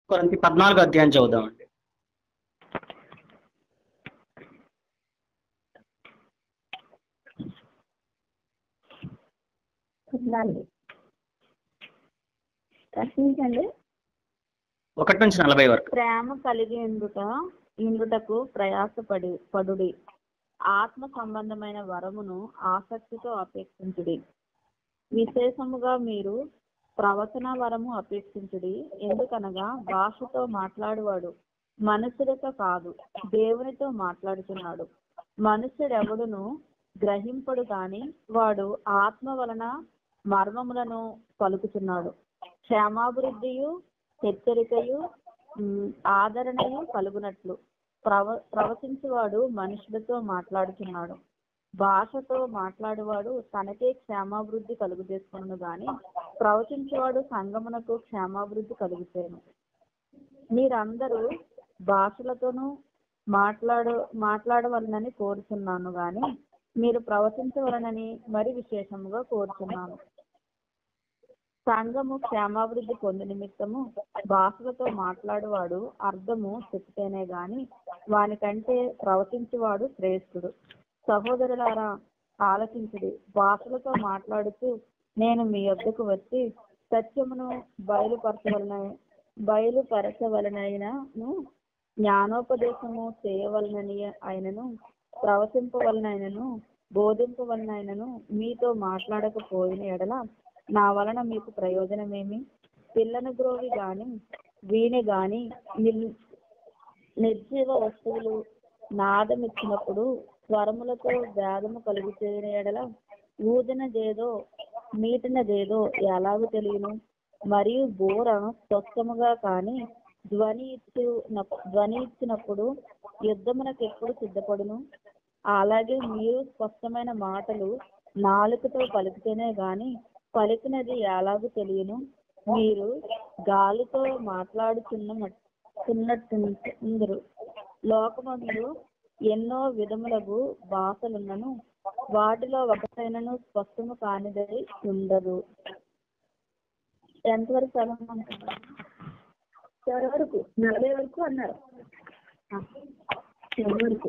కొరంతి పద్నాలుగు అధ్యాయం చదువుదామండి పద్నాలుగు ప్రశ్నించండి ఒకటి నుంచి నలభై వరకు ప్రేమ కలిగి ఉండుట ఇందుటకు ప్రయాసపడి పడుడి ఆత్మ సంబంధమైన వరమును ఆసక్తితో అపేక్షించుడి విశేషముగా మీరు ప్రవచన వరము అపేక్షించుడి ఎందుకనగా భాషతో మాట్లాడువాడు మనుషులతో కాదు దేవునితో మాట్లాడుతున్నాడు మనుషుడెవడును గ్రహింపడు గాని వాడు ఆత్మ వలన మర్మములను పలుకుతున్నాడు క్షేమాభివృద్ధియు హెచ్చరికయు ఉమ్, ఆదరణయు కలుగునట్లు ప్రవ ప్రవచించువాడు మనుషులతో మాట్లాడుతున్నాడు భాషతో మాట్లాడువాడు తనకే క్షేమాభివృద్ధి కలుగు చేసుకును గాని ప్రవచించువాడు సంగమునకు క్షేమాభివృద్ధి కలుగుతాను మీరందరూ భాషలతోనూ మాట్లాడు మాట్లాడవలనని కోరుచున్నాను గాని మీరు ప్రవచించవలనని మరి విశేషముగా కోరుచున్నాను సంఘము క్షేమాభివృద్ధి పొందు నిమిత్తము భాషలతో మాట్లాడువాడు అర్థము చెప్తేనే గాని వానికంటే ప్రవచించువాడు శ్రేష్ఠుడు సహోదరులారా ఆలకించుడి భాషలతో మాట్లాడుతూ నేను మీ యొద్దకు వచ్చి సత్యమును బయలుపరచవలన బయలుపరచవలనైనను జ్ఞానోపదేశము చేయవలనని అయినను ప్రవచింపవలనైనను బోధింపవలనైనను మీతో మాట్లాడకపోయిన ఎడల నా వలన మీకు ప్రయోజనమేమి పిల్లను గ్రోవి గాని వీణి గాని నిల్- నిర్జీవ వస్తువులు నాదమిచ్చినప్పుడు స్వరములతో వేదము కలుగు చేయని ఎడల ఊదినదేదో మీటినదేదో ఎలాగూ తెలియను మరియు బోర స్వస్థముగా కానీ ధ్వని ఇచ్చు ధ్వని ఇచ్చినప్పుడు యుద్ధమునకు ఎప్పుడు సిద్ధపడును అలాగే మీరు స్పష్టమైన మాటలు నాలుకతో పలికితేనే గాని పలికినది ఎలాగూ తెలియను మీరు గాలితో మాట్లాడుచున్న చున్నట్టుందరు లోకమందు ఎన్నో విధములకు భాషలున్నను వాటిలో ఒకటైనను స్పష్టము కానిదై ఉండదు ఎంతవరకు చదవమంటారు చివరి వరకు నలభై వరకు అన్నారు ఆ, చివరి వరకు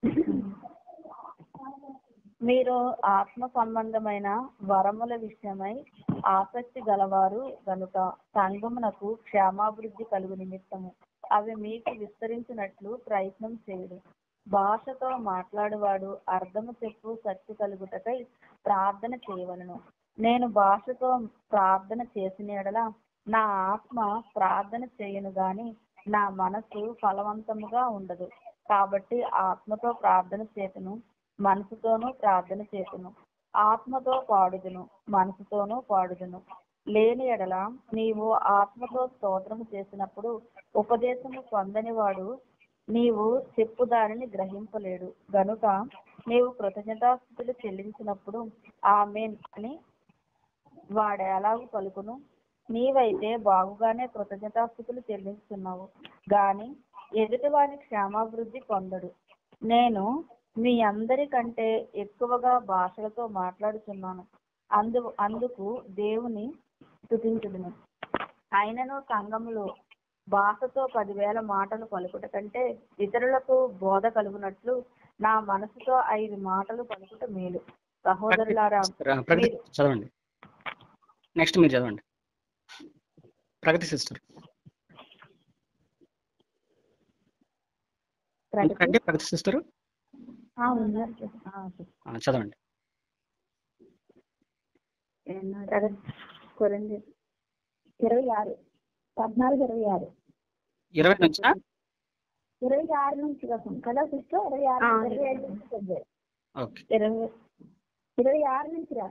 మీరు ఆత్మ సంబంధమైన వరముల విషయమై ఆసక్తి గలవారు గనుక సంగమునకు క్షేమాభివృద్ధి కలుగు నిమిత్తము అవి మీకు విస్తరించినట్లు ప్రయత్నం చేయుడు భాషతో మాట్లాడువాడు అర్థము చెప్పు శక్తి కలుగుటకై ప్రార్థన చేయవలను నేను భాషతో ప్రార్థన చేసిన యెడల నా ఆత్మ ప్రార్థన చేయను గాని నా మనసు ఫలవంతముగా ఉండదు కాబట్టి ఆత్మతో ప్రార్థన చేతును మనసుతోనూ ప్రార్థన చేతును ఆత్మతో పాడుదును మనసుతోనూ పాడుదును లేని ఎడల నీవు ఆత్మతో స్తోత్రము చేసినప్పుడు ఉపదేశము పొందని వాడు నీవు చెప్పు దానిని గ్రహింపలేడు గనుక నీవు కృతజ్ఞతాస్థుతులు చెల్లించినప్పుడు ఆమెన్ అని వాడు ఎలాగూ పలుకును నీవైతే బాగుగానే కృతజ్ఞతాస్థుతులు చెల్లిస్తున్నావు గాని ఎదుటివాని క్షేమాభివృద్ధి పొందడు నేను మీ అందరికంటే ఎక్కువగా భాషలతో మాట్లాడుతున్నాను అందు అందుకు దేవుని స్తుతించుదును అయినను సంఘములో భాషతో పదివేల మాటలు పలుకుట కంటే ఇతరులకు బోధ కలుగునట్లు నా మనసుతో ఐదు మాటలు పలుకుట మేలు సహోదరులారా ప్రగతి మీరు- చదవండి నెక్స్ట్ మీరు చదవండి ప్రగతి సిస్టర్ ప్రగతి అంటే ప్రగతి సిస్టర్ ఆ, ఉన్నారు సార్. ఆ, సార్. చదవండి ప్రగతి కొరంది ఇరవై ఆరు పద్నాలుగు ఇరవై ఆరు ఇరవై నుంచా ఇరవై ఆరు నుంచి కోసం కదా సిస్టర్ ఇరవై ఆరు ఆ, ఇరవై ఐదు నుంచి చదివారు. ఓకే ఇరవై ఇరవై ఆరు నుంచి రా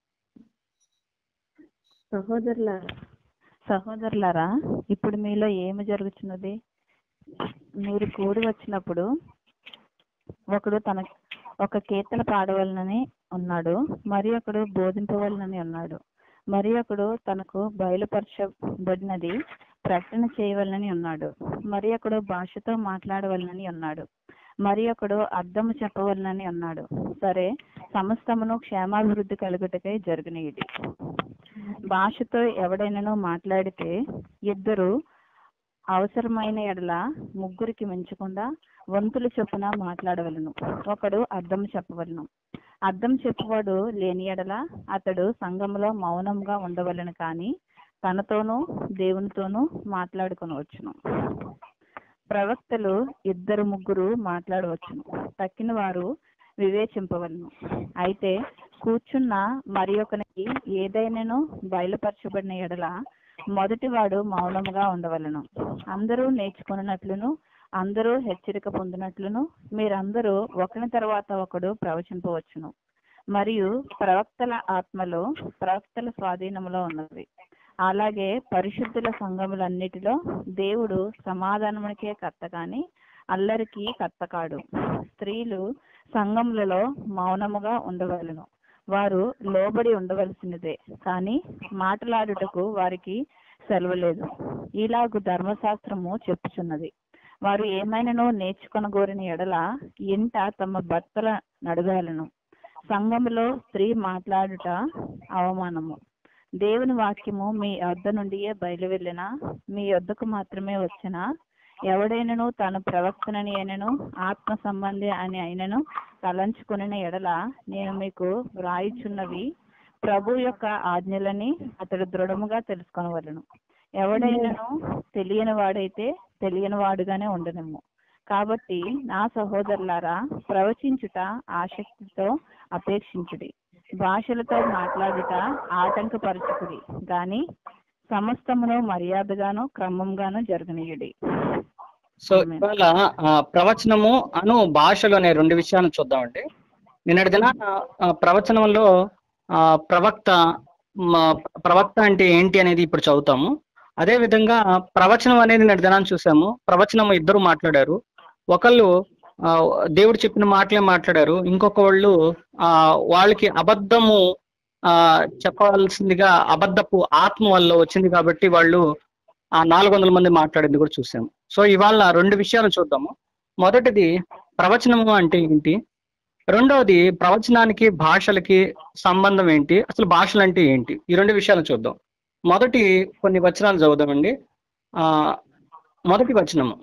సహోదరులారా సహోదరులారా ఇప్పుడు మీలో ఏమి జరుగుతున్నది మీరు కూడి వచ్చినప్పుడు ఒకడు తన ఒక కీర్తన పాడవలనని ఉన్నాడు మరి ఒకడు బోధింపవలనని ఉన్నాడు మరి ఒకడు తనకు బయలుపరచబడినది ప్రకటన చేయవలనని ఉన్నాడు మరి ఒకడు భాషతో మాట్లాడవలనని ఉన్నాడు మరి ఒకడు అర్థము చెప్పవలనని ఉన్నాడు సరే సమస్తమును క్షేమాభివృద్ధి కలుగుటకై జరుగునీయుడి భాషతో ఎవడైనాను మాట్లాడితే ఇద్దరు అవసరమైన ఎడల ముగ్గురికి మించకుండా వంతులు చొప్పున మాట్లాడవలను ఒకడు అర్థం చెప్పవలను అర్థం చెప్పువాడు లేని ఎడల అతడు సంఘములో మౌనంగా ఉండవలను కానీ తనతోనూ దేవునితోనూ మాట్లాడుకొనవచ్చును ప్రవక్తలు ఇద్దరు ముగ్గురు మాట్లాడవచ్చును తక్కిన వారు వివేచింపవలను అయితే కూర్చున్న మరి ఒకనికి ఏదైనాను బయలుపరచబడిన ఎడల మొదటివాడు మౌనముగా ఉండవలను అందరూ నేర్చుకున్నట్లును అందరూ హెచ్చరిక పొందినట్లును మీరందరూ ఒకని తర్వాత ఒకడు ప్రవచింపవచ్చును మరియు ప్రవక్తల ఆత్మలో ప్రవక్తల స్వాధీనములో ఉన్నది అలాగే పరిశుద్ధుల సంఘములన్నిటిలో దేవుడు సమాధానమునికే కర్త కాని అల్లరికి కర్త కాడు స్త్రీలు సంఘములలో మౌనముగా ఉండవలను వారు లోబడి ఉండవలసినదే కానీ మాట్లాడుటకు వారికి సెలవు లేదు ఇలాగు ధర్మశాస్త్రము చెప్పుచున్నది వారు ఏమైనానో నేర్చుకొనగోరిన ఎడల ఇంట తమ భర్తల నడగాలను సంఘములో స్త్రీ మాట్లాడుట అవమానము దేవుని వాక్యము మీ యొద్ద నుండియే బయలు వెళ్ళిన మీ యొద్దకు మాత్రమే వచ్చిన ఎవడైనను తాను ప్రవక్తనని అయినను ఆత్మ సంబంధి అని అయినను తలంచుకుని ఎడల నేను మీకు వ్రాయిచున్నవి ప్రభు యొక్క ఆజ్ఞలని అతడు దృఢముగా తెలుసుకొనవలను ఎవడైనను తెలియని వాడైతే తెలియని వాడుగానే ఉండనేమో కాబట్టి నా సహోదరులారా ప్రవచించుట ఆసక్తితో అపేక్షించుడి భాషలతో మాట్లాడుట ఆటంకపరచుకుడి గాని సమస్తమును మర్యాదగాను క్రమంగాను జరగనీయుడి సో Amen. ఇవాళ ఆ, ప్రవచనము అను భాషలు అనే రెండు విషయాలను చూద్దామండి నిన్నటి దినాన ఆ, ప్రవచనంలో ఆ, ప్రవక్త మ- ప్రవక్త అంటే ఏంటి అనేది ఇప్పుడు చదువుతాము అదే విధంగా ప్రవచనం అనేది నిన్నటి దినాన్ని చూసాము ప్రవచనం ఇద్దరు మాట్లాడారు ఒకళ్ళు ఆ, దేవుడు చెప్పిన మాటలే మాట్లాడారు ఇంకొక వాళ్ళు ఆ వాళ్ళకి అబద్ధము ఆ చెప్పవలసిందిగా అబద్ధపు ఆత్మ వల్ల వచ్చింది కాబట్టి వాళ్ళు ఆ నాలుగు వందల మంది మాట్లాడింది కూడా చూసాము సో ఇవాళ రెండు విషయాలు చూద్దాము మొదటిది ప్రవచనము అంటే ఏంటి రెండవది ప్రవచనానికి భాషలకి సంబంధం ఏంటి అసలు భాషలు అంటే ఏంటి ఈ రెండు విషయాలు చూద్దాం మొదటి కొన్ని వచనాలు చదువుదామండి ఆ మొదటి వచనము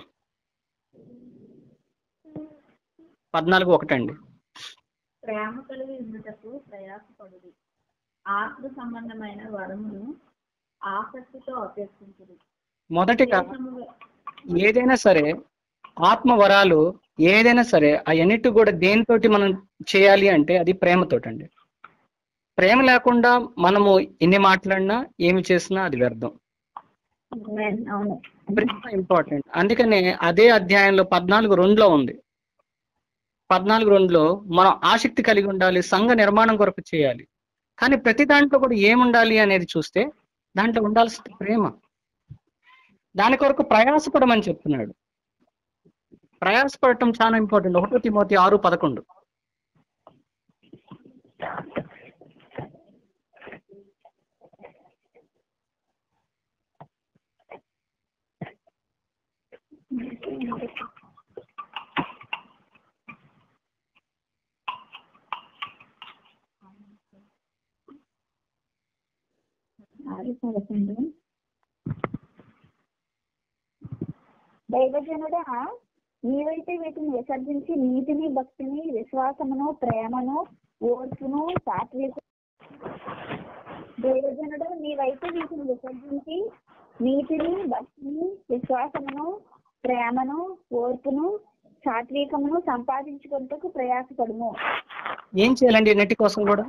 పద్నాలుగు ఒకటండి ప్రేమ కలిగి ఉండుటకు ప్రయాసపడుడి ఆత్మ సంబంధమైన వరమును ఆసక్తితో అపేక్షించుడి మొదటిగా దేశములో ఏదైనా సరే ఆత్మ వరాలు ఏదైనా సరే అవన్నిటి కూడా దేనితోటి మనం చేయాలి అంటే అది ప్రేమతోటండి ప్రేమ లేకుండా మనము ఎన్ని మాట్లాడినా ఏమి చేసినా అది వ్యర్థం Amen. అవును ప్రేమ ఇంపార్టెంట్ అందుకనే అదే అధ్యాయంలో పద్నాలుగు రెండులో ఉంది పద్నాలుగు రెండులో మనం ఆసక్తి కలిగి ఉండాలి సంఘ నిర్మాణం కొరకు చేయాలి కానీ ప్రతి దాంట్లో కూడా ఏముండాలి అనేది చూస్తే దాంట్లో ఉండాల్సిన ప్రేమ దాని కొరకు ప్రయాసపడమని చెప్తున్నాడు ప్రయాసపడటం చాలా ఇంపార్టెంట్ ఒకటో తిమోతి ఆరు పదకొండు ఆరు పదకొండు దైవజనుడా నీవైతే వీటిని విసర్జించి నీతిని భక్తిని విశ్వాసమును ప్రేమను ఓర్పును సాత్విక దైవజనుడు నీవైతే వీటిని విసర్జించి నీతిని భక్తిని విశ్వాసమును ప్రేమను ఓర్పును సాత్వికమును సంపాదించుకుంటూ ప్రయాసపడుము ఏం చేయాలండి నెట్టి కోసం కూడా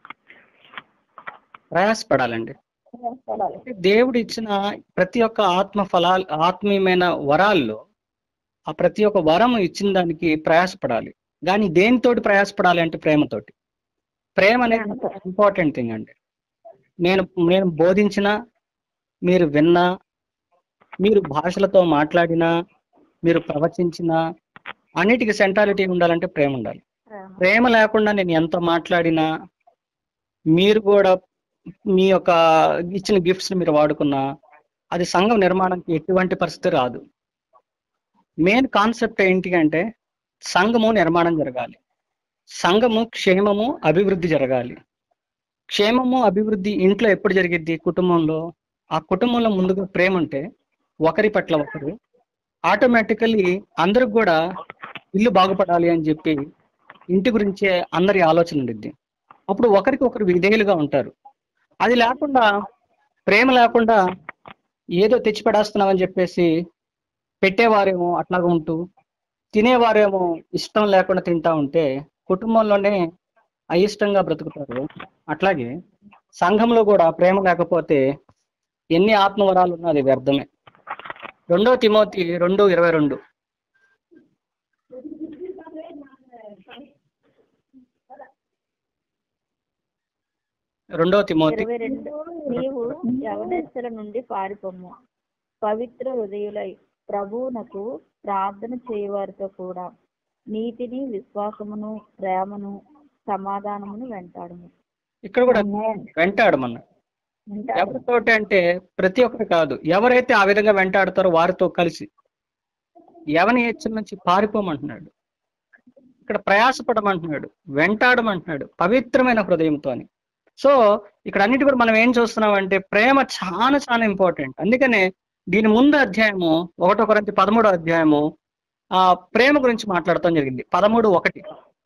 ప్రయాసపడాలండి ప్రయాసపడాలి అంటే దేవుడు ఇచ్చిన ప్రతి ఒక్క ఆత్మ ఫలాలు ఆత్మీయమైన వరాల్లో ఆ ప్రతి ఒక్క వరం ఇచ్చిన దానికి ప్రయాసపడాలి కానీ దేనితోటి ప్రయాసపడాలి అంటే ప్రేమతోటి ప్రేమ అనేది ప్రేమతో. ఇంపార్టెంట్ థింగ్ అండి నేను నేను బోధించిన మీరు విన్నా మీరు భాషలతో మాట్లాడినా మీరు ప్రవచించినా అన్నిటికీ సెంట్రాలిటీ ఉండాలంటే ప్రేమ ఉండాలి ప్రేమ లేకుండా నేను ఎంత మాట్లాడినా మీరు కూడా మీ యొక్క ఇచ్చిన గిఫ్ట్స్ మీరు వాడుకున్నా అది సంఘం నిర్మాణానికి ఎటువంటి పరిస్థితి రాదు మెయిన్ కాన్సెప్ట్ ఏంటి అంటే సంఘము నిర్మాణం జరగాలి సంఘము క్షేమము అభివృద్ధి జరగాలి క్షేమము అభివృద్ధి ఇంట్లో ఎప్పుడు జరిగిద్ది కుటుంబంలో ఆ కుటుంబంలో ముందుగా ప్రేమ ఉంటే ఒకరి పట్ల ఒకరు ఆటోమేటికల్లీ అందరికి కూడా ఇల్లు బాగుపడాలి అని చెప్పి ఇంటి గురించే అందరి ఆలోచన ఉండిద్ది అప్పుడు ఒకరికి ఒకరు విధేయులుగా ఉంటారు అది లేకుండా ప్రేమ లేకుండా ఏదో తెచ్చి పెడేస్తున్నామని చెప్పేసి పెట్టేవారేమో అట్లాగా ఉంటూ తినేవారేమో ఇష్టం లేకుండా తింటా ఉంటే కుటుంబంలోనే అయిష్టంగా బ్రతుకుతారు అట్లాగే సంఘంలో కూడా ప్రేమ లేకపోతే ఎన్ని ఆత్మవరాలు ఉన్నా అది వ్యర్థమే రెండో తిమోతి రెండు ఇరవై రెండు రెండో తిమోతి ఇరవై రెండు నీవు యవనస్తుల నుండి పారిపోము పవిత్ర హృదయులై ప్రభువునకు ప్రార్థన చేయవారితో కూడా నీతిని విశ్వాసమును ప్రేమను సమాధానమును వెంటాడుము ఇక్కడ కూడా వెంటాడమన్న ఎవరితోటి అంటే ప్రతి ఒక్కరు కాదు ఎవరైతే ఆ విధంగా వెంటాడుతారో వారితో కలిసి ఎవని హెచ్చల నుంచి పారిపోమంటున్నాడు ఇక్కడ ప్రయాసపడమంటున్నాడు వెంటాడమంటున్నాడు పవిత్రమైన హృదయంతో అని సో ఇక్కడ అన్నిటి కూడా మనం ఏం చూస్తున్నాం అంటే ప్రేమ చాలా చాలా ఇంపార్టెంట్ అందుకనే దీని ముందు అధ్యాయము ఒకటో కొరంతి పదమూడో అధ్యాయము ఆ ప్రేమ గురించి మాట్లాడటం జరిగింది పదమూడు ఒకటి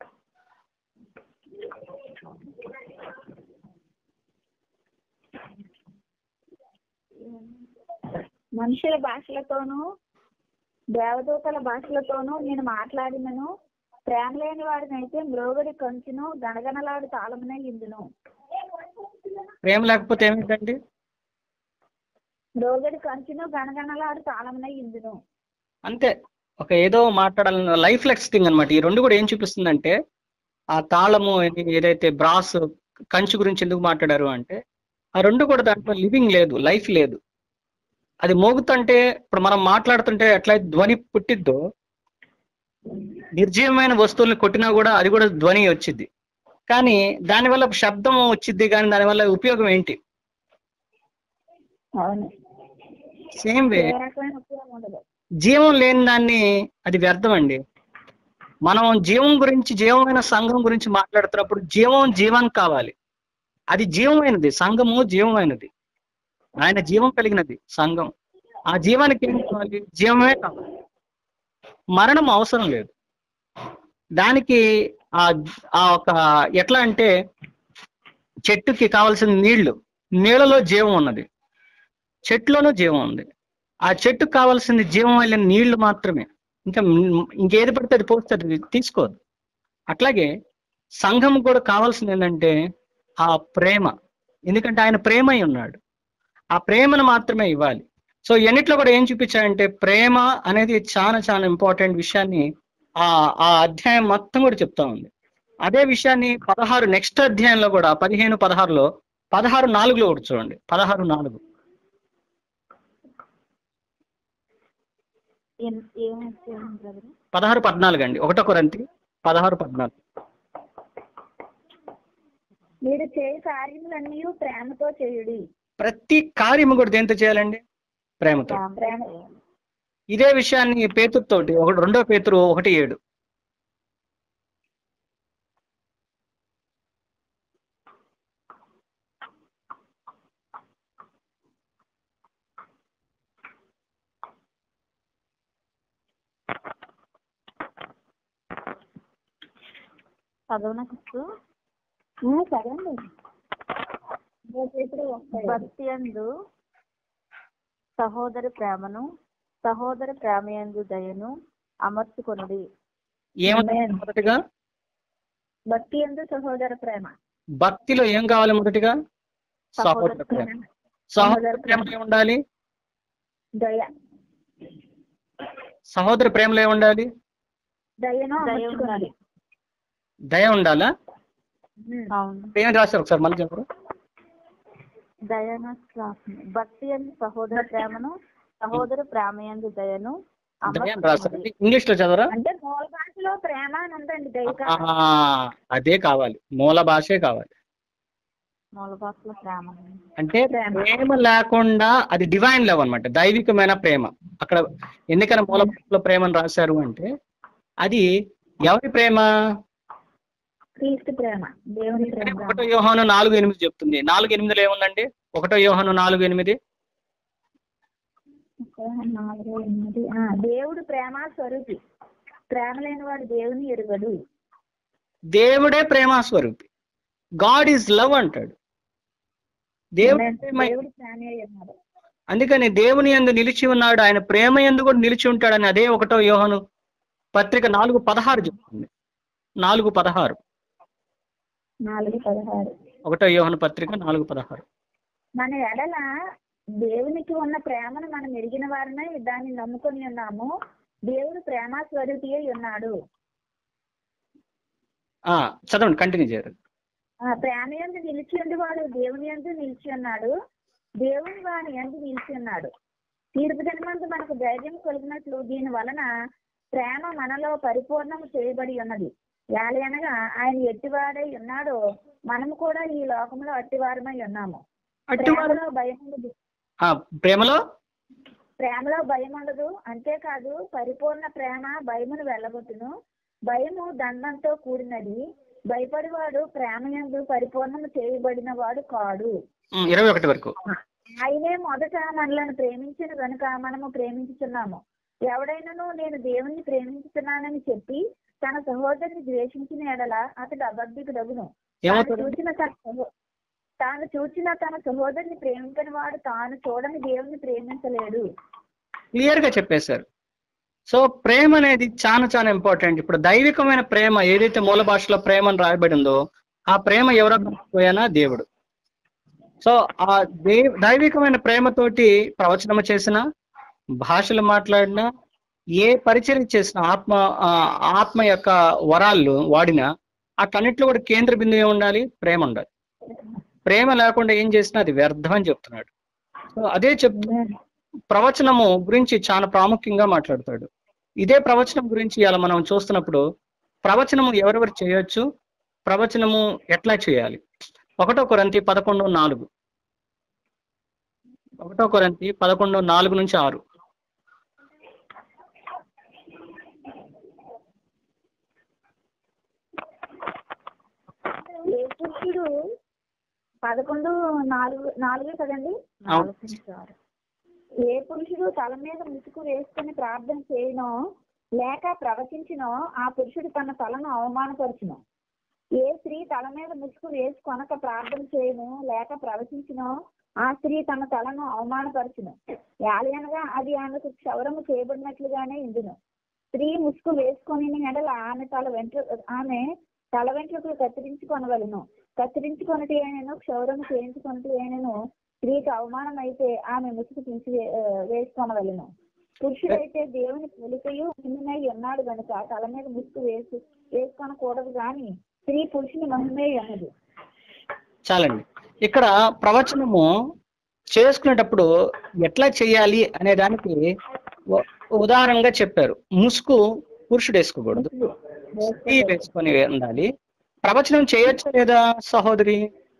మనుషుల భాషలతోనూ దేవదూతల భాషలతోనూ నేను మాట్లాడినను ప్రేమ లేని వాడినైతే మ్రోగడి కంచును గణగణలాడు తాళమునే ఇందును ప్రేమ లేకపోతే ఏమిటండి మ్రోగడి కంచును గణగణలాడు తాళమునే ఇందును అంతే ఒక ఏదో మాట్లాడాలని లైఫ్ లెక్స్ థింగ్ అనమాట ఈ రెండు కూడా ఏం చూపిస్తుందంటే ఆ తాళము ఏది- ఏదైతే బ్రాస్ కంచు గురించి ఎందుకు మాట్లాడారు అంటే ఆ రెండు కూడా దాంట్లో లివింగ్ లేదు లైఫ్ లేదు అది మోగుతుంటే ఇప్పుడు మనం మాట్లాడుతుంటే ఎట్లయితే ధ్వని పుట్టిద్దో నిర్జీవమైన వస్తువుల్ని కొట్టినా కూడా అది కూడా ధ్వని వచ్చింది కానీ దానివల్ల శబ్దం వచ్చింది కానీ దానివల్ల ఉపయోగం ఏంటి అవును సేమ్ వే ఏ రకమైన ఉపయోగం ఉండదు జీవం లేని దాన్ని అది వ్యర్థం అండి మనం జీవం గురించి జీవమైన సంఘం గురించి మాట్లాడుతున్నప్పుడు జీవం జీవం కావాలి అది జీవమైనది సంఘము జీవమైనది ఆయన జీవం కలిగినది సంఘం ఆ జీవానికి ఏం కావాలి జీవమే కావాలి మరణం అవసరం లేదు దానికి ఆ ఆ ఒక ఎట్లా అంటే చెట్టుకి కావాల్సిన నీళ్లు నీళ్ళలో జీవం ఉన్నది చెట్టులోనూ జీవం ఉంది ఆ చెట్టుకు కావాల్సింది జీవం వెళ్ళిన నీళ్లు మాత్రమే ఇంకా మ్- ఇంకేది పడితే అది పోస్తే అది తీసుకోదు అట్లాగే సంఘం కూడా కావాల్సింది ఏంటంటే ఆ ప్రేమ ఎందుకంటే ఆయన ప్రేమ అయి ఉన్నాడు ఆ ప్రేమను మాత్రమే ఇవ్వాలి సో ఎన్నిట్లో కూడా ఏం చూపించాడంటే ప్రేమ అనేది చాలా చాలా ఇంపార్టెంట్ విషయాన్ని ఆ ఆ అధ్యాయం మొత్తం కూడా చెప్తా ఉంది అదే విషయాన్ని పదహారు నెక్స్ట్ అధ్యాయంలో కూడా పదిహేను పదహారులో పదహారు నాలుగులో కూడా చూడండి పదహారు నాలుగు ఏం- ఏం ఏం బ్రదర్ పదహారు పద్నాలుగు అండి ఒకటో కొరంతి పదహారు పద్నాలుగు మీరు చేయ కార్యములన్నీ ప్రేమతో చేయుడి ప్రతి కార్యము కూడా దేంతో చేయాలండి ప్రేమతో ప్రేమ ఇదే విషయాన్ని పేతురుతోటి ఒకటి రెండో పేతురు ఒకటి ఏడు చదవన క్రిస్తు ఆ, సరే అండి ఇప్పుడు వస్తాయి. భక్తి అందు సహోదరి ప్రేమను సహోదరి ప్రేమయందు దయను అమర్చుకొనుడి ఏమన్నా Amen. మొదటిగా భక్తి ఎందు సహోదర ప్రేమ భక్తిలో ఏం కావాలి మొదటిగా సహోదర సహోదర ప్రేమ ప్రేమ. సహోదర ప్రేమలో ఏం ఉండాలి దయ సహోదర ప్రేమలో ఏం ఉండాలి దయను దయ అమర్చుకోవాలి ఉండాలి దయ ఉండాలా ఉమ్. అవును ఏం రాశారు ఒకసారి మళ్ళీ చెప్పరు దయన భక్తి అందు సహోదర ప్రేమను సహోదర ప్రేమయందు దయను దయ అని రాశారు ఇంగ్లీష్ లో చదవరా అంటే మూల భాషలో ప్రేమ అని ఉందండి దయ ఆ, అదే కావాలి మూల భాషే కావాలి మూల భాషలో ప్రేమ అంటే ప్రేమ లేకుండా అది డివైన్ లవ్ అన్నమాట దైవికమైన ప్రేమ అక్కడ ఎందుకని మూల భాషలో ప్రేమను రాశారు అంటే అది ఎవరి ప్రేమ క్రీస్తు ప్రేమ దేవుని ప్రేమ ఒకటో యోహాను నాలుగు ఎనిమిది చెప్తుంది నాలుగు ఎనిమిదిలో ఏముందండి ఒకటో యోహాను నాలుగు ఎనిమిది యోహాను నాలుగు ఎనిమిది ఆ, దేవుడు ప్రేమ స్వరూపి ప్రేమ లేని వాడు దేవుని ఎరుగడు దేవుడే ప్రేమ స్వరూపి గాడ్ ఈజ్ లవ్ అంటాడు దేవుడు ప్రేమ దేవుడు ప్రేమ అయి ఉన్నాడు అందుకని దేవుని యందు నిలిచి ఉన్నాడు ఆయన ప్రేమ యందు కూడా నిలిచి ఉంటాడని అదే ఒకటో యోహను పత్రిక నాలుగు పదహారు చెప్తుంది నాలుగు పదహారు నాలుగు పదహారు ఒకటో యోహను పత్రిక నాలుగు పదహారు మన ఎడల దేవునికి ఉన్న ప్రేమను మనం ఎరిగిన వారమే దాన్ని నమ్ముకొని ఉన్నాము దేవుడు ప్రేమ స్వరూపి అయి ఉన్నాడు ఆ చదవండి కంటిన్యూ చేయరు ఆ ప్రేమ ఎందు నిలిచి ఉండేవాడు దేవుని ఎందు నిలిచి ఉన్నాడు దేవుని వాని ఎందు నిలిచి ఉన్నాడు తీర్పు దినమందు మనకు ధైర్యం కలిగినట్లు దీని వలన ప్రేమ మనలో పరిపూర్ణము చేయబడి ఉన్నది అనగా ఆయన ఎట్టివాడై ఉన్నాడో మనము కూడా ఈ లోకంలో అట్టివారమై ఉన్నాము అట్టివారు ప్రేమలో భయం ఉండదు ఆ, ప్రేమలో ప్రేమలో భయం ఉండదు అంతేకాదు పరిపూర్ణ ప్రేమ భయమును వెళ్ళగొట్టును భయము దండంతో కూడినది భయపడివాడు ప్రేమ యందు పరిపూర్ణము చేయబడిన వాడు కాడు ఉమ్, ఇరవై ఒకటి వరకు ఆయనే మొదట మనలను ప్రేమించిన కనుక మనము ప్రేమించుతున్నాము ఎవడైనాను నేను దేవుణ్ణి ప్రేమించుతున్నానని చెప్పి తన సహోదరుని ద్వేషించిన ఎడల అతడు అబద్ధికుడగును తాను ఏమవుతాడు చూచిన తన సహో- తాను చూచిన తన సహోదరుని ప్రేమించని వాడు తాను చూడని దేవుణ్ణి ప్రేమించలేడు క్లియర్ గా చెప్పేశారు సో ప్రేమ అనేది చాలా చాలా ఇంపార్టెంట్ ఇప్పుడు దైవికమైన ప్రేమ ఏదైతే మూల భాషలో ప్రేమ అని రాయబడి ఉందో ఆ ప్రేమ ఎవరో పోయానా దేవుడు సో ఆ దే దైవికమైన ప్రేమతోటి ప్రవచనము చేసిన భాషలు మాట్లాడినా ఏ పరిచయం చేసిన ఆత్మ ఆ, ఆత్మ యొక్క వరాలు వాడినా అట్లన్నిట్లో కూడా కేంద్ర బిందువు ఏమి ఉండాలి ప్రేమ ఉండాలి ప్రేమ లేకుండా ఏం చేసినా అది వ్యర్థం అని చెప్తున్నాడు సో అదే చెప్తూ ప్రవచనము గురించి చాలా ప్రాముఖ్యంగా మాట్లాడతాడు ఇదే ప్రవచనం గురించి ఇలా మనం చూస్తున్నప్పుడు ప్రవచనము ఎవరెవరు చేయొచ్చు ప్రవచనము ఎట్లా చేయాలి ఒకటో కొరంతి పదకొండు నాలుగు ఒకటో కొరంతి పదకొండు నాలుగు నుంచి ఆరు ఏ పురుషుడు పదకొండు నాలుగు నాలుగే కదండి అవును. ఏ పురుషుడు తల మీద ముసుగు వేసుకుని ప్రార్థన చేయనో లేక ప్రవచించినో ఆ పురుషుడు తన తలను అవమానపరచును ఏ స్త్రీ తల మీద ముసుగు వేసుకొనక ప్రార్థన చేయను లేక ప్రవచించినో ఆ స్త్రీ తన తలను అవమానపరచును యాలయనగా అది ఆమెకు క్షౌరము చేయబడినట్లుగానే ఇందును స్త్రీ ముసుగు వేసుకొని ఎడల ఆమె తల వెంట్రు ఆమె తల వెంట్రుకలు కత్తిరించుకొనవలను కత్తిరించుకొనటి అయినను క్షౌరము చేయించుకొనటి అయినను స్త్రీకి అవమానం అయితే ఆమె ముసుగు తీసి వేసుకొనవలను పురుషుడైతే దేవుని పోలికయు మహిమై ఉన్నాడు గనుక తల మీద ముసుగు వేసు వేసుకొనకూడదు గాని స్త్రీ పురుషుని మహిమే అన్నది చాలండి ఇక్కడ ప్రవచనము చేసుకునేటప్పుడు ఎట్లా చేయాలి అనే దానికి ఉ- ఉదాహరణగా చెప్పారు ముసుగు పురుషుడు వేసుకోకూడదు స్త్రీ వేసుకొని ఉండాలి ప్రవచనం చేయొచ్చా లేదా సహోదరి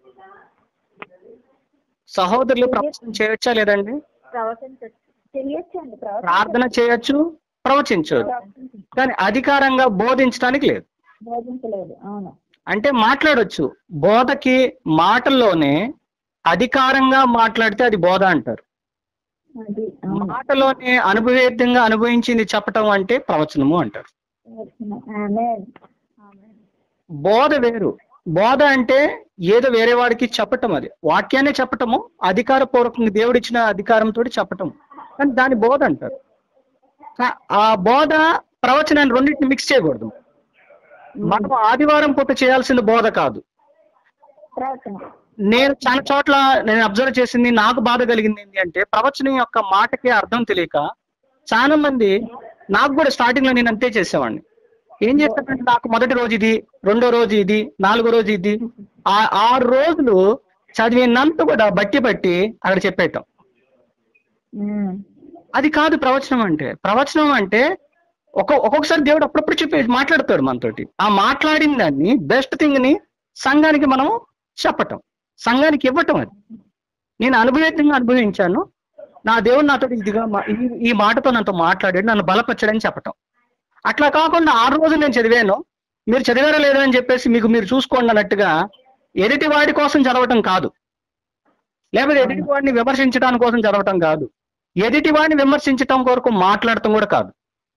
సహోదరులు ప్రవచనం చేయొచ్చా లేదండి ప్రవచించచ్చు చెయ్యొచ్చండి ప్రార్థన చేయొచ్చు ప్రవచించవచ్చు కానీ అధికారంగా బోధించడానికి లేదు బోధించలేదు అవును అంటే మాట్లాడొచ్చు బోధకి మాటల్లోనే అధికారంగా మాట్లాడితే అది బోధ అంటారు అది అవును మాటలోనే అనుభవేద్యంగా అనుభవించింది చెప్పటం అంటే ప్రవచనము అంటారు ఆమేన్. బోధ వేరు బోధ అంటే ఏదో వేరే వాడికి చెప్పటం అది వాక్యాన్ని చెప్పటము అధికారపూర్వకంగా దేవుడిచ్చిన అధికారంతో చెప్పటం కానీ దాని బోధ అంటారు కా- ఆ బోధ ప్రవచనాన్ని రెండింటిని మిక్స్ చేయకూడదు మనం ఆదివారం పూట చేయాల్సిన బోధ కాదు ప్రవచనం నేను చాలా చోట్ల నేను అబ్జర్వ్ చేసింది నాకు బాధ కలిగింది ఏంటి అంటే ప్రవచనం యొక్క మాటకి అర్థం తెలియక చాలా మంది నాకు కూడా స్టార్టింగ్ లో నేను అంతే చేసేవాడిని ఏం చేస్తానంటే నాకు మొదటి రోజు ఇది రెండో రోజు ఇది నాలుగో రోజు ఇది ఆ ఆరు రోజులు చదివినంత కూడా బట్టి బట్టి అక్కడ చెప్పేయటం ఉమ్. అది కాదు ప్రవచనం అంటే ప్రవచనం అంటే ఒక ఒక్కొక్కసారి దేవుడు అప్పుడప్పుడు చెప్పి మాట్లాడతాడు మనతోటి ఆ మాట్లాడిన దాన్ని బెస్ట్ థింగ్ ని సంఘానికి మనం చెప్పటం సంఘానికి ఇవ్వటం అది నేను అనుభవేతంగా అనుభవించాను నా దేవుడు నాతో ఇదిగా మా- ఈ- ఈ మాటతో నాతో మాట్లాడాడు నన్ను బలపరచడని చెప్పటం అట్లా కాకుండా ఆరు రోజులు నేను చదివాను మీరు చదివారా లేదా అని చెప్పేసి మీకు మీరు చూసుకోండి అన్నట్టుగా ఎదుటి వాడి కోసం చదవటం కాదు లేకపోతే ఎదుటి వాడిని విమర్శించడానికి కోసం చదవటం కాదు ఎదుటివాడిని విమర్శించటం కొరకు మాట్లాడటం కూడా కాదు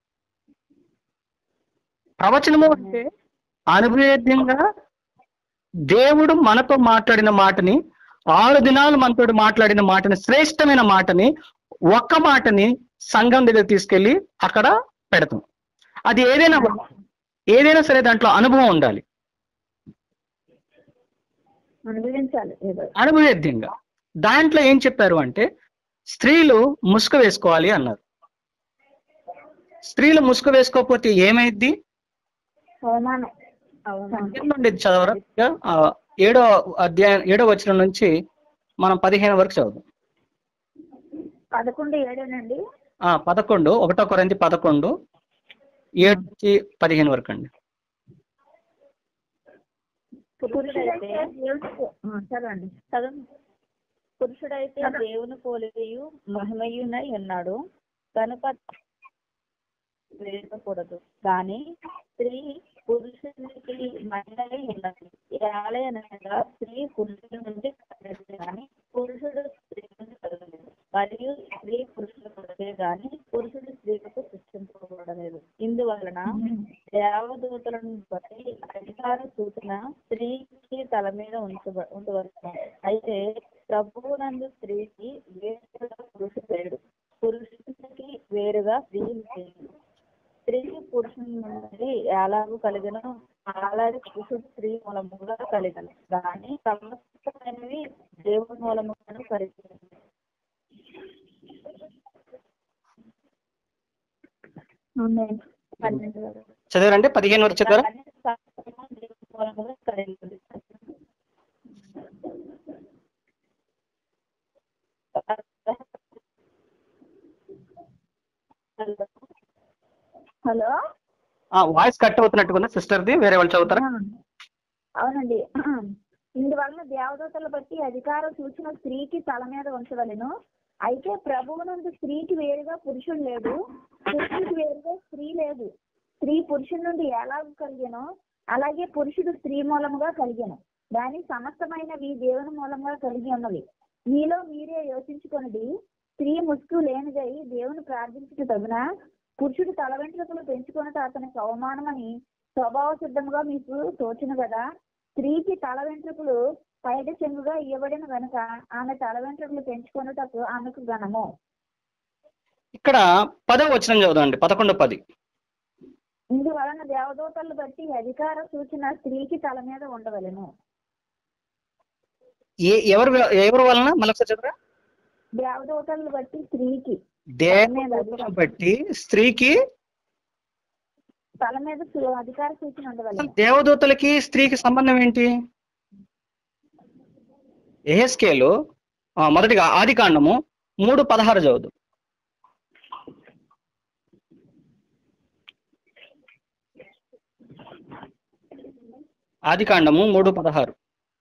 ప్రవచనము అంటే అనుభవేద్యంగా దేవుడు మనతో మాట్లాడిన మాటని ఆరు దినాలు మనతో మాట్లాడిన మాటని శ్రేష్టమైన మాటని ఒక్క మాటని సంఘం దగ్గర తీసుకెళ్లి అక్కడ పెడతాం అది ఏదైనా ఏదైనా సరే దాంట్లో అనుభవం ఉండాలి అనుభవించాలి ఏదో అనుభవేద్యంగా దాంట్లో ఏం చెప్పారు అంటే స్త్రీలు ముసుగు వేసుకోవాలి అన్నారు స్త్రీలు ముసుగు వేసుకోకపోతే ఏమైద్ది అవమానం ఎన్ని ఉండేది చదవరా ఆ, ఏడో అధ్యాయం ఏడో వచనం నుంచి మనం పదిహేను వరకు చదువుదాం పదకొండు ఏడేనండి ఆ పదకొండు ఒకటో కొరింది పదకొండు ఏడు నుంచి పదిహేను వరకు అండి పురుషుడైతే దేవుడికి- ఆ, చదవండి చదువు పురుషుడైతే దేవుని పోలియు మహిమయునై ఉన్నాడు కనుక వేయకూడదు కానీ స్త్రీ పురుషునికి మహిళై ఉన్నది ఏలయనగా స్త్రీ పురుషుల నుండి కలగలేదు కానీ పురుషుడు స్త్రీ నుండి కలగలేదు మరియు స్త్రీ పురుషులు కొడతే గాని పురుషుడు స్త్రీలకు సృష్టింపబడలేదు ఇందువలన దేవదూతలను బట్టి అధికార సూచన స్త్రీకి తల మీద ఉంచబ ఉండవలసిన అయితే ప్రభువునందు స్త్రీకి వేరుగా పురుషుడు లేడు పురుషునికి వేరుగా స్త్రీ లేదు స్త్రీ పురుషుని నుండి ఎలాగూ కలిగిన అలాగే పురుషుడు స్త్రీ మూలముగా కలిగను కానీ సమస్తమైనవి దేవుని మూలముగా కలిగింది అవునండి. పన్నెండు వరకు. చదివారంటే పదిహేను వరకు చదివారా కానీ సమస్తము దేవుని మూలముగా కలిగింది హలో వాయిస్ కట్ అవుతున్నట్టుగా సిస్టర్ది వేరే వాళ్ళు చదువుతారా అవునండి ఇందువలన దేవదూతలు బట్టి అధికార సూచన స్త్రీకి తల మీద ఉంచవలెను అయితే ప్రభువు నుండి స్త్రీకి వేరుగా పురుషుడు లేడు పురుషుడికి వేరుగా స్త్రీ లేదు స్త్రీ పురుషుడి నుండి ఎలాగ కలిగానో అలాగే పురుషుడు స్త్రీ మూలముగా కలిగాను దాని సమస్తమైనవి దేవుని మూలంగా కలిగి ఉన్నవి మీలో మీరే యోచించుకొనిది స్త్రీ ముసుగు లేనిదై దేవుని ప్రార్థించుట తగున పురుషుడు తల వెంట్రుకలు పెంచుకొనట అతనికి అవమానమని స్వభావ సిద్ధముగా మీకు తోచును కదా స్త్రీకి తల వెంట్రుకలు పైట చెంగుగా ఇవ్వబడిన గనుక ఆమె తల వెంట్రుకలు పెంచుకొనుటకు ఆమెకు ఘనము ఇక్కడ పదో వచనం చదువుదామండి పదకొండు పది ఇందువలన దేవదూతలు బట్టి అధికార సూచన స్త్రీకి తల మీద ఉండవలెను ఏ ఎవరు ఎవరి వలన మళ్ళొకసారి చదువురా దేవదూతలు బట్టి స్త్రీకి దేవతను బట్టి స్త్రీకి తల మీద సు- అధికార సూచన ఉండవలెను దేవదూతలకి స్త్రీకి సంబంధం ఏంటి ఎహెస్కేలు ఆ, మొదటిగా ఆది కాండము మూడు పదహారు చదువు ఆది కాండము మూడు పదహారు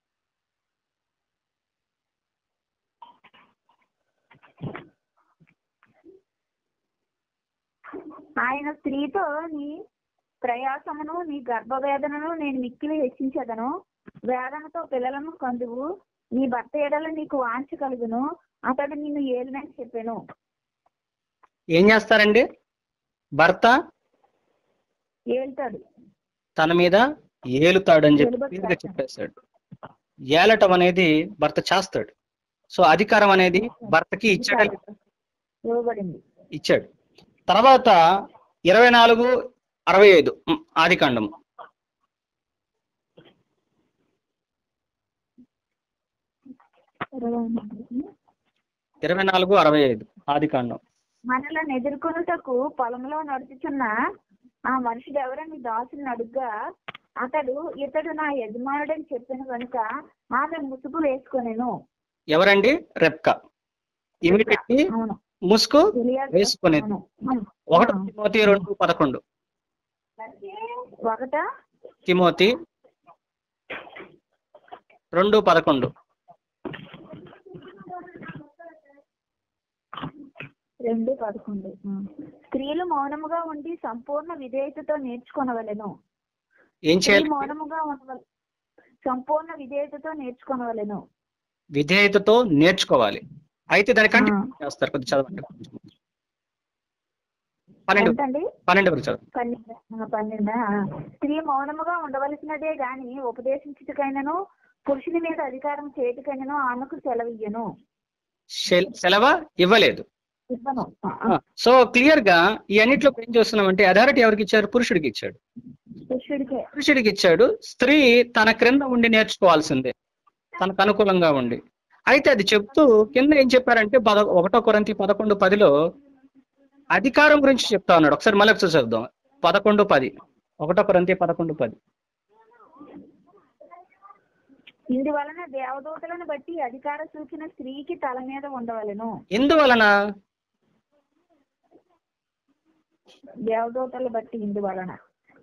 ఆయన స్త్రీతో నీ ప్రయాసమును నీ గర్భవేదనను నేను మిక్కిలి హెచ్చించదను వేదనతో పిల్లలను కందువు నీ భర్త ఎడల నీకు వాంఛ కలుగును అతడు నిన్ను ఏలినని చెప్పాను ఏం చేస్తారండి భర్త ఏళ్తాడు తన మీద ఏలుతాడని చెప్పి ఏలుబడి క్లియర్గా చేస్తాడు. చెప్పేశాడు ఏలటం అనేది భర్త చేస్తాడు సో అధికారం అనేది భర్తకి ఇచ్చాడు ఇవ్వబడింది ఇచ్చాడు తర్వాత ఇరవై నాలుగు అరవై ఐదు ఉమ్, ఆది కాండము ఇరవై నాలుగు అరవై ఐదు ఆది కాండం మనలను ఎదుర్కొనుటకు పొలంలో నడుచుచున్న ఆ మనుషుడు ఎవరని దాసుని అడుగ్గా అతడు ఇతడు నా యజమానుడని చెప్పిన కనుక ఆమె ముసుగు వేసుకొనెను ఎవరండి రెప్కా ఇవి పెట్టి అవును ముసుగు తెలియాలి వేసుకునేది అవును. అవును. ఒకటి తిమోతి రెండు పదకొండు ఒకట తిమోతి రెండు పదకొండు రెండు పదకొండు స్త్రీలు మౌనముగా ఉండి సంపూర్ణ విధేయతతో నేర్చుకొనవలెను ఏం స్త్రీ చేయాలి మౌనముగా ఉండవల సంపూర్ణ విధేయతతో నేర్చుకొనవలెను విధేయతతో నేర్చుకోవాలి అయితే దాని కంటిన్యూ ఆ. చేస్తారు కొద్ది చదవండి పన్నెండు ఏంటండి పన్నెండు వరకు చదవండి పన్నెండు ఆ, పన్నెండా స్త్రీ మౌనముగా ఉండవలసినదే గాని ఉపదేశించుటకైనను పురుషుని మీద అధికారం చేయటకైనను ఆమెకు సెలవియ్యను సెల- సెలవ ఇవ్వలేదు ఇవ్వను ఆ, ఆ. సో క్లియర్ గా ఈ అన్నిట్లో ఏం చేస్తున్నామంటే అథారిటీ ఎవరికి ఇచ్చారు పురుషుడికి ఇచ్చాడు పురుషుడికే పురుషుడికి ఇచ్చాడు స్త్రీ తన క్రింద ఉండి నేర్చుకోవాల్సిందే తనకు అనుకూలంగా ఉండి అయితే అది చెప్తూ కింద ఏం చెప్పారంటే పద ఒకటో కొరంతి పదకొండు పదిలో అధికారం గురించి చెప్తా ఉన్నాడు ఒకసారి మళ్ళీ ఒకసారి చదువుదాం పదకొండు పది ఒకటో కొరంతి పదకొండు పది ఇందువలన దేవదూతలను బట్టి అధికార సూచన స్త్రీకి తల మీద ఉండవలెను ఎందువలన దేవదూతలు బట్టి ఇందువలన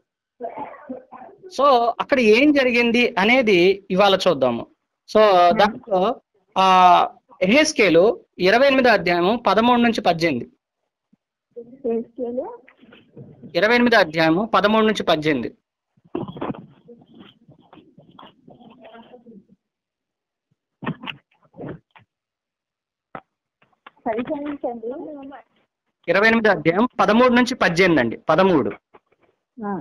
సో అక్కడ ఏం జరిగింది అనేది ఇవాళ చూద్దాము సో దాంట్లో ఆ ఎహెస్కేలు ఇరవై ఎనిమిదో అధ్యాయము పదమూడు నుంచి పద్దెనిమిది చేసుకేలు ఇరవై ఎనిమిదో అధ్యాయము పదమూడు నుంచి పద్దెనిమిది పరిశీలించండి ఇరవై ఎనిమిదో అధ్యాయం పదమూడు నుంచి పద్దెనిమిది అండి పదమూడు ఆ.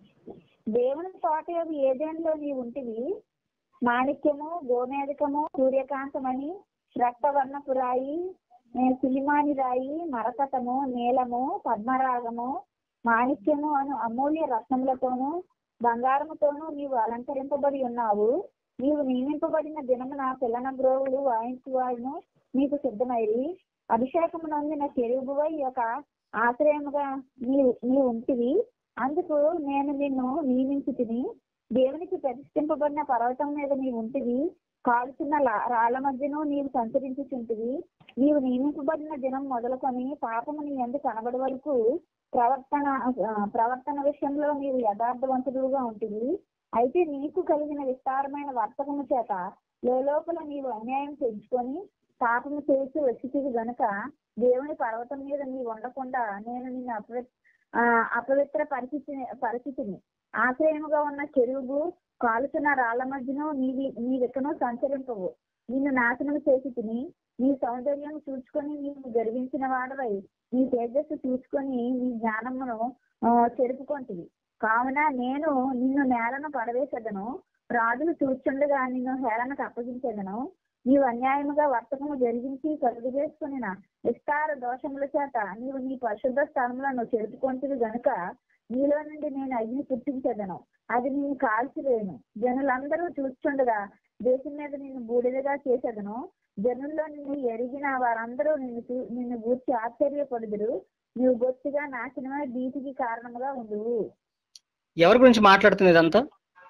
దేవుని తోట యొక్క ఏదేంలో నీ ఉంటివి మాణిక్యము గోమేధికము సూర్యకాంతమని రక్తవర్ణపు రాయి ఏ, సిలిమాని రాయి మరకతము నీలము పద్మరాగము మాణిక్యము అను అమూల్య రత్నములతోనూ బంగారముతోనూ నీవు అలంకరింపబడి ఉన్నావు నీవు నియమింపబడిన దినమున పిల్లన బ్రోవులు వాయించువాడును నీకు సిద్ధమైరి అభిషేకము నొందిన చెరువువై ఒక ఆశ్రయముగా నీవు నీవు ఉంటివి అందుకు నేను నిన్ను నియమించి తిని దేవునికి ప్రతిష్ఠింపబడిన పర్వతం మీద నీవు ఉంటివి కాల్చిన లా- రాళ్ల మధ్యను నీవు సంచరించుచుంటివి నీవు నియమింపబడిన దినం మొదలుకొని పాపము నీ ఎందుకు కనబడి వరకు ప్రవర్తన ఆ, ప్రవర్తన విషయంలో నీవు యథార్థవంతుడుగా ఉంటివి అయితే నీకు కలిగిన విస్తారమైన వర్తకము చేత లోపల నీవు అన్యాయం పెంచుకొని పాపము చేసి వచ్చితివి గనుక దేవుని పర్వతం మీద నీవు ఉండకుండా నేను నిన్ను అపవి ఆ, అపవిత్ర పరిస్థితి పరిస్థితిని ఆశ్రయముగా ఉన్న చెరువు కాలుతున్న రాళ్ల మధ్యను నీవి నీవెక్కనో సంచరింపవు నిన్ను నాశనం చేసి తిని నీ సౌందర్యం చూసుకొని నీవు గర్వించిన వాడవై నీ తేజస్సు చూసుకొని నీ జ్ఞానమును ఆ, చెరుపుకొంటివి కావున నేను నిన్ను నేలను పడవేసేదను రాజులు చూస్తుండగా నిన్ను హేళనకు అప్పగించేదను నీవు అన్యాయముగా వర్తకము జరిగించి కలుగు చేసుకుని విస్తార దోషముల చేత నీవు నీ పరిశుద్ధ స్థలములను చెరుపుకొంటివి గనుక నీలో నుండి నేను అగ్ని పుట్టించదను అది నేను కాల్చివేయను జనులందరూ చూస్తుండగా దేశం మీద నిన్ను బూడిదగా చేసేదను జనుల్లో నిన్ను ఎరిగిన వారందరూ నిన్ను చూ- నిన్ను గూర్చి ఆశ్చర్యపడుదురు నీవు బొత్తిగా నాశనమై భీతికి కారణముగా ఉండువు ఎవరి గురించి మాట్లాడుతుంది ఇదంతా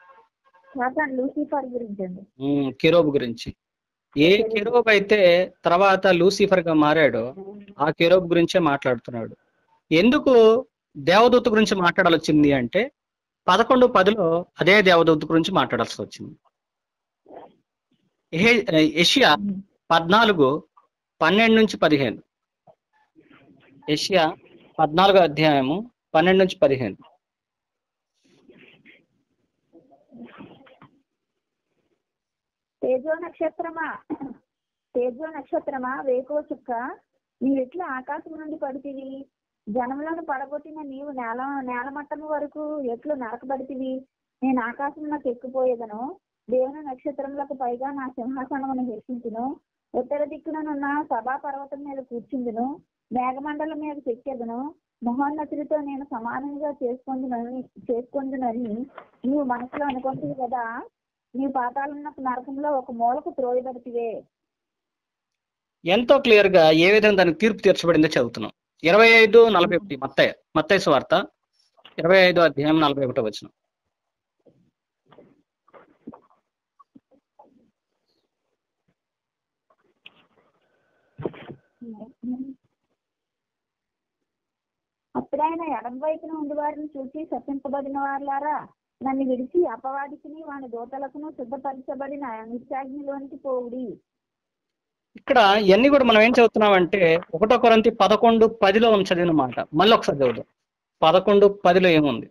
సాతాన్ లూసిఫర్ గురించి అండి ఉమ్, కెరోబు గురించి ఏ కెరోబ్ అయితే తర్వాత లూసిఫర్ గా మారాడో ఆ కెరోబ్ గురించే మాట్లాడుతున్నాడు ఎందుకు దేవదూత గురించి మాట్లాడాల్సి వచ్చింది అంటే పదకొండు పదిలో అదే దేవదూత గురించి మాట్లాడాల్సి వచ్చింది ఎహే- ఏషియా పద్నాలుగు పన్నెండు నుంచి పదిహేను ఏషియా పద్నాలుగో అధ్యాయము పన్నెండు నుంచి పదిహేను తేజో నక్షత్రమా తేజో నక్షత్రమా వేకువ చుక్క నీవెట్లా ఆకాశం నుండి పడితివి జనములను పడగొట్టిన నీవు నేల నేలమట్టము వరకు ఎట్లు నరకబడితివి నేను ఆకాశంలోకి ఎక్కిపోయేదను దేవుని నక్షత్రములకు పైగా నా సింహాసనమును హెచ్చించును ఉత్తర దిక్కుననున్న సభా పర్వతం మీద కూర్చుందును మేఘమండలం మీద చెక్కెదను మహోన్నతుడితో నేను సమానంగా చేసుకుందునని చేసుకుందునని నీవు మనసులో అనుకుంటుంది కదా నీ పాతాళమున నరకంలో ఒక మూలకు త్రోయబడితివే ఎంతో క్లియర్ గా ఏ విధంగా దానికి తీర్పు తీర్చబడిందో చదువుతున్నాం ఇరవై ఐదు నలభై ఒకటి మత్తయ్య మత్తయ్య సువార్త ఇరవై ఐదో అధ్యాయం నలభై ఒకటో వచ్చిన అప్పుడైన ఎడం వైపున ఉండి వారిని చూసి శపింపబడిన వారులారా నన్ను విడిచి అపవాదికిని వాని దోతలకును సిద్ధపరచబడిన నిత్యాగ్నిలోనికి పోవుడి ఇక్కడ ఇవన్నీ కూడా మనం ఏం చదువుతున్నామంటే ఒకటో కొరంతి పదకొండు పదిలో ఉన్న చదివిన మాట మళ్ళీ ఒకసారి చదువుదాం పదకొండు పదిలో ఏముంది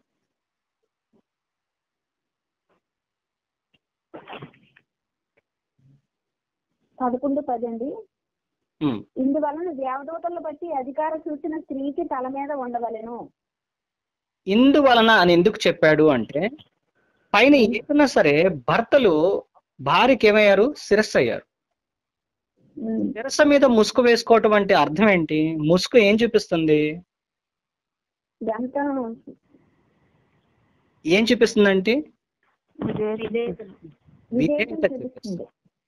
పదకొండు పది అండి ఉమ్, ఇందువలన దేవదూతలను బట్టి అధికార సూచన స్త్రీకి తల మీద ఉండవలెను ఇందువలన అని ఎందుకు చెప్పాడు అంటే పైన ఏదైనా సరే భర్తలు భార్యకి ఏమయ్యారు శిరస్సు అయ్యారు ఉమ్. శిరస్సు మీద ముసుగు వేసుకోవటం అంటే అర్థం ఏంటి ముసుగు ఏం చూపిస్తుంది ఇదంతా ఏం చూపిస్తుందంటే విధేయత విధేయత చూపిస్తుంది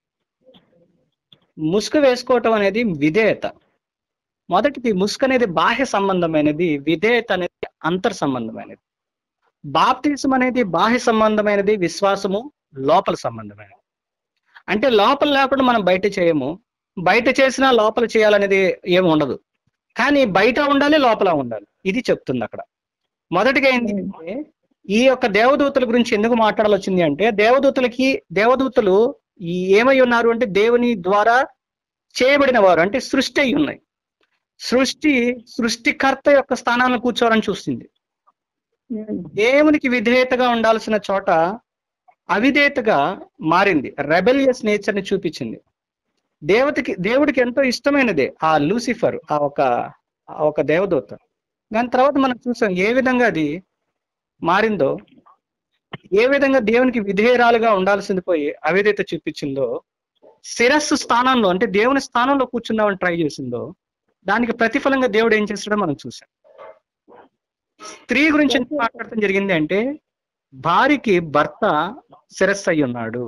ముసుగు వేసుకోవటం అనేది విధేయత మొదటిది ముసుగు అనేది బాహ్య సంబంధమైనది విధేయత అనేది అంతర్ సంబంధమైనది బాప్తిసం అనేది బాహ్య సంబంధమైనది విశ్వాసము లోపల సంబంధమైనది అంటే లోపల లేకుండా మనం బయట చేయము బయట చేసినా లోపల చేయాలనేది ఏమి ఉండదు కానీ బయట ఉండాలి లోపల ఉండాలి ఇది చెప్తుంది అక్కడ మొదటిగా ఏంటి అంటే ఈ యొక్క దేవదూతల గురించి ఎందుకు మాట్లాడాల్సి వచ్చింది అంటే దేవదూతలకి దేవదూతలు ఈ ఏమై ఉన్నారు అంటే దేవుని ద్వారా చేయబడిన వారు అంటే సృష్టి అయి ఉన్నాయి సృష్టి సృష్టికర్త యొక్క స్థానాలను కూర్చోవాలని చూస్తుంది ఉమ్. దేవునికి విధేయతగా ఉండాల్సిన చోట అవిధేయతగా మారింది రెబెలియస్ నేచర్ ని చూపించింది దేవతకి దేవుడికి ఎంతో ఇష్టమైనదే ఆ లూసిఫర్ ఆ ఒక ఆ ఒక దేవదూత దాని తర్వాత మనం చూసాం ఏ విధంగా అది మారిందో ఏ విధంగా దేవునికి విధేయరాలుగా ఉండాల్సింది పోయి అవిధేయత చూపించిందో శిరస్సు స్థానంలో అంటే దేవుని స్థానంలో కూర్చుందామని ట్రై చేసిందో దానికి ప్రతిఫలంగా దేవుడు ఏం చేస్తాడో మనం చూసాం స్త్రీ గురించి ఎందుకు మాట్లాడటం జరిగింది అంటే భార్యకి భర్త శిరస్సు అయి ఉన్నాడు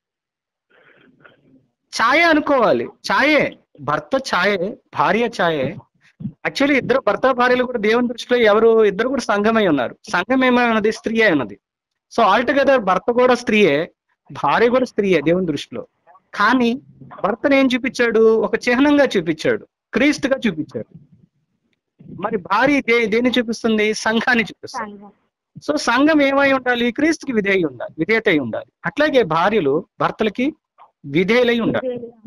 ఛాయే అనుకోవాలి ఛాయే భర్త ఛాయే భార్య ఛాయే యాక్చువల్లీ ఇద్దరు భర్త భార్యలు కూడా దేవుని దృష్టిలో ఎవరు ఇద్దరు కూడా సంఘమై ఉన్నారు సంఘం ఏమై ఉన్నది స్త్రీ అయి ఉన్నది సో ఆల్టుగెదర్ భర్త కూడా స్త్రీయే భార్య కూడా స్త్రీయే దేవుని దృష్టిలో కానీ భర్తను ఏం చూపించాడు ఒక చిహ్నంగా చూపించాడు క్రీస్తుగా చూపించాడు మరి భార్య దే దేన్ని చూపిస్తుంది సంఘాన్ని చూపిస్తుంది సంఘం. సో సంఘం ఏమై ఉండాలి క్రీస్తుకి విధేయ ఉండాలి విధేయత అయి ఉండాలి అట్లాగే భార్యలు భర్తలకి విధేయులై ఉండాలి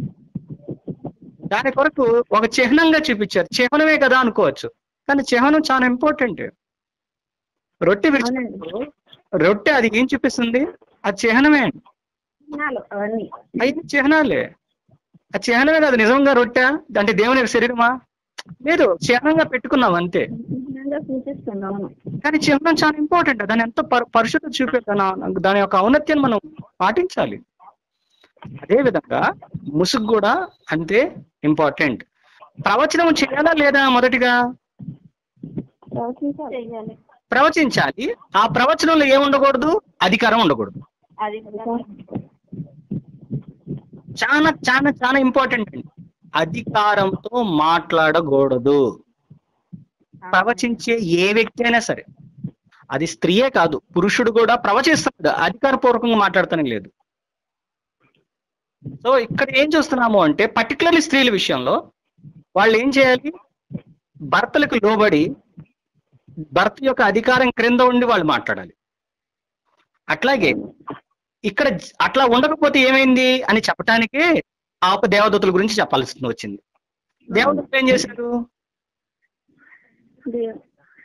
దాని కొరకు ఒక చిహ్నంగా చూపించారు చిహ్నమే కదా అనుకోవచ్చు కానీ చిహ్నం చాలా ఇంపార్టెంట్ రొట్టె విరిచినప్పుడు రొట్టె అది ఏం చూపిస్తుంది ఆ చిహ్నమే అండి చిహ్నాలు అవన్నీ ఐదు చిహ్నాలే ఆ చిహ్నమే కాదు నిజంగా రొట్టె అంటే దేవుని శరీరమా లేదు చిహ్నంగా పెట్టుకున్నాం అంతే చిహ్నంగా సూచిస్తుంది అవును కానీ చిహ్నం చాలా ఇంపార్టెంట్ దాని ఎంతో పరి- పరిశుద్ధ చూపే దాని- దాని యొక్క ఔన్నత్యాన్ని మనం పాటించాలి అదే విధంగా ముసుగు కూడా అంతే ఇంపార్టెంట్ ప్రవచనం చేయాలా లేదా మొదటిగా ప్రవచించాలి చేయాలి ప్రవచించాలి ఆ ప్రవచనంలో ఏముండకూడదు అధికారం ఉండకూడదు అది చాలా చాలా చాలా ఇంపార్టెంట్ అండి అధికారంతో మాట్లాడకూడదు ప్రవచించే ఏ వ్యక్తి అయినా సరే అది స్త్రీయే కాదు పురుషుడు కూడా ప్రవచిస్తాడు అధికారపూర్వకంగా మాట్లాడతానే లేదు సో ఇక్కడ ఏం చూస్తున్నాము అంటే పర్టికులర్లీ స్త్రీల విషయంలో వాళ్ళు ఏం చేయాలి భర్తలకు లోబడి భర్త యొక్క అధికారం క్రింద ఉండి వాళ్ళు మాట్లాడాలి అట్లాగే ఇక్కడ జ- అట్లా ఉండకపోతే ఏమైంది అని చెప్పటానికే ఆ ఒక దేవదూతల గురించి చెప్పాల్సి వచ్చింది దేవదూతలు ఏం చేశారు దేవ్-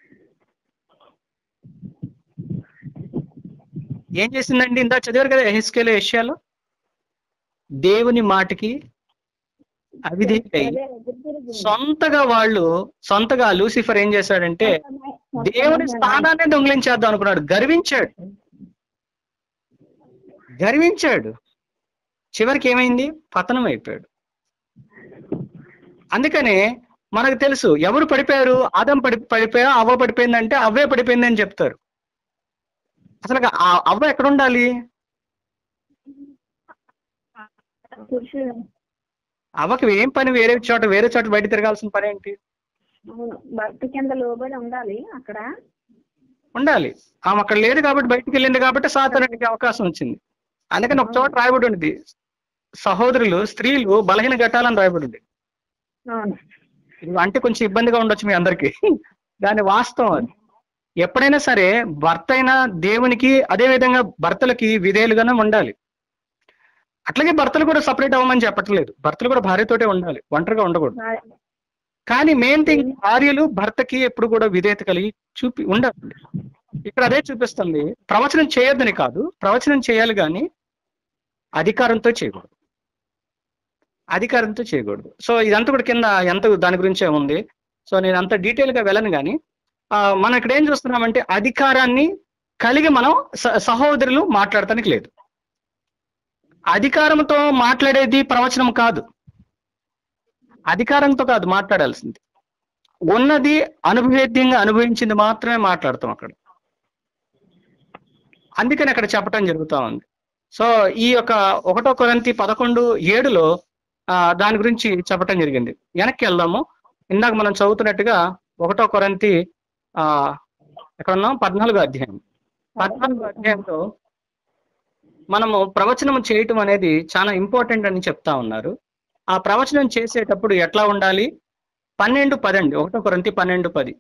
ఏం చేసిందండి ఇందా చదివారు కదా ఎహెస్కేలో ఏషియాలో దేవుని మాటకి అవిధేయులై అదే ఎదురు తిరిగింది. సొంతగా వాళ్ళు సొంతగా లూసిఫర్ ఏం చేశాడంటే దేవుని స్థానాన్ని దొంగిలించేద్దాం అనుకున్నాడు గర్వించాడు గర్వించాడు చివరికి ఏమైంది పతనం అయిపోయాడు అందుకనే మనకు తెలుసు ఎవరు పడిపోయారు ఆదం పడి పడిపోయా అవ్వ పడిపోయిందంటే అవ్వే పడిపోయింది అని చెప్తారు అసలు ఆ అవ్వ ఎక్కడ ఉండాలి పురుషుడు అవ్వకి ఏం పని వేరే చోట వేరే చోట బయట తిరగాల్సిన పని ఏంటి అవును భర్త కింద లోబడి ఉండాలి అక్కడ ఉండాలి ఆమె అక్కడ లేదు కాబట్టి బయటికి వెళ్ళింది కాబట్టి సాతానికి అవకాశం వచ్చింది అందుకని ఒక చోట రాయబడి ఉంది సహోదరులు స్త్రీలు బలహీన ఘట్టాలని రాయబడి ఉంది అవును ఇది అంటే కొంచెం ఇబ్బందిగా ఉండొచ్చు మీ అందరికి దాని వాస్తవం అది ఎప్పుడైనా సరే భర్త అయినా దేవునికి అదే విధంగా భర్తలకి విధేయులుగానే ఉండాలి అట్లాగే భర్తలు కూడా సపరేట్ అవ్వమని చెప్పట్లేదు భర్తలు కూడా భార్యతోటే ఉండాలి ఒంటరిగా ఉండకూడదు భా- కానీ మెయిన్ థింగ్ భార్యలు భర్తకి ఎప్పుడు కూడా విధేయత కలిగి చూపి ఉండాలి ఇక్కడ అదే చూపిస్తుంది ప్రవచనం చేయొద్దని కాదు ప్రవచనం చేయాలి కానీ అధికారంతో చేయకూడదు అధికారంతో చేయకూడదు సో ఇదంతా కూడా కింద ఎంత దాని గురించే ఉంది సో నేను అంత డీటెయిల్ గా వెళ్ళను కానీ ఆ, మనం ఇక్కడ ఏం చూస్తున్నామంటే అధికారాన్ని కలిగి మనం స- సహోదరులు మాట్లాడటానికి లేదు అధికారంతో మాట్లాడేది ప్రవచనం కాదు అధికారంతో కాదు మాట్లాడాల్సింది ఉన్నది అనుభవేద్యంగా అనుభవించింది మాత్రమే మాట్లాడతాం అక్కడ అందుకని అక్కడ చెప్పటం జరుగుతూ ఉంది సో ఈ యొక్క ఒకటో కొరంతి పదకొండు ఏడులో ఆ, దాని గురించి చెప్పటం జరిగింది వెనక్కి వెళ్దాము ఇందాక మనం చదువుతున్నట్టుగా ఒకటో కొరంతి ఆ ఎక్కడ ఉన్నాం పద్నాలుగో అధ్యాయం పద్నాలుగో అధ్యాయంలో మనము ప్రవచనం చేయటం అనేది చాలా ఇంపార్టెంట్ అని చెప్తా ఉన్నారు ఆ ప్రవచనం చేసేటప్పుడు ఎట్లా ఉండాలి పన్నెండు పదండి ఒకటో కొరంతి పన్నెండు పది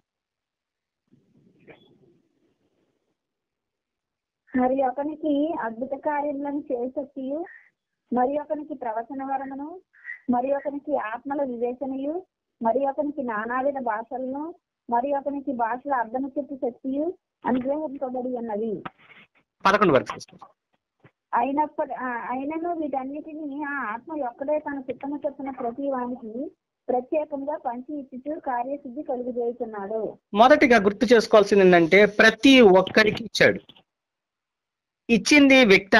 మరి ఒకనికి అద్భుత కార్యములను చేసక్తియు మరి ఒకనికి ప్రవచన వరమును మరి ఒకనికి ఆత్మల వివేచనయు మరి ఒకనికి నానావిధ భాషలను మరి ఒకనికి భాషల అర్థము చెప్పు శక్తియు అనుగ్రహింపబడి ఉన్నవి పదకొండు వరకు చూస్తాం. అయినప్పటి ఆ, అయినను వీటన్నిటిని ఆ ఆత్మ ఒక్కడే తన చిత్తము చెప్పిన ప్రతి వానికి ప్రత్యేకంగా పంచి ఇచ్చుచు కార్యసిద్ధి కలుగు చేస్తున్నాడు మొదటిగా గుర్తు చేసుకోవాల్సింది ఏంటంటే ప్రతి ఒక్కరికి ఇచ్చాడు ఇచ్చింది వ్యక్త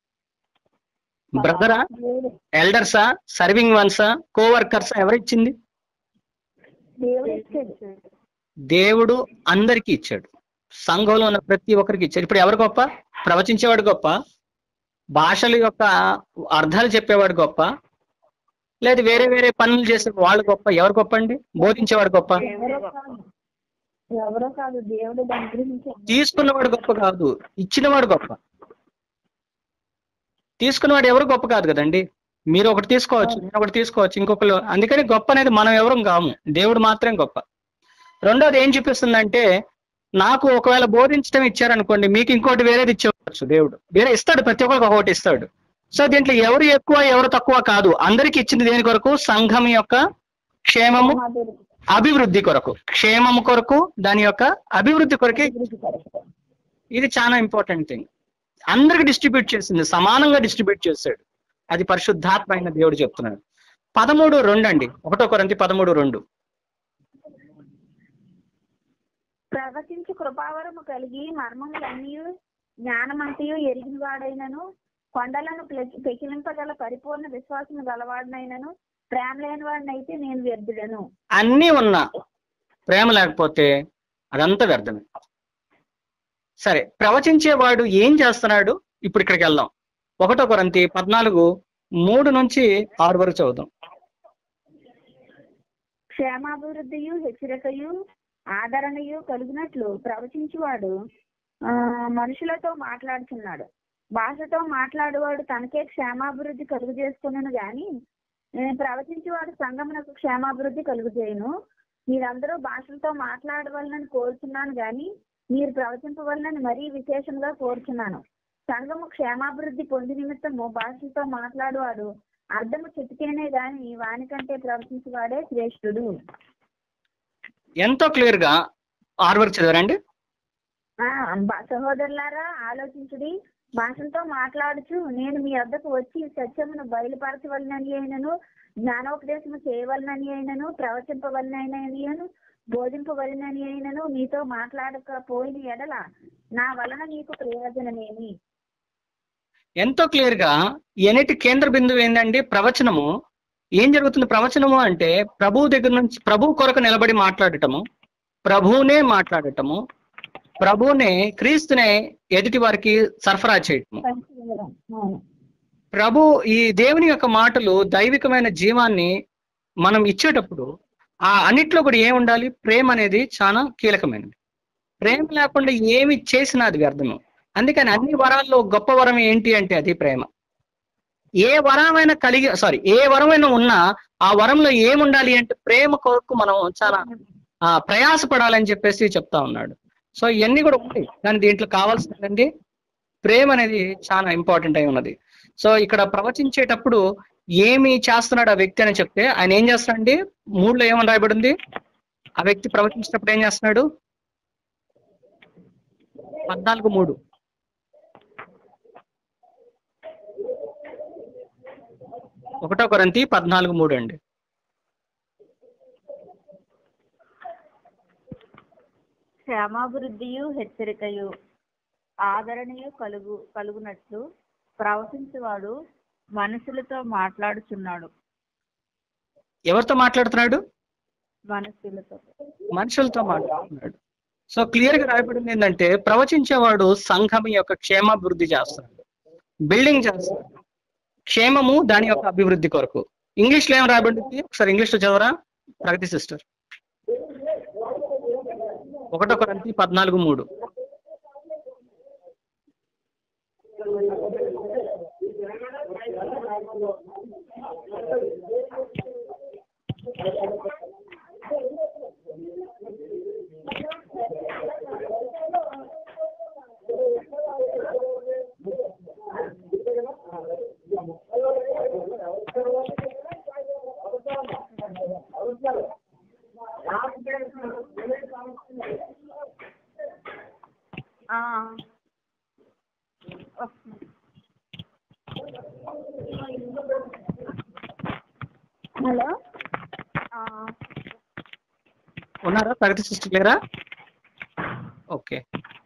బ్రదరా దేవుడు ఎల్డర్సా సర్వింగ్ వన్సా కోవర్కర్సా ఎవరిచ్చింది దేవుడు ఇచ్చాడు దేవుడు అందరికీ ఇచ్చాడు సంఘంలో ఉన్న ప్రతి ఒక్కరికి ఇచ్చాడు ఇప్పుడు ఎవరు గొప్ప ప్రవచించేవాడు గొప్ప భాషల యొక్క అర్థాలు చెప్పేవాడు గొప్ప లేదు వేరే వేరే పనులు చేసే వాళ్ళు గొప్ప ఎవరు గొప్ప అండి బోధించేవాడు గొప్ప ఎవరో కాదు ఎవరో కాదు దేవుడు దాని గురించి తీసుకున్నవాడు గొప్ప కాదు ఇచ్చినవాడు గొప్ప తీసుకున్నవాడు ఎవరు గొప్ప కాదు కదండి మీరు ఒకటి తీసుకోవచ్చు నేను ఒకటి తీసుకోవచ్చు ఇంకొకరు అందుకని గొప్ప అనేది మనం ఎవరం కాము దేవుడు మాత్రం గొప్ప రెండోది ఏం చూపిస్తుందంటే నాకు ఒకవేళ బోధించడం ఇచ్చారనుకోండి మీకు ఇంకోటి వేరేది ఇచ్చేవచ్చు దేవుడు వేరే ఇస్తాడు ప్రతి ఒక్కరికి ఒకటి ఇస్తాడు సో దీంట్లో ఎవరు ఎక్కువ ఎవరు తక్కువ కాదు అందరికి ఇచ్చింది దేని కొరకు సంఘం యొక్క క్షేమము మాధురి అభివృద్ధి కొరకు క్షేమము కొరకు దాని యొక్క అభివృద్ధి కొరకే అభివృద్ధి కొరకు. ఇది చాలా ఇంపార్టెంట్ థింగ్ అందరికి డిస్ట్రిబ్యూట్ చేసింది సమానంగా డిస్ట్రిబ్యూట్ చేశాడు అది పరిశుద్ధాత్మ అయిన దేవుడు చెప్తున్నాడు పదమూడు రెండు అండి ఒకటో కొరంతి పదమూడు రెండు ప్రవచించు కృపావరము కలిగి మర్మములన్నీ జ్ఞానమంతయు ఎరిగిన వాడైనను కొండలను పెకి- పెకిలింపగల పరిపూర్ణ విశ్వాసము గలవాడినైనను ప్రేమ లేని వాడినైతే నేను వ్యర్థుడను అన్నీ ఉన్నా ప్రేమ లేకపోతే అదంతా వ్యర్థమే సరే ప్రవచించేవాడు ఏం చేస్తున్నాడు ఇప్పుడు ఇక్కడికి వెళ్దాం ఒకటో కొరంతి పద్నాలుగు మూడు నుంచి ఆరు వరకు చదువుదాం క్షేమాభివృద్ధియు హెచ్చరికయు ఆదరణయు కలిగినట్లు ప్రవచించువాడు ఆ, మనుషులతో మాట్లాడుతున్నాడు భాషతో మాట్లాడేవాడు తనకే క్షేమాభివృద్ధి కలుగు చేసుకున్నాను గాని నేను ప్రవచించేవాడు సంగమునకు క్షేమాభివృద్ధి కలుగు చేయను మీరందరూ భాషలతో మాట్లాడవలనని కోరుచున్నాను గాని మీరు ప్రవచింపవలనని మరీ విశేషంగా కోరుచున్నాను సంఘము క్షేమాభివృద్ధి పొంది నిమిత్తము భాషలతో మాట్లాడువాడు అర్థము చెప్తేనే గాని వానికంటే ప్రవర్తించేవాడే శ్రేష్ఠుడు ఎంతో క్లియర్ గా ఆరు వరకు చదివారండి ఆ బ- సహోదరులారా ఆలోచించుడి భాషలతో మాట్లాడుచు నేను మీ వద్దకు వచ్చి సత్యమును బయలుపరచవలనని అయినను జ్ఞానోపదేశము చేయవలనని అయినను ప్రవచింపవలనని అయినను బోధింపవలనని అయినను మీతో మాట్లాడకపోయిన ఎడల నా వలన నీకు ప్రయోజనమేమి ఎంతో క్లియర్ గా ఎన్నిటి కేంద్ర బిందువు ఏంటండి ప్రవచనము ఏం జరుగుతుంది ప్రవచనము అంటే ప్రభువు దగ్గర నుంచి ప్రభువు కొరకు నిలబడి మాట్లాడటము ప్రభువునే మాట్లాడటము ప్రభువునే క్రీస్తునే ఎదుటి వారికి సరఫరా చేయటము పంచుకోవడం. అవును. ప్రభు ఈ దేవుని యొక్క మాటలు దైవికమైన జీవాన్ని మనం ఇచ్చేటప్పుడు ఆ అన్నిట్లో కూడా ఏం ఉండాలి ప్రేమ అనేది చాలా కీలకమైనది ప్రేమ లేకుండా ఏమి చేసినా అది వ్యర్థము అందుకని అన్ని వరాల్లో గొప్ప వరం ఏంటి అంటే అది ప్రేమ ఏ వరమైనా కలిగి సారీ ఏ వరమైనా ఉన్నా ఆ వరంలో ఏముండాలి అంటే ప్రేమ కొరకు మనం చాలా ఆ ప్రయాసపడాలని చెప్పేసి చెప్తా ఉన్నాడు సో ఇవన్నీ కూడా ఉంటాయి కానీ దీంట్లో కావాల్సిందండి ప్రేమ అనేది చాలా ఇంపార్టెంట్ అయి ఉన్నది సో ఇక్కడ ప్రవచించేటప్పుడు ఏమి చేస్తున్నాడు ఆ వ్యక్తి అని చెప్తే ఆయన ఏం చేస్తున్నాడండి మూడులో ఏమని రాయబడింది ఆ వ్యక్తి ప్రవచించేటప్పుడు ఏం చేస్తున్నాడు పద్నాలుగు మూడు ఒకటో కొరంతి పద్నాలుగు మూడు అండి క్షేమాభివృద్ధియు హెచ్చరికయు ఆదరణీయు కలుగు కలుగునట్లు ప్రవచించేవాడు మనుషులతో మాట్లాడుచున్నాడు ఎవరితో మాట్లాడుతున్నాడు మనుషులతో మనుషులతో మాట్లాడుతున్నాడు సో క్లియర్ గా రాయబడింది ఏంటంటే ప్రవచించేవాడు సంఘం యొక్క క్షేమాభివృద్ధి చేస్తాడు బిల్డింగ్ చేస్తాడు క్షేమము దాని యొక్క అభివృద్ధి కొరకు ఇంగ్లీష్ లో ఏం రాయబడింది ఒకసారి ఇంగ్లీష్ లో చదవరా ప్రగతి సిస్టర్ ఒకటో కొరంతి పద్నాలుగు మూడు ఆ. వస్తుంది. హలో ఆ. ఉన్నారా ప్రగతి సిస్టర్ లేరా ఓకే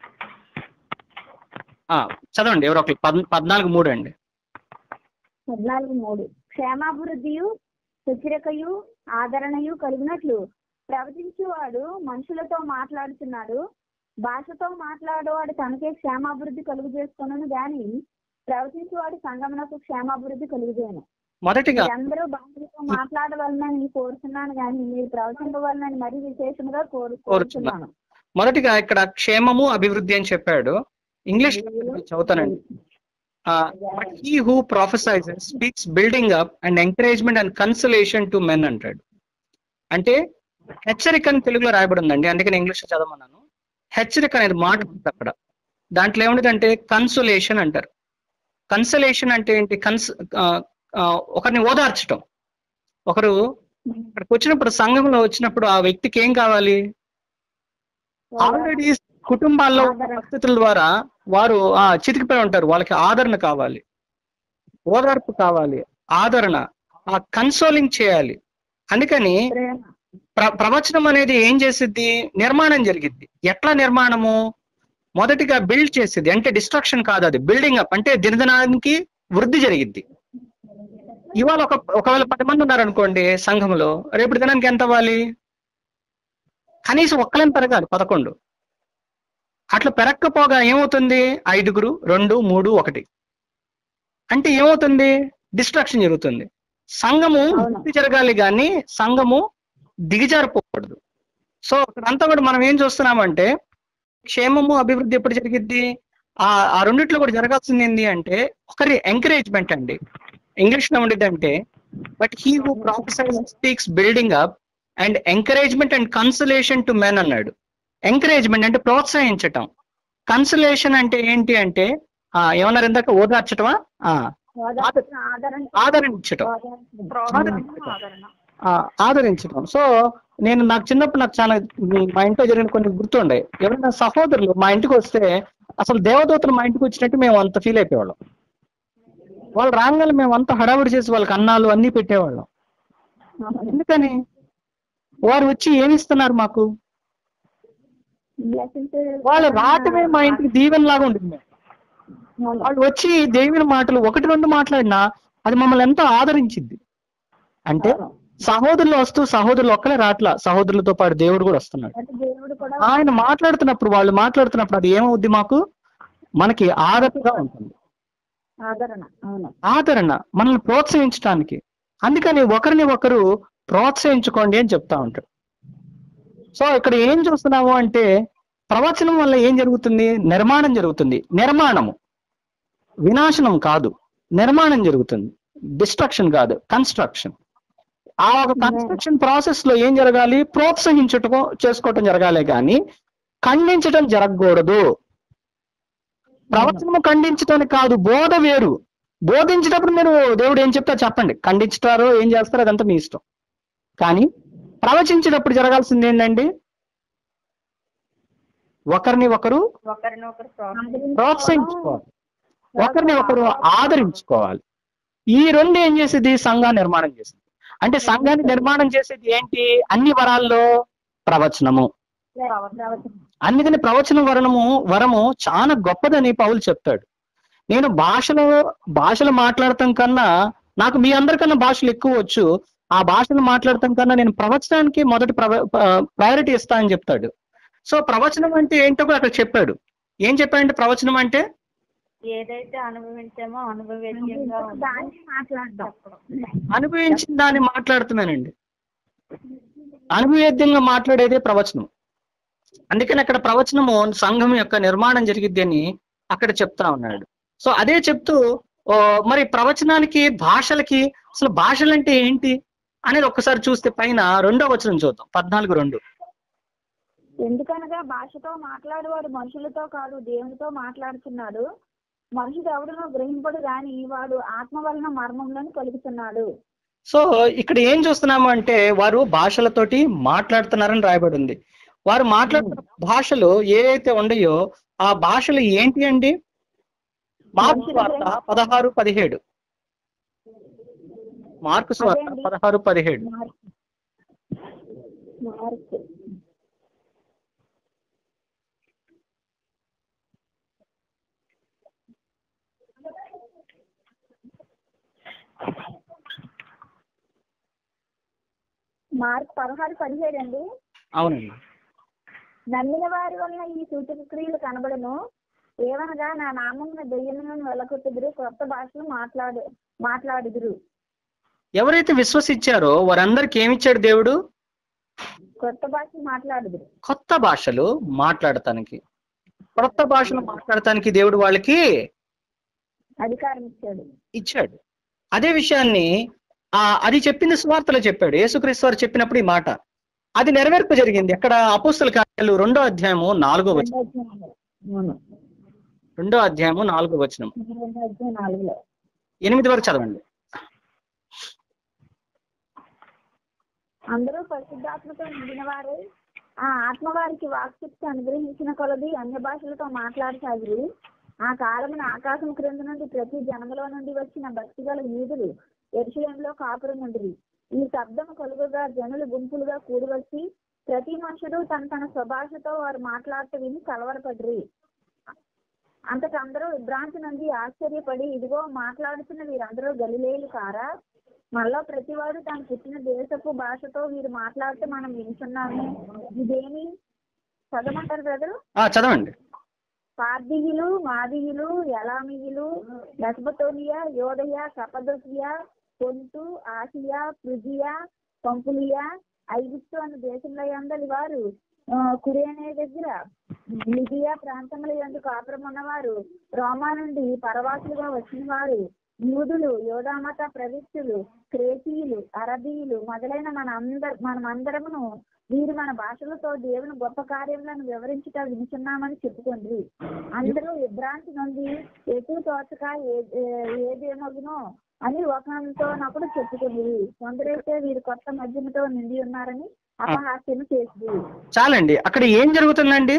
ఆ, చదవండి ఎవరో ఒకరు పద్ పద్నాలుగు మూడు అండి పద్నాలుగు మూడు క్షేమాభివృద్ధియు హెచ్చరికయు ఆదరణయు కలిగినట్లు ప్రవచించేవాడు మనుషులతో మాట్లాడుతున్నాడు భాషతో మాట్లాడేవాడు తనకే క్షేమాభివృద్ధి కలుగు చేసుకున్నాను గాని ప్రవచించేవాడు సంగమునకు క్షేమాభివృద్ధి కలుగుదేను మొదటిగా అందరూ భాషలతో మాట్లాడవలనని కోరుతున్నాను కానీ మీరు ప్రవచింపవలనని మరీ విశేషంగా కోరు కోరుతున్నాను మొదటిగా ఇక్కడ క్షేమము అభివృద్ధి అని చెప్పాడు ఇంగ్లీష్ చదువుతానండి but he who prophesies speaks building up and encouragement and consolation to men అంటాడు అంటే హెచ్చరిక అని తెలుగులో రాయబడిందండి అందుకని ఇంగ్లీష్ చదవమన్నాను హెచ్చరిక అనేది మాట ఉంది అక్కడ దాంట్లో ఏముండదంటే కన్సోలేషన్ అంటారు కన్సలేషన్ అంటే ఏంటి కన్స్ ఆ, ఆ, ఒకరిని ఓదార్చటం ఒకరు ఇక్కడికి వచ్చినప్పుడు సంఘంలో వచ్చినప్పుడు ఆ వ్యక్తికి ఏం కావాలి ఆల్రెడీ కుటుంబాల్లో ఉన్న పరిస్థితుల ద్వారా వారు ఆ చితికిపోయి ఉంటారు వాళ్ళకి ఆదరణ కావాలి ఓదార్పు కావాలి ఆదరణ ఆ కన్సోలింగ్ చేయాలి అందుకని ప్రేమ ప్ర ప్రవచనం అనేది ఏం చేసిద్ది నిర్మాణం జరిగిద్ది ఎట్లా నిర్మాణము మొదటిగా బిల్డ్ చేసిద్ది అంటే డిస్ట్రక్షన్ కాదు అది బిల్డింగ్ అప్ అంటే దినదినానికి వృద్ధి జరిగిద్ది ఇవాళ ఒక ఒకవేళ పది మంది ఉన్నారనుకోండి సంఘంలో రేపటి దినానికి ఎంత అవ్వాలి కనీసం ఒక్కలేం పెరగాలి పదకొండు అట్లా పెరక్కపోగా ఏమవుతుంది ఐదుగురు రెండు మూడు ఒకటి అంటే ఏమవుతుంది డిస్ట్రాక్షన్ జరుగుతుంది సంఘము అవును. వృద్ధి జరగాలి కానీ సంఘము దిగజారిపోకూడదు సో అక్కడంతా కూడా మనం ఏం చూస్తున్నామంటే క్షేమము అభివృద్ధి ఎప్పుడు జరిగిద్ది ఆ ఆ రెండిట్లో కూడా జరగాల్సింది ఏంటి అంటే ఒకరి ఎంకరేజ్మెంట్ అండి ఇంగ్లీష్ లో ఉండేది అంటే but he who prophesy speaks building up and encouragement and consolation to men అన్నాడు ఎంకరేజ్మెంట్ అంటే ప్రోత్సహించటం కన్సలేషన్ అంటే ఏంటి అంటే ఆ, ఏమన్నారు ఇందాక ఓదార్చటమా ఆ, ఓదార్చిన ఆదరణ ఆదరించటం ఓదార్చడం. ప్రోత్సాహం ఆదరణ ఆ, ఆదరించడం సో నేను నాకు చిన్నప్పుడు నాకు చాలా ఉమ్, మా ఇంట్లో జరిగిన కొన్ని గుర్తుండే ఎవరైనా సహోదరులు మా ఇంటికి వస్తే అసలు దేవదూతలు మా ఇంటికి వచ్చినట్టు మేము అంత ఫీల్ అయిపోయేవాళ్ళం వాళ్ళు రాగానే మేము అంత హడావుడి చేసి వాళ్ళకి అన్నాలు అన్ని పెట్టేవాళ్ళం ఎందుకని వారు వచ్చి ఏమి ఇస్తున్నారు మాకు Blessings. వాళ్ళు రావటమే మా ఇంటికి దీవెన లాగా ఉంటుంది మేము అవును. వాళ్ళు వచ్చి దేవుని మాటలు ఒకటి రెండు మాట్లాడినా అది మమ్మల్ని ఎంతో ఆదరించింది అంటే అవును. సహోదరులు వస్తూ సహోదరులు ఒక్కలే రాట్లా సహోదరులతో పాటు దేవుడు కూడా వస్తున్నాడు అంటే దేవుడు కూడా ఆయన మాట్లాడుతున్నప్పుడు వాళ్ళు మాట్లాడుతున్నప్పుడు అది ఏమవుద్ది మాకు మనకి ఆదరణగా ఉంటుంది ఆదరణ అవును ఆదరణ మనల్ని ప్రోత్సహించడానికి అందుకని ఒకరిని ఒకరు ప్రోత్సహించుకోండి అని చెప్తా ఉంటాడు సో ఇక్కడ ఏం చూస్తున్నాము అంటే ప్రవచనం వల్ల ఏం జరుగుతుంది నిర్మాణం జరుగుతుంది నిర్మాణము వినాశనం కాదు నిర్మాణం జరుగుతుంది డిస్ట్రక్షన్ కాదు కన్స్ట్రక్షన్ ఆ ఒక కన్స్ట్రక్షన్ ప్రాసెస్ లో ఏం జరగాలి ప్రోత్సహించటం చేసుకోవటం జరగాలి కానీ ఖండించటం జరగకూడదు ప్రవచనము ఖండించటం కాదు బోధ వేరు బోధించేటప్పుడు మీరు దేవుడు ఏం చెప్తా చెప్పండి ఖండించుతారో ఏం చేస్తారో అదంతా మీ ఇష్టం కానీ ప్రవచించేటప్పుడు జరగాల్సింది ఏంటండి ఒకరిని ఒకరు ఒకరినొకరు ఆదరించుకోవడం, ప్రోత్సహించుకోవాలి ఒకరిని ఒకరు ఆదరించుకోవాలి ఈ రెండు ఏం చేసేది సంఘాన్ని నిర్మాణం చేసేది అంటే సంఘాన్ని నిర్మాణం చేసేది ఏంటి అన్ని వరాల్లో ప్రవచనము ప్రవచనం అందుకని ప్రవచన వరణము వరము చాలా గొప్పదని పౌలు చెప్తాడు నేను భాషలో భాషలు మాట్లాడటం కన్నా నాకు మీ అందరికన్నా భాషలు ఎక్కువ వచ్చు ఆ భాషలు మాట్లాడటం కన్నా నేను ప్రవచనానికి మొదటి ప్రయారిటీ ఇస్తా అని చెప్తాడు సో ప్రవచనం అంటే ఏంటో కూడా అక్కడ చెప్పాడు ఏం చెప్పాడంటే ప్రవచనం అంటే ఏదైతే అనుభవించామో అనుభవేద్యంగా ఉందో దాన్ని మాట్లాడదాం అనుభవించిన దాన్ని మాట్లాడుతున్నానండి అనుభవేద్యంగా మాట్లాడేదే ప్రవచనం అందుకని అక్కడ ప్రవచనము సంఘం యొక్క నిర్మాణం జరిగిద్ది అని అక్కడ చెప్తా ఉన్నాడు సో అదే చెప్తూ ఓ, మరి ప్రవచనానికి భాషలకి అసలు భాషలు అంటే ఏంటి అనేది ఒక్కసారి చూస్తే పైన రెండో వచనం చూద్దాం పద్నాలుగు రెండు ఎందుకనగా భాషతో మాట్లాడేవాడు మనుషులతో కాదు దేవునితో మాట్లాడుతున్నాడు మనుషుడు ఎవడునో గ్రహింపడు గాని వాడు ఆత్మ వలన మర్మములను పలుకుతున్నాడు సో ఇక్కడ ఏం చూస్తున్నాము అంటే వారు భాషలతోటి మాట్లాడుతున్నారని రాయబడి ఉంది వారు మాట్లాడుతున్న భాషలు ఏవైతే ఉన్నాయో ఆ భాషలు ఏంటి అండి మార్కు వార్త పదహారు పదిహేడు మార్కు స్వార్త అదేండి. పదహారు పదిహేడు మార్క్ మార్క్ మార్క్ పదహారు పదిహేడు అండి అవునండి నమ్మిన వారి వలన ఈ సూచక క్రియలు కనబడను ఏవనగా నా నామమున దెయ్యములను వెళ్ళగొట్టుదురు కొత్త భాషలు మాట్లాడు మాట్లాడుదురు ఎవరైతే విశ్వసించారో వారందరికి ఏమిచ్చాడు దేవుడు కొత్త భాషలు మాట్లాడుదురు కొత్త భాషలు మాట్లాడటానికి కొత్త భాషలు మాట్లాడటానికి దేవుడు వాళ్ళకి అధికారం ఇచ్చాడు ఇచ్చాడు అదే విషయాన్ని ఆ అది చెప్పింది సువార్తలో చెప్పాడు యేసుక్రీస్తు వారు చెప్పినప్పుడు ఈ మాట అది నెరవేర్పు జరిగింది అక్కడ అపోస్తుల కార్యాలు రెండో అధ్యాయము నాలుగో వచనం రెండో అధ్యాయంలో. అవును. రెండో అధ్యాయము నాలుగో వచనం రెండో అధ్యాయం నాలుగులో ఎనిమిది వరకు చదవండి అందరూ పరిశుద్ధాత్మతో నిండిన వారే ఆ ఆత్మ వారికి వాక్శక్తి అనుగ్రహించిన కొలది అన్య భాషలతో మాట్లాడసాగిరి ఆ కాలమున ఆకాశం క్రింద నుండి ప్రతి జనములో నుండి వచ్చిన భక్తి గల యూదులు ఎరుషలేంలో కాపురం ఉండిరి ఈ శబ్దము కలుగుగా జనులు గుంపులుగా కూడివచ్చి ప్రతి మనుషుడు తన తన స్వభాషతో వారు మాట్లాడట విని కలవరపడిరి అంతట అందరూ విభ్రాంతి నుండి ఆశ్చర్యపడి ఇదిగో మాట్లాడుతున్న వీరందరూ గలిలేయులు కారా మనలో ప్రతివాడు తాను పుట్టిన దేశపు భాషతో వీరు మాట్లాడితే మనం వింటున్నాము ఇదేమి చదవమంటారు బ్రదరు ఆ చదవండి పార్దీయులు మాదీయులు ఎలామీయులు మెసపతోనియా యోదయ కపదోసియా పొంతు ఆసియా పృజియా పంపులియా ఐగుప్తు అన్న దేశంలో అందరి వారు ఆ, కురేనే దగ్గర లిబియా ప్రాంతంలో ఎందుకు కాపురం ఉన్నవారు రోమా నుండి పరవాసులుగా వచ్చిన వారు యూదులు యోధామత ప్రవిష్టులు క్రేతీయులు అరబీయులు మొదలైన మన అందర మనమందరమును వీరు మన భాషలతో దేవుని గొప్ప కార్యములను వివరించుట వినుచున్నామని చెప్పుకోండి అందరూ విభ్రాంతి నుండి ఎటు తోచక ఏ- ఏ- ఏదేమగునో అని ఒకరితోనప్పుడు చెప్పుకుంది కొందరైతే వీరు కొత్త మద్యముతో నిండి ఉన్నారని అపహాస్యము చేసింది చాలండి అక్కడ ఏం జరుగుతుందండి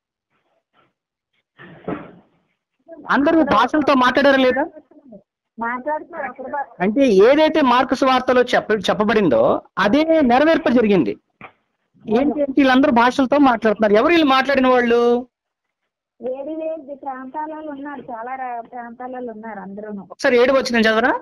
అందరూ భాషలతో మాట్లాడారా లేదా మాట్లాడుతూ ఒకరి బా- అంటే ఏదైతే మార్కు వార్తలో చెప్ప చెప్పబడిందో అదే నెరవేర్పు జరిగింది ఏంటి అంటే వీళ్ళందరూ భాషలతో మాట్లాడుతున్నారు ఎవరు వీళ్ళు మాట్లాడిన వాళ్ళు వేడి వేడి ప్రాంతాలలో ఉన్నారు చాలా రా- ప్రాంతాలలో ఉన్నారు అందరూ ఒకసారి ఏడు వచ్చిన చదవరా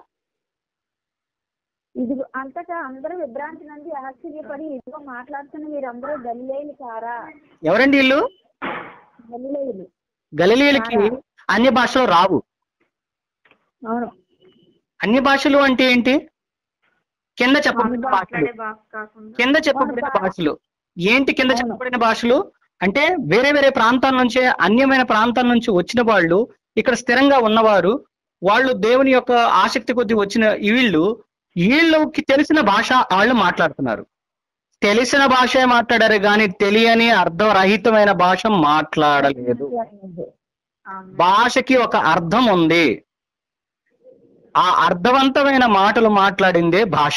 ఇది అంతటా అందరూ విభ్రాంతి నుండి ఆశ్చర్యపడి ఇదిగో మాట్లాడుతున్న వీరందరూ గలిలేయులు కారా ఎవరండి వీళ్ళు గలిలేయులు గలిలీలకి అన్య భాషలు రావు అవును అన్య భాషలు అంటే ఏంటి కింద చెప్పబడిన భాషలు మాట్లాడే భాష కాకుండా కింద చెప్పబడిన భాషలు ఏంటి కింద చెప్పబడిన భాషలు అంటే వేరే వేరే ప్రాంతాల నుంచే అన్యమైన ప్రాంతాల నుంచి వచ్చిన వాళ్ళు ఇక్కడ స్థిరంగా ఉన్నవారు వాళ్ళు దేవుని యొక్క ఆసక్తి కొద్ది వచ్చిన వీళ్ళు వీళ్ళకి తెలిసిన భాష వాళ్ళు మాట్లాడుతున్నారు తెలిసిన భాషే మాట్లాడారు కానీ తెలియని అర్థరహితమైన భాష మాట్లాడలేదు ఆమె భాషకి ఒక అర్థం ఉంది ఆ అర్థవంతమైన మాటలు మాట్లాడిందే భాష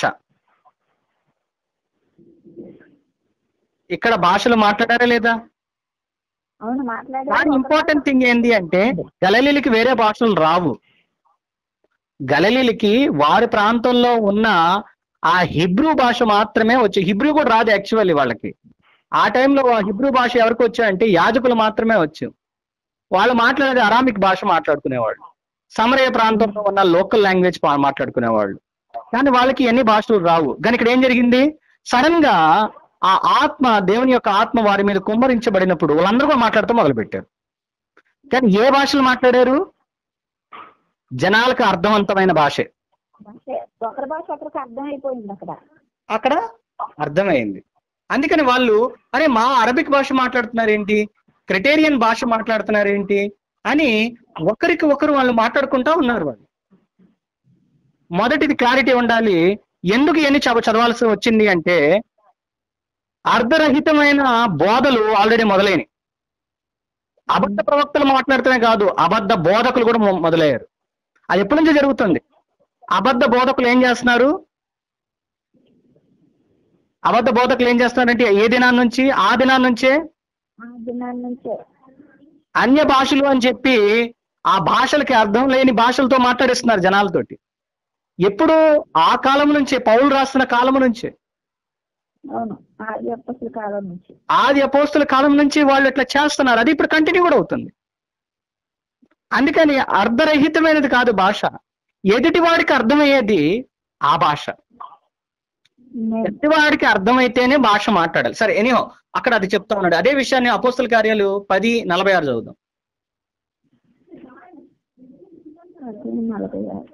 ఇక్కడ భాషలు మాట్లాడారా లేదా అవును కానీ మాట్లాడారు ఇంపార్టెంట్ థింగ్ ఏంటి అంటే గలలీలకి వేరే భాషలు రావు గలలీలకి వారి ప్రాంతంలో ఉన్న ఆ హిబ్రూ భాష మాత్రమే వచ్చి హిబ్రూ కూడా రాదు యాక్చువల్లీ వాళ్ళకి ఆ టైంలో ఆ హిబ్రూ భాష ఎవరికి వచ్చాయంటే యాజకులు మాత్రమే వచ్చు వాళ్ళు మాట్లాడేది అరామిక్ భాష మాట్లాడుకునేవాళ్ళు సమరయ ప్రాంతంలో ఉన్న లోకల్ లాంగ్వేజ్ మాట్లాడుకునేవాళ్ళు కానీ వాళ్ళకి ఎన్ని భాషలు రావు కానీ ఇక్కడ ఏం జరిగింది సడన్ గా ఆ ఆత్మ దేవుని యొక్క ఆత్మ వారి మీద కుమ్మరించబడినప్పుడు వాళ్ళందరూ కూడా మాట్లాడుతూ మొదలు పెట్టారు కానీ ఏ భాషలు మాట్లాడారు జనాలకు అర్థవంతమైన భాషే అంటే ఒకరి భాష ఒకరికి అర్థమైపోయింది అక్కడ అక్కడ అర్థమైంది అందుకని వాళ్ళు అరే మా అరబిక్ భాష మాట్లాడుతున్నారు ఏంటి క్రిటేరియన్ భాష మాట్లాడుతున్నారు ఏంటి అని ఒకరికి ఒకరు వాళ్ళు మాట్లాడుకుంటా ఉన్నారు వాళ్ళు మొదటిది క్లారిటీ ఉండాలి ఎందుకు ఇవన్నీ చదవ చదవాల్సి వచ్చింది అంటే అర్ధరహితమైన బోధలు ఆల్రెడీ మొదలైనవి అబద్ధ ప్రవక్తలు మాట్లాడుతూనే కాదు అబద్ధ బోధకులు కూడా మొ- మొదలయ్యారు అది ఎప్పటి నుంచి జరుగుతుంది అబద్ధ బోధకులు ఏం చేస్తున్నారు అబద్ధ బోధకులు ఏం చేస్తున్నారంటే ఏ దినాన్ని నుంచి ఆ దినాన్ని నుంచే ఆ దినాల నుంచే అన్య భాషలు అని చెప్పి ఆ భాషలకి అర్థం లేని భాషలతో మాట్లాడిస్తున్నారు జనాలతోటి ఎప్పుడు ఆ కాలం నుంచే పౌలు రాస్తున్న కాలం నుంచే అవును ఆది అప్పసుల కాలం నుంచి ఆది అపోస్తుల కాలం నుంచి వాళ్ళు ఇట్లా చేస్తున్నారు అది ఇప్పుడు కంటిన్యూ కూడా అవుతుంది అందుకని అర్ధరహితమైనది కాదు భాష ఎదుటి వాడికి అర్థమయ్యేది ఆ భాష నే- ఎదుటివాడికి అర్థమైతేనే భాష మాట్లాడాలి సరే ఎనీహో అక్కడ అది చెప్తా ఉన్నాడు అదే విషయాన్ని అపోస్తుల కార్యాలు పది నలభై ఆరు చదువుదాం అది నలభై ఆరు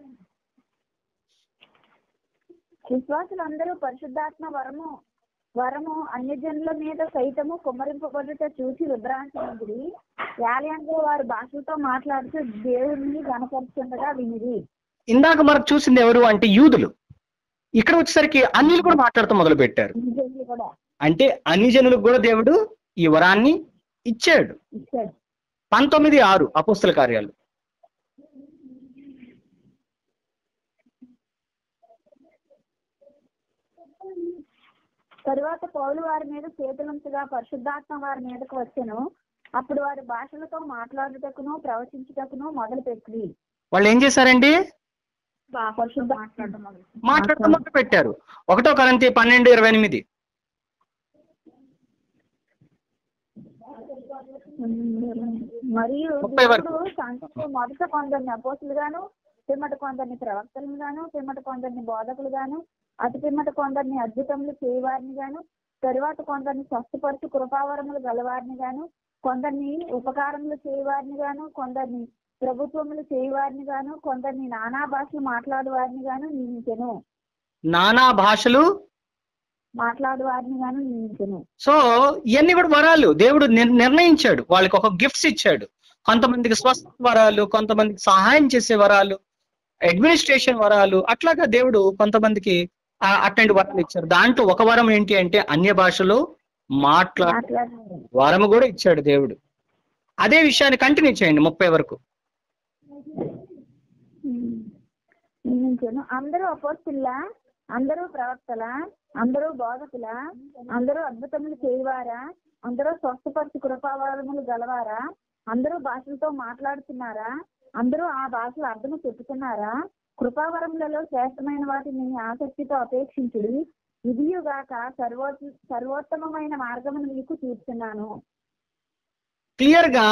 విశ్వాసులందరూ పరిశుద్ధాత్మ వరము వరము అన్యజనుల మీద సైతము కుమ్మరింపబడుట చూసి విభ్రాంతి యాలయంలో వారు భాషలతో మాట్లాడుతూ దేవుడిని గణపరుచుండగా వినిది ఇందాక మనకు చూసింది ఎవరు అంటే యూదులు ఇక్కడ వచ్చేసరికి అన్యులు కూడా మాట్లాడుతూ మొదలు పెట్టారు అన్యజనులు కూడా అంటే అన్ని జనులకు కూడా దేవుడు ఈ వరాన్ని ఇచ్చాడు ఇచ్చాడు పంతొమ్మిది ఆరు అపోస్తుల కార్యాలు తరువాత పౌలు వారి మీద చేతులంతగా పరిశుద్ధాత్మ వారి మీదకు వచ్చెను అప్పుడు వారి భాషలతో మాట్లాడుటకును ప్రవచించుటకును మొదలు పెట్టి వాళ్ళు ఏం చేశారండి పరిశుద్ధ మాట్లాడటం మొదలు పెట్టారు ఒకటో కరంతి పన్నెండు ఇరవై ఎనిమిది మరియు ముప్పై వరకు. దేవుడు సంఘంలో మొదట కొందరిని అపోసులు గాను పిమ్మట కొందరిని ప్రవక్తలను గాను పిమ్మట కొందరిని బోధకులు గాను అటు పిమ్మట కొందరిని అద్భుతములు చేయవారిని గాను తరువాత కొందరిని స్వస్థపరచు కృపావరములు గలవారిని గాను కొందరిని ఉపకారములు చేయవారిని గాను కొందరిని ప్రభుత్వములు చేయవారిని గాను కొందరిని నానా భాషలు మాట్లాడువారిని గాను నియమించెను నానా భాషలు మాట్లాడువారిని గాను నియమించెను సో ఇవన్నీ కూడా వరాలు దేవుడు నిర్- నిర్ణయించాడు వాళ్ళకి ఒక గిఫ్ట్స్ ఇచ్చాడు కొంతమందికి స్వస్థ వరాలు కొంతమందికి సహాయం చేసే వరాలు అడ్మినిస్ట్రేషన్ వరాలు అట్లాగా దేవుడు కొంతమందికి ఆ- అట్లాంటి వరాలు ఇచ్చారు దాంట్లో ఒక వరం ఏంటి అంటే అన్య భాషలో మాట్లా మాట్లాడారు వరము కూడా ఇచ్చాడు దేవుడు అదే విషయాన్ని కంటిన్యూ చేయండి ముప్పై వరకు నియమించాను అందరూ అపోస్తుల్లా అందరూ ప్రవక్తల అందరూ బోధకుల అందరూ అద్భుతములు చేయవారా అందరూ స్వస్థపరచు కృపావరములు గలవారా అందరూ భాషలతో మాట్లాడుతున్నారా అందరూ ఆ భాషల అర్థము చెప్పుతున్నారా కృపావరములలో శ్రేష్టమైన వాటిని ఆసక్తితో అపేక్షించుడి ఇదియుగాక సర్వో సర్వోత్తమమైన మార్గమును మీకు తీర్చున్నాను క్లియర్ గా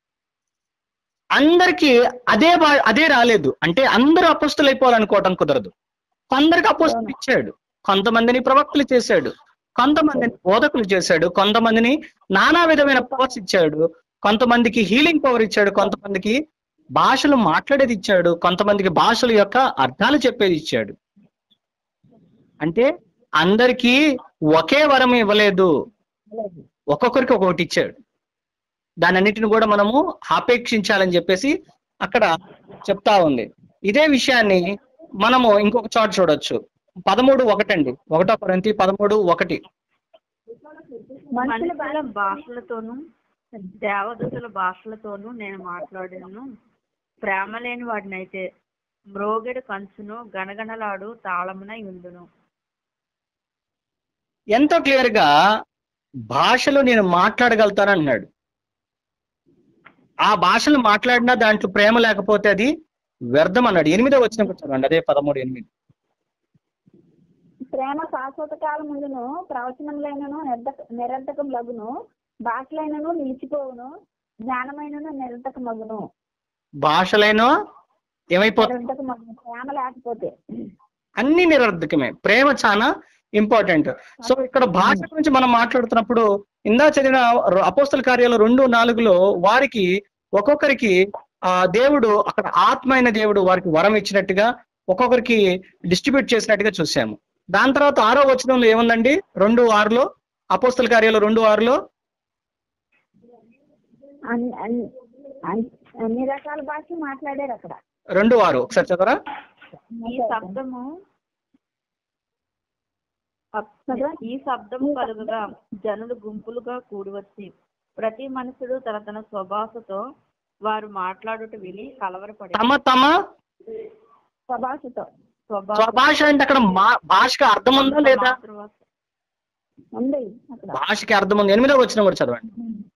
అందరికి అదే బా- అదే రాలేదు అంటే అందరూ అపస్తులు అయిపోవాలనుకోవటం కుదరదు కొందరికి అపస్తులు ఇచ్చాడు కొంతమందిని ప్రవక్తలు చేశాడు కొంతమందిని బోధకులు చేశాడు కొంతమందిని నానా విధమైన పవర్స్ ఇచ్చాడు కొంతమందికి హీలింగ్ పవర్ ఇచ్చాడు కొంతమందికి భాషలు మాట్లాడేది ఇచ్చాడు కొంతమందికి భాషల యొక్క అర్థాలు చెప్పేది ఇచ్చాడు అంటే అందరికీ ఒకే వరం ఇవ్వలేదు ఒక్కొక్కరికి ఒక్కొక్కటి ఇచ్చాడు దాని అన్నిటిని కూడా మనము ఆపేక్షించాలని చెప్పేసి అక్కడ చెప్తా ఉంది ఇదే విషయాన్ని మనము ఇంకొక చోట చూడొచ్చు పదమూడు ఒకటండి ఒకటో కొరింథీ పదమూడు ఒకటి మనుషుల మనుషుల భాషలతోనూ దేవదూతల భాషలతోనూ నేను మాట్లాడాను ప్రేమ లేని వాడినైతే మ్రోగెడు కంచును గణగణలాడు తాళమునై ఉండును ఎంతో క్లియర్ గా భాషలో నేను మాట్లాడగలుగుతాను అన్నాడు ఆ భాషలు మాట్లాడినా దాంట్లో ప్రేమ లేకపోతే అది వ్యర్థం అన్నాడు ఎనిమిదో వచ్చిన చదవండి అదే పదమూడు ఎనిమిది ప్రేమ శాశ్వత కాలం ముందును ప్రవచనములైనను నిర్ధక నిరర్ధకం లగును భాషలైనను నిలిచిపోవును జ్ఞానమైనను నిరర్ధకమగును భాషలైన ఏమైపోతుంది నిరర్ధకమగును ప్రేమ లేకపోతే అన్ని నిరర్ధకమే ప్రేమ చాలా ఇంపార్టెంట్ సో ఇక్కడ భాష గురించి మనం మాట్లాడుతున్నప్పుడు ఇందా చదివిన అపోస్తల కార్యాలు రెండు నాలుగులో వారికి ఒక్కొక్కరికి ఆ దేవుడు అక్కడ ఆత్మ అయిన దేవుడు వారికి వరం ఇచ్చినట్టుగా ఒక్కొక్కరికి డిస్ట్రిబ్యూట్ చేసినట్టుగా చూసాము దాని తర్వాత ఆరో వచనంలో ఏముందండి రెండు ఆరులో అపోస్తల కార్యాలు రెండు ఆరులో అన్ని అన్ని- అన్ని- అన్ని రకాల భాషలు మాట్లాడారు అక్కడ రెండు ఆరు ఒకసారి చదవరా ఈ శబ్దము అప్- ఈ శబ్దము కలుగగా జనులు గుంపులుగా కూడి వచ్చి ప్రతి మనుషుడు తన తన స్వభాషతో వారు మాట్లాడుట విని కలవరపడి తమ తమ స్వభాషతో స్వభాష స్వభాష అంటే అక్కడ మా- భాషకి అర్థం ఉందా లేదా మాతృభాష. ఉంది అక్కడ భాషకి అర్థం ఉంది ఎనిమిదో వచ్చిన కూడా చదవండి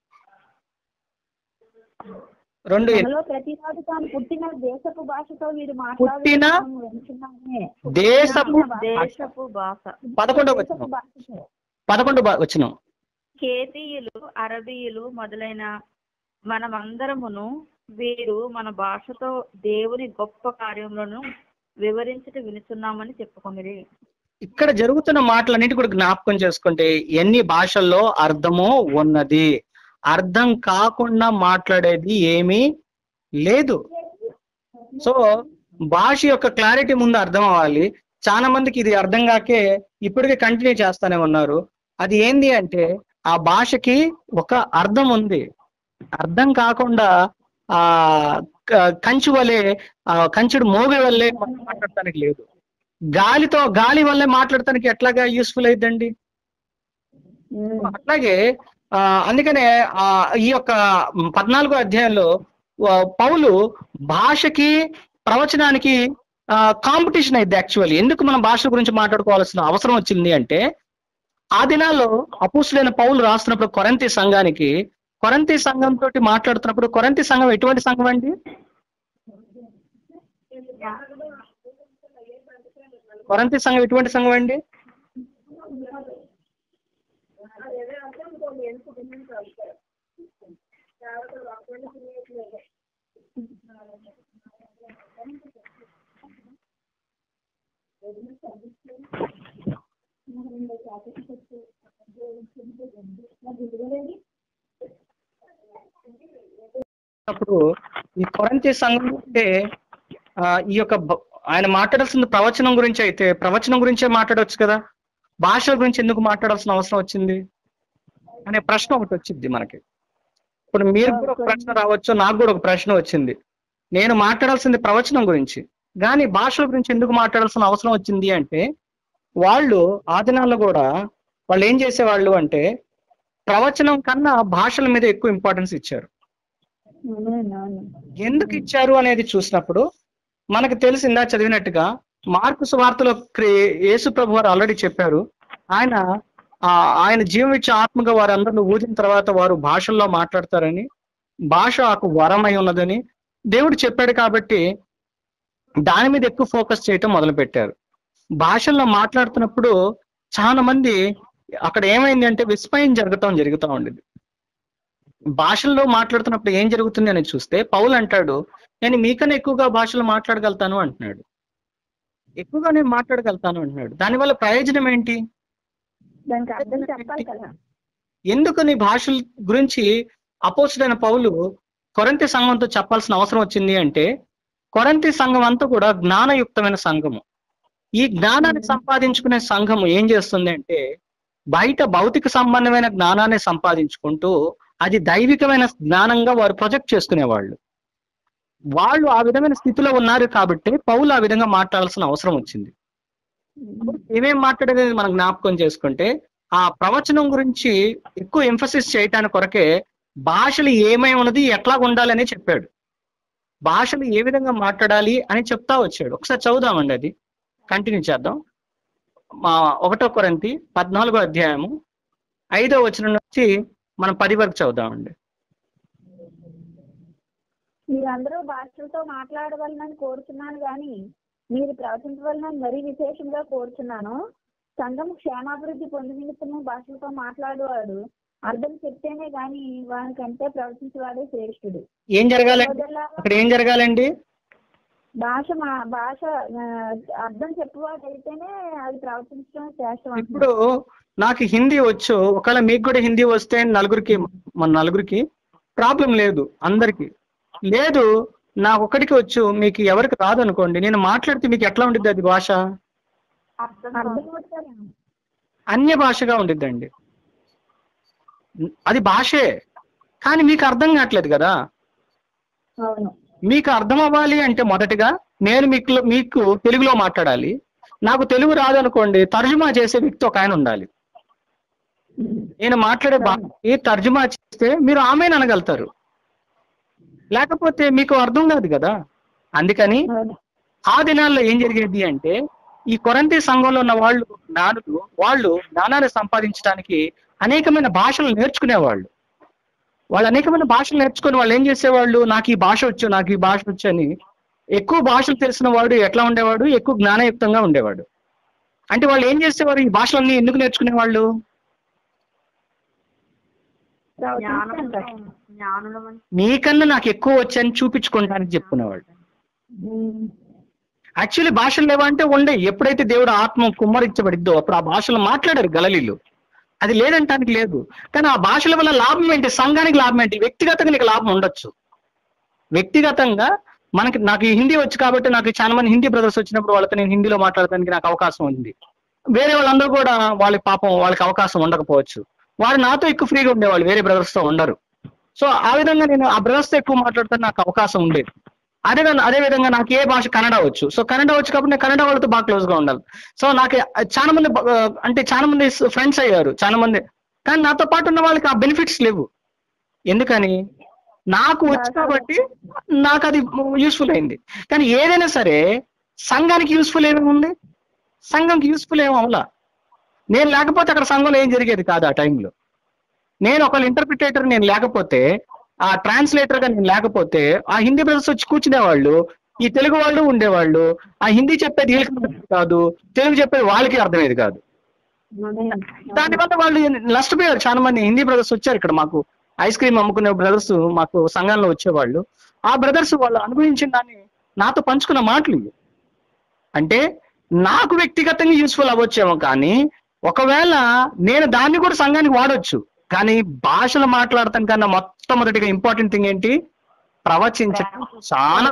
రెండు ఎనిమిది. మనలో ప్రతివాడు తాను పుట్టిన దేశపు భాషతో వీరు పుట్టిన వింటున్నామే దేశపు దేశపు భాష పదకొండవ దేశపు వచనం భాషతో పదకొండు వచ్చిన కేతీయులు అరబీయులు మొదలైన మనమందరమును వీరు మన భాషతో దేవుని గొప్ప కార్యములను వివరించుట వినుచున్నామని చెప్పుకొనిరి ఇక్కడ జరుగుతున్న మాటలన్నిటి కూడా జ్ఞాపకం చేసుకుంటే ఎన్ని భాషల్లో అర్థమో ఉన్నది అర్థం కాకుండా మాట్లాడేది ఏమీ లేదు సో భాష యొక్క క్లారిటీ ముందు అర్థం అవ్వాలి చాలా మందికి ఇది అర్థం కాకే ఇప్పటికే కంటిన్యూ చేస్తానే ఉన్నారు అది ఏంది అంటే ఆ భాషకి ఒక అర్థం ఉంది అర్థం కాకుండా ఆ క- కంచు వలె ఆ కంచుడు మోగి వల్లే మనం మాట్లాడటానికి లేదు గాలితో గాలి వల్లే మాట్లాడటానికి ఎట్లాగా యూస్ఫుల్ అయిద్దండి అట్లాగే ఆ అందుకనే ఆ ఈ యొక్క పద్నాలుగో అధ్యాయంలో ఆ, పౌలు భాషకి ప్రవచనానికి కాంపిటీషన్ అయింది యాక్చువల్లీ ఎందుకు మనం భాష గురించి మాట్లాడుకోవాల్సిన అవసరం వచ్చింది అంటే ఆ దినాల్లో అపుసులైన పౌలు రాస్తున్నప్పుడు కొరంతి సంఘానికి కొరంతి సంఘం తోటి మాట్లాడుతున్నప్పుడు కొరంతి సంఘం ఎటువంటి సంఘం అండి కొరంతి సంఘం ఎటువంటి సంఘం అండి అప్పుడు ఈ కొరంతి సంఘం అంటే ఆ, ఈ యొక్క బ- ఆయన మాట్లాడాల్సిన ప్రవచనం గురించి అయితే ప్రవచనం గురించే మాట్లాడవచ్చు కదా భాషల గురించి ఎందుకు మాట్లాడాల్సిన అవసరం వచ్చింది అనే ప్రశ్న ఒకటి వచ్చింది మనకి ఇప్పుడు మీరు కూడా ఒక ప్రశ్న రావచ్చు నాకు కూడా ఒక ప్రశ్న వచ్చింది నేను మాట్లాడాల్సింది ప్రవచనం గురించి కానీ భాషల గురించి ఎందుకు మాట్లాడాల్సిన అవసరం వచ్చింది అంటే వాళ్ళు ఆ దినాల్లో కూడా వాళ్ళు ఏం చేసేవాళ్ళు అంటే ప్రవచనం కన్నా భాషల మీద ఎక్కువ ఇంపార్టెన్స్ ఇచ్చారు అవునవును ఎందుకు ఇచ్చారు అనేది చూసినప్పుడు మనకు తెలిసిందా చదివినట్టుగా మార్కు సువార్తలో క్రి- యేసు ప్రభు వారు ఆల్రెడీ చెప్పారు ఆయన ఆ, ఆయన జీవం ఇచ్చే ఆత్మగా వారందరిని ఊదిన తర్వాత వారు భాషల్లో మాట్లాడతారని భాష ఒక వరమై ఉన్నదని దేవుడు చెప్పాడు కాబట్టి దాని మీద ఎక్కువ ఫోకస్ చేయటం మొదలు పెట్టారు భాషల్లో మాట్లాడుతున్నప్పుడు చాలా మంది అక్కడ ఏమైంది అంటే విస్మయం జరగటం జరుగుతూ ఉండేది భాషల్లో మాట్లాడుతున్నప్పుడు ఏం జరుగుతుంది అని చూస్తే పౌలు అంటాడు నేను మీకన్నా ఎక్కువగా భాషలు మాట్లాడగలుగుతాను అంటున్నాడు ఎక్కువగా నేను మాట్లాడగలుగుతాను అంటున్నాడు దానివల్ల ప్రయోజనం ఏంటి దానికి అర్థం చెప్పాలి కదా ఎందుకు నీ భాషల గురించి అపోజిట్ పౌలు కొరంతి సంఘంతో చెప్పాల్సిన అవసరం వచ్చింది అంటే కొరంతి సంఘం అంతా కూడా జ్ఞానయుక్తమైన సంఘము ఈ జ్ఞానాన్ని సంపాదించుకునే సంఘము ఏం చేస్తుంది అంటే బయట భౌతిక సంబంధమైన జ్ఞానాన్ని సంపాదించుకుంటూ అది దైవికమైన జ్ఞానంగా వారు ప్రొజెక్ట్ చేసుకునేవాళ్ళు వాళ్ళు ఆ విధమైన స్థితిలో ఉన్నారు కాబట్టి పౌలు ఆ విధంగా మాట్లాడాల్సిన అవసరం వచ్చింది ఏమేం మాట్లాడేది మనం జ్ఞాపకం చేసుకుంటే ఆ ప్రవచనం గురించి ఎక్కువ ఎంఫసిస్ చేయటానికి కొరకే భాషలు ఏమై ఉన్నది ఎట్లా ఉండాలి అని చెప్పాడు భాషలు ఏ విధంగా మాట్లాడాలి అని చెప్తా వచ్చాడు ఒకసారి చదువుదామండి అది కంటిన్యూ చేద్దాం మా ఒకటో కొరంతి పద్నాలుగో అధ్యాయము ఐదో వచనం నుంచి మనం పది వరకు చదువుదామండి మీరందరూ భాషలతో మాట్లాడవలనని కోరుతున్నాను కానీ మీరు ప్రవచించవలనని మరీ విశేషంగా కోరుచున్నాను సంఘం క్షేమాభివృద్ధి పొంది నిమిత్తము భాషలతో మాట్లాడేవాడు అర్థం చెప్తేనే గాని వానికంటే ప్రవచించేవాడే శ్రేష్ఠుడు ఏం జరగాలండి సోదరులారా, అక్కడ ఏం జరగాలండి భాష మా భాష ఆ, అర్థం చెప్పువాడు అయితేనే అది ప్రవచించడం శ్రేష్టం ఇప్పుడు నాకు హిందీ వచ్చు ఒకవేళ మీకు కూడా హిందీ వస్తే నలుగురికి మన నలుగురికి ప్రాబ్లం లేదు అందరికి లేదు నాకు ఒక్కడికి వచ్చు మీకు ఎవరికి రాదు అనుకోండి నేను మాట్లాడితే మీకు ఎట్లా ఉండిద్ది అది భాష అర్థం అవుతారా? అన్య భాషగా ఉండిద్దండి అది భాషే కానీ మీకు అర్థం కావట్లేదు కదా అవును మీకు అర్థం అవ్వాలి అంటే మొదటగా నేను మీకు మీకు తెలుగులో మాట్లాడాలి నాకు తెలుగు రాదు అనుకోండి తర్జుమా చేసే వ్యక్తి ఒక ఆయన ఉండాలి నేను మాట్లాడే భాషకి తర్జుమా చేస్తే మీరు ఆమె అనగలుగుతారు లేకపోతే మీకు అర్థం కాదు కదా అందుకని అవును ఆ దినాల్లో ఏం జరిగేది అంటే ఈ కొరంతి సంఘంలో ఉన్న వాళ్ళు జ్ఞానులు వాళ్ళు జ్ఞానాన్ని సంపాదించడానికి అనేకమైన భాషలు నేర్చుకునేవాళ్ళు వాళ్ళు అనేకమైన భాషలు నేర్చుకుని వాళ్ళు ఏం చేసేవాళ్ళు నాకు ఈ భాష వచ్చు నాకు ఈ భాష వచ్చు అని ఎక్కువ భాషలు తెలిసిన వాడు ఎట్లా ఉండేవాడు ఎక్కువ జ్ఞానయుక్తంగా ఉండేవాడు అంటే వాళ్ళు ఏం చేసేవారు ఈ భాషలన్నీ ఎందుకు నేర్చుకునేవాళ్ళు ప్రవచించడం జ్ఞానుల నీకన్నా నాకు ఎక్కువ వచ్చని చూపించుకోవడానికి చెప్పుకునేవాళ్ళు ఉమ్. యాక్చువల్లీ భాషలు లేవా అంటే ఉండే ఎప్పుడైతే దేవుడు ఆత్మ కుమ్మరించబడిద్దో అప్పుడు ఆ భాషలు మాట్లాడారు గలలీలు అది లేదంటానికి లేదు కానీ ఆ భాషల వల్ల లాభం ఏంటి సంఘానికి లాభం ఏంటి వ్యక్తిగతంగా నీకు లాభం ఉండొచ్చు వ్యక్తిగతంగా మనకి నాకు ఈ హిందీ వచ్చు కాబట్టి నాకు చాలా మంది హిందీ బ్రదర్స్ వచ్చినప్పుడు వాళ్ళతో నేను హిందీలో మాట్లాడడానికి నాకు అవకాశం ఉంది వేరే వాళ్ళందరూ కూడా వాళ్ళకి పాపం వాళ్ళకి అవకాశం ఉండకపోవచ్చు వారు నాతో ఎక్కువ ఫ్రీగా ఉండేవాళ్ళు వేరే brothers తో ఉండరు సో ఆ విధంగా నేను ఆ brothers తో ఎక్కువ మాట్లాడితే నాకు అవకాశం ఉండేది అదే విధంగా- అదే విధంగా నాకు ఏ భాష కన్నడ వచ్చు సో కన్నడ వచ్చు కాబట్టి నేను కన్నడ వాళ్ళతో బాగా క్లోజ్ గా ఉండాలి సో నాకు చాలా మంది బ- అంటే చాలా మంది ఫ్రెండ్స్ అయ్యారు చాలా మంది కానీ నాతో పాటు ఉన్న వాళ్ళకి ఆ బెనిఫిట్స్ లేవు ఎందుకని నాకు వచ్చు కాబట్టి నాకు అది యూస్ఫుల్ అయింది కానీ ఏదైనా సరే సంఘానికి యూస్ఫుల్ ఏమేమి ఉంది సంఘంకి యూస్ఫుల్ ఏమో అవలా నేను లేకపోతే అక్కడ సంఘంలో ఏం జరిగేది కాదు ఆ టైంలో నేను ఒక ఇంటర్ప్రిటేటర్ నేను లేకపోతే ఆ ట్రాన్స్లేటర్ గా నేను లేకపోతే ఆ హిందీ బ్రదర్స్ వచ్చి కూర్చునేవాళ్ళు ఈ తెలుగు వాళ్ళు ఉండేవాళ్ళు ఆ హిందీ చెప్పేది వీళ్ళకి అర్థమయ్యేది కాదు తెలుగు చెప్పేది వాళ్ళకి అర్థమయ్యేది కాదు దానివల్ల వాళ్ళు నష్టపోయారు చాలా మంది హిందీ బ్రదర్స్ వచ్చారు ఇక్కడ మాకు ఐస్ క్రీమ్ అమ్ముకునే బ్రదర్స్ మాకు సంఘంలో వచ్చేవాళ్ళు ఆ బ్రదర్స్ వాళ్ళు అనుభవించిన దాన్ని నాతో పంచుకున్న మాటలు ఇవి అంటే నాకు వ్యక్తిగతంగా యూస్ఫుల్ అవ్వచ్చేమో కానీ ఒకవేళ నేను దాన్ని కూడా సంఘానికి వాడొచ్చు కానీ భాషలు మాట్లాడటం కన్నా మొట్టమొదటిగా ఇంపార్టెంట్ థింగ్ ఏంటి ప్రవచించడం చాలా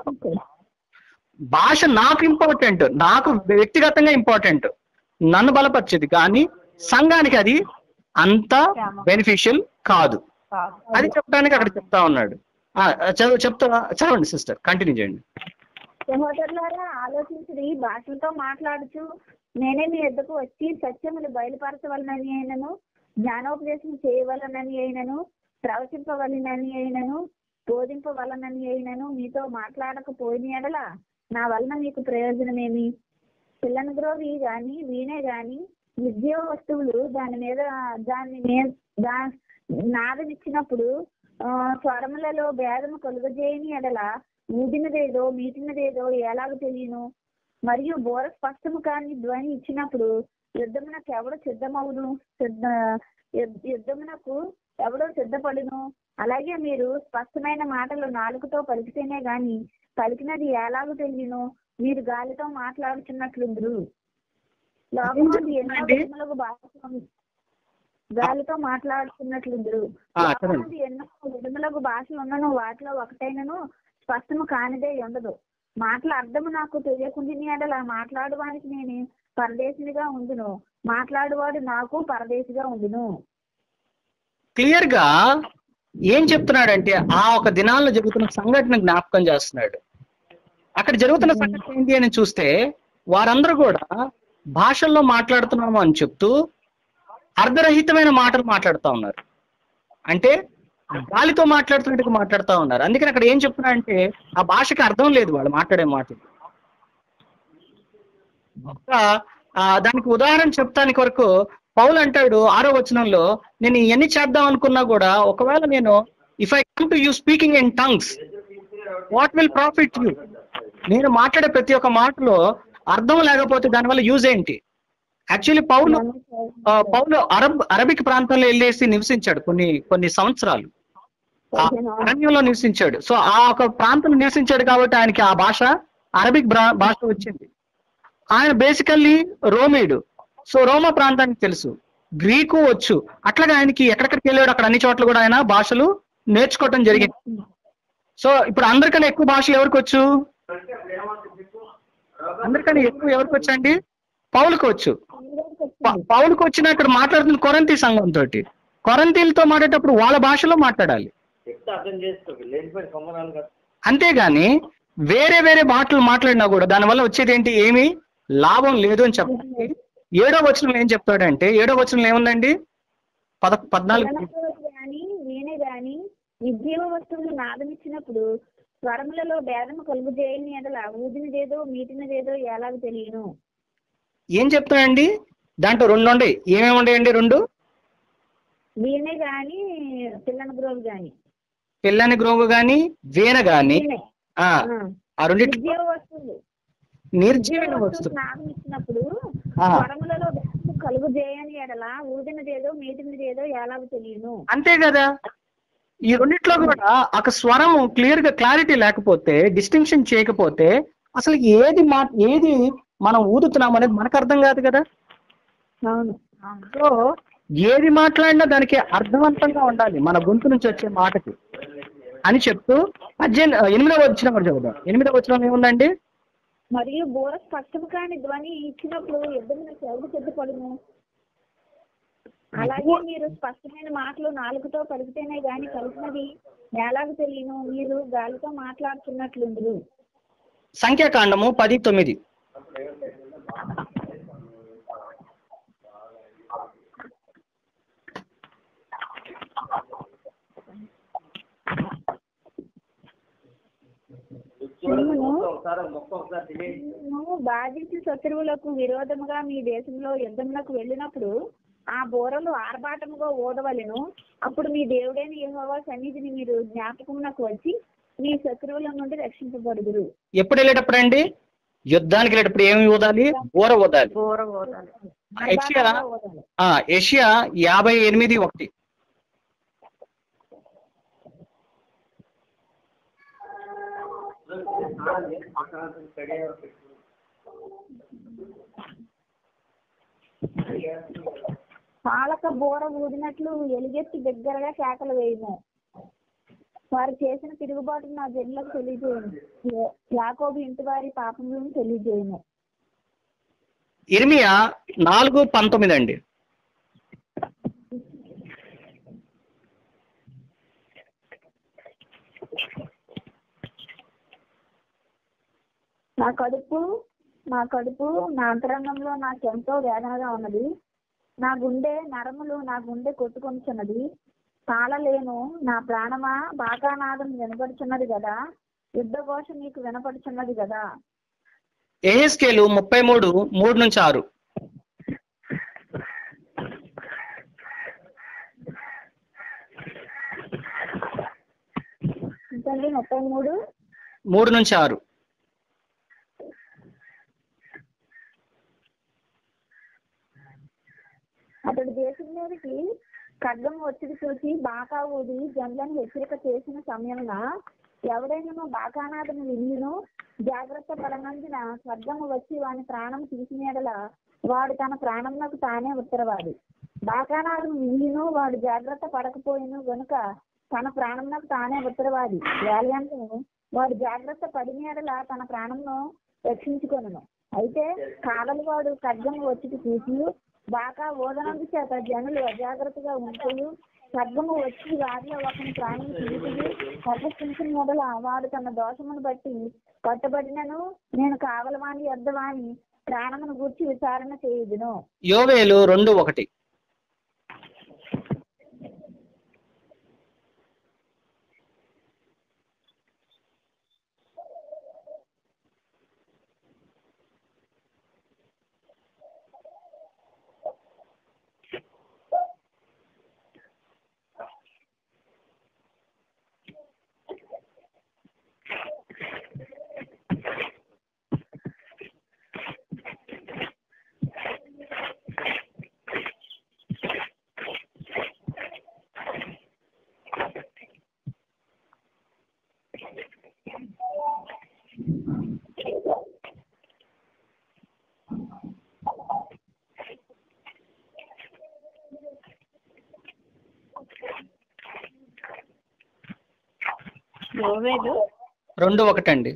భాష నాకు ఇంపార్టెంట్ నాకు వ్యక్తిగతంగా ఇంపార్టెంట్ నన్ను బలపరిచేది కానీ సంఘానికి అది అంత బెనిఫిషియల్ కాదు అది చెప్పడానికి అక్కడ చెప్తా ఉన్నాడు ఆ, చదువు చెప్తా చదవండి సిస్టర్ కంటిన్యూ చేయండి సహోదరులారా ఆలోచించి భాషలతో మాట్లాడుచు నేనే మీ ఎద్దకు వచ్చి సత్యములు బయలుపరచవలనని అయినను జ్ఞానోపదేశం చేయవలనని అయినను ప్రవచింపవలనని అయినను బోధింపవలనని అయినను మీతో మాట్లాడకపోయిన ఎడల నా వలన మీకు ప్రయోజనమేమి పిల్లని గ్రోవి గాని వీణే గాని విద్యా వస్తువులు దాని మీద దాన్ని మే- దా నాదనిచ్చినప్పుడు ఆ, స్వరములలో భేదము కలుగజేయని ఎడల ఊదినదేదో మీటినదేదో ఎలాగ తెలియను మరియు బోర స్పష్టము కాని ధ్వని ఇచ్చినప్పుడు యుద్ధమునకు ఎవడు సిద్ధమవును సిద్ధ యుద్ధ- యుద్ధమునకు ఎవడో సిద్ధపడును అలాగే మీరు స్పష్టమైన మాటలు నాలుగుతో పలికితేనే గాని పలికినది ఎలాగో తెలియను మీరు గాలితో మాట్లాడుతున్నట్లుందరు లోకమందు ఎన్నో అండి? విధములకు భాషలు గాలితో మాట్లాడుతున్నట్లుందరు ఆ, చెప్పండి. లోకమందు ఎన్నో విధములకు భాషలు ఉన్నను వాటిలో ఒకటైనను స్పష్టము కానిదే ఉండదు మాటల అర్థము నాకు తెలియకుండా ఎడల మాట్లాడువానికి నేను పరదేశినిగా ఉండును మాట్లాడువాడు నాకు పరదేశిగా ఉండును క్లియర్ గా ఏం చెప్తున్నాడంటే ఆ ఒక దినాల్లో జరుగుతున్న సంఘటన జ్ఞాపకం చేస్తున్నాడు అక్కడ జరుగుతున్న సంఘటన ఏంటి అని చూస్తే వారందరూ కూడా భాషల్లో మాట్లాడుతున్నాము అని చెప్తూ అర్ధరహితమైన మాటలు మాట్లాడుతూ ఉన్నారు అంటే గాలితో మాట్లాడుతున్నట్టుగా మాట్లాడుతూ ఉన్నారు అందుకని అక్కడ ఏం చెప్తున్నాడంటే ఆ భాషకి అర్థం లేదు వాళ్ళు మాట్లాడే మాటలు ఒక, ఆ, దానికి ఉదాహరణ చెప్తానికి వరకు పౌలు అంటాడు ఆరో వచనంలో నేను ఇవన్నీ చేద్దాం అనుకున్నా కూడా ఒకవేళ నేను if I come to you speaking in tongues what will profit you నేను మాట్లాడే ప్రతి ఒక్క మాటలో అర్థం లేకపోతే దానివల్ల యూజ్ ఏంటి యాక్చువల్లీ పౌలు ఆ, పౌలు అరబ్ అరబిక్ ప్రాంతంలో వెళ్ళేసి నివసించాడు కొన్ని కొన్ని సంవత్సరాలు ఆ అరణ్యంలో నివసించాడు సో ఆ ఒక ప్రాంతంలో నివసించాడు కాబట్టి ఆయనకి ఆ భాష అరబిక్ బ్రా- భాష వచ్చింది ఆయన బేసికల్లీ రోమీడు సో రోమా ప్రాంతానికి తెలుసు గ్రీకు వచ్చు అట్లాగే ఆయనకి ఎక్కడెక్కడికి వెళ్ళాడు అక్కడ అన్ని చోట్ల కూడా ఆయన భాషలు నేర్చుకోవటం జరిగింది సో ఇప్పుడు అందరికన్నా ఎక్కువ భాషలు ఎవరికి వచ్చు అందరికన్నా ఎక్కువ ఎవరికి వచ్చండి పౌలకు వచ్చు ప- పౌలకు వచ్చిన ఇక్కడ మాట్లాడుతున్న కొరంతి సంఘం తోటి కొరంతీలతో మాట్లాడేటప్పుడు వాళ్ళ భాషలో మాట్లాడాలి చెప్తే అర్థం చేసుకోండి లేనిపోయిన సంబంధాలు కాదు అంతేగాని వేరే వేరే మాటలు మాట్లాడినా కూడా దానివల్ల వచ్చేది ఏంటి ఏమీ లాభం లేదు అని చెప్పండి ఏడో వచనం ఏం చెప్తాడంటే ఏడో వచనం ఏముందండి పద పద్నాలుగు గాని వీణే గాని నిర్జీవ వస్తువులు నాదమిచ్చినప్పుడు స్వరములలో భేదము కలుగు చేయని ఎడల ఊదినదేదో మీటినదేదో ఎలాగ తెలియను ఏం చెప్తాడండి దాంట్లో రెండు ఉండే ఏమేమి ఉండేయండి రెండు వీణే గాని పిల్లన గ్రోవ్ గాని పిల్లని గ్రోగు గాని వీణ గాని వీణే ఆ ఆ. ఆ రెండిట్లో నిర్జీవ వస్తువులు నిర్జీవన వస్తువు వస్తువులు నాదమిచ్చినప్పుడు ఆ. స్వరములలో భేదము కలుగు చేయని ఎడల ఊదినదేదో మీటినదేదో ఎలాగ తెలియను అంతే కదా ఈ రెండిట్లో కూడా ఒక స్వరం క్లియర్ గా క్లారిటీ లేకపోతే డిస్టింక్షన్ చేయకపోతే అసలు ఏది మా ఏది మనం ఊదుతున్నాం అనేది మనకు అర్థం కాదు కదా అవును సో ఏది మాట్లాడినా దానికి అర్థవంతంగా ఉండాలి మన గొంతు నుంచి వచ్చే మాటకి అని చెప్తూ పద్దెనిమిది ఎనిమిదవ వచ్చిన కూడా చదువుదాం ఎనిమిదవ వచ్చిన ఏముందండి మరియు బోర స్పష్టము కాని ధ్వని ఇచ్చినప్పుడు యుద్ధమున చెవులు సిద్ధపడును అలాగే మీరు స్పష్టమైన మాటలు నాలుగుతో పలికితేనే గాని కలిసినది ఎలాగ తెలియను మీరు గాలితో మాట్లాడుతున్నట్లుందరు సంఖ్యాకాండము పది తొమ్మిది ఒకసారి మొక్క ఒకసారి తినేసి నేను బాధించి శత్రువులకు విరోధముగా మీ దేశంలో యుద్ధమునకు వెళ్ళినప్పుడు ఆ బోరలు ఆర్భాటముగా ఓదవలెను అప్పుడు మీ దేవుడైన యెహోవా సన్నిధిని మీరు జ్ఞాపకమునకు వచ్చి మీ శత్రువుల నుండి రక్షింపబడుదురు ఎప్పుడు వెళ్ళేటప్పుడు అండి యుద్ధానికి వెళ్ళేటప్పుడు ఏమి ఊదాలి ఊర ఊదాలి బోర ఓదాలి యెషయా ఆర్భాటంగా ఓదాలి ఆ ఏషియా యాభై ఎనిమిది ఒకటి స్నానం చేసి పక్కన కడియారు పెట్టుకుని పాలక బోర ఊదినట్లు ఎలుగెత్తి దగ్గరగా కేకలు వేయము వారు చేసిన తిరుగుబాటు నా జనులకు తెలియజేయను యా- యాకోబు ఇంటి వారి పాపములను తెలియజేయను ఇర్మియా నాలుగు పంతొమ్మిది అండి నా కడుపు నా కడుపు నా అంతరంగంలో నాకెంతో వేదనగా ఉన్నది నా గుండె నరములు నా గుండె కొట్టుకొనిచున్నది తాళలేను నా ప్రాణమా బాకానాదం వినపడుచున్నది కదా యుద్ధ ఘోష నీకు వినపడుచున్నది కదా ఏహెస్కేలు ముప్పై మూడు మూడు నుంచి ఆరు ఇంకండి ముప్పై మూడు మూడు నుంచి ఆరు అతడు దేశం మీదకి ఖడ్గం వచ్చిది చూసి బాకా ఊది జనులను హెచ్చరిక చేసిన సమయమున ఎవడైనా బాకానాథను వినియును జాగ్రత్త పడనందున ఖడ్గము వచ్చి వాని ప్రాణం తీసినేడల వాడు తన ప్రాణంలోకి తానే ఉత్తరవాది బాకానాథను వినియును వాడు జాగ్రత్త పడకపోయిను గనుక తన ప్రాణంలోకి తానే ఉత్తరవాది వేలయంటే వాడు జాగ్రత్త పడినేడల తన ప్రాణంను రక్షించుకొనును అయితే కావలి వాడు ఖడ్గము వచ్చి చూసి బాగా ఓదనందు చేత జనులు అజాగ్రత్తగా ఉంటాయి ఖడ్గము వచ్చి వారిలో ఒకని ప్రాణం తీసుకుని సర్వస్థించిన మొదల వాడు తన దోషమును బట్టి పట్టబడినను నేను కావలవాని అర్ధవాణి ప్రాణమును గూర్చి విచారణ చేయుదును యోవేలు రెండు ఒకటి యోవేలు రెండు ఒకటండి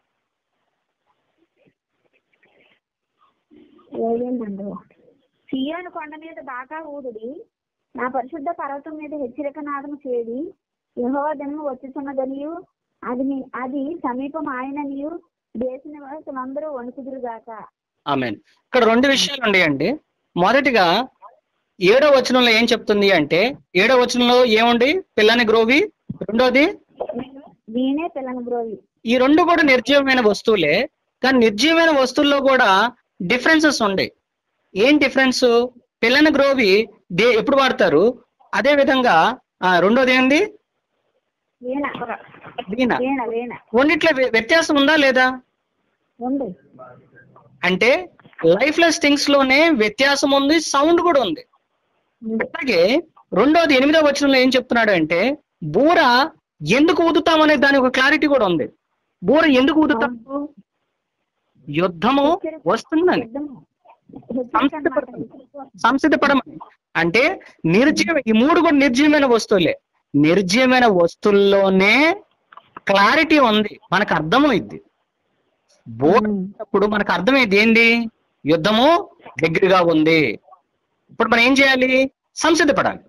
ఏదేంటండి సియోను కొండ మీద బాగా ఊదుడి నా పరిశుద్ధ పర్వతం మీద హెచ్చరిక నాదము చేది యెహోవా దినము వచ్చుచున్నదనియు అది మీ- అది సమీపం ఆయననియు దేశ నివాసులందరూ వణుకుదురుగాక ఆమెన్ ఇక్కడ రెండు విషయాలు ఉన్నాయండి మొదటిగా ఏడో వచనంలో ఏం చెప్తుంది అంటే ఏడో వచనంలో ఏముంది పిల్లని గ్రోవి రెండోది నేనే పిల్లని బ్రోవి ఈ రెండు కూడా నిర్జీవమైన వస్తువులే కానీ నిర్జీవమైన వస్తువుల్లో కూడా డిఫరెన్సెస్ ఉన్నాయి ఏం డిఫరెన్స్ పిల్లని గ్రోవి దే ఎప్పుడు వాడతారు అదే విధంగా ఆ, రెండోది ఏంది వీణ వీణ వీణ వీణ రెండిట్లో వ్య- వ్యత్యాసం ఉందా లేదా ఉంది అంటే లైఫ్ లెస్ థింగ్స్ లోనే వ్యత్యాసం ఉంది సౌండ్ కూడా ఉంది ఉంది. అలాగే రెండోది ఎనిమిదో వచనంలో ఏం చెప్తున్నాడు అంటే బూర ఎందుకు ఊదుతామనే దాని ఒక క్లారిటీ కూడా ఉంది బూర ఎందుకు ఊదుతాము యుద్ధము వస్తుందని యుద్ధము. హెచ్చరిక అన్నమాట. సంసిద్ధపడమని అంటే నిర్జీవ ఈ మూడు కూడా నిర్జీవమైన వస్తువులే నిర్జీవమైన వస్తువుల్లోనే క్లారిటీ ఉంది మనకు అర్థమైంది బోర్డు మనకు అర్థమైంది ఏంది యుద్ధము దగ్గరగా ఉంది ఇప్పుడు మనం ఏం చేయాలి సంసిద్ధపడాలి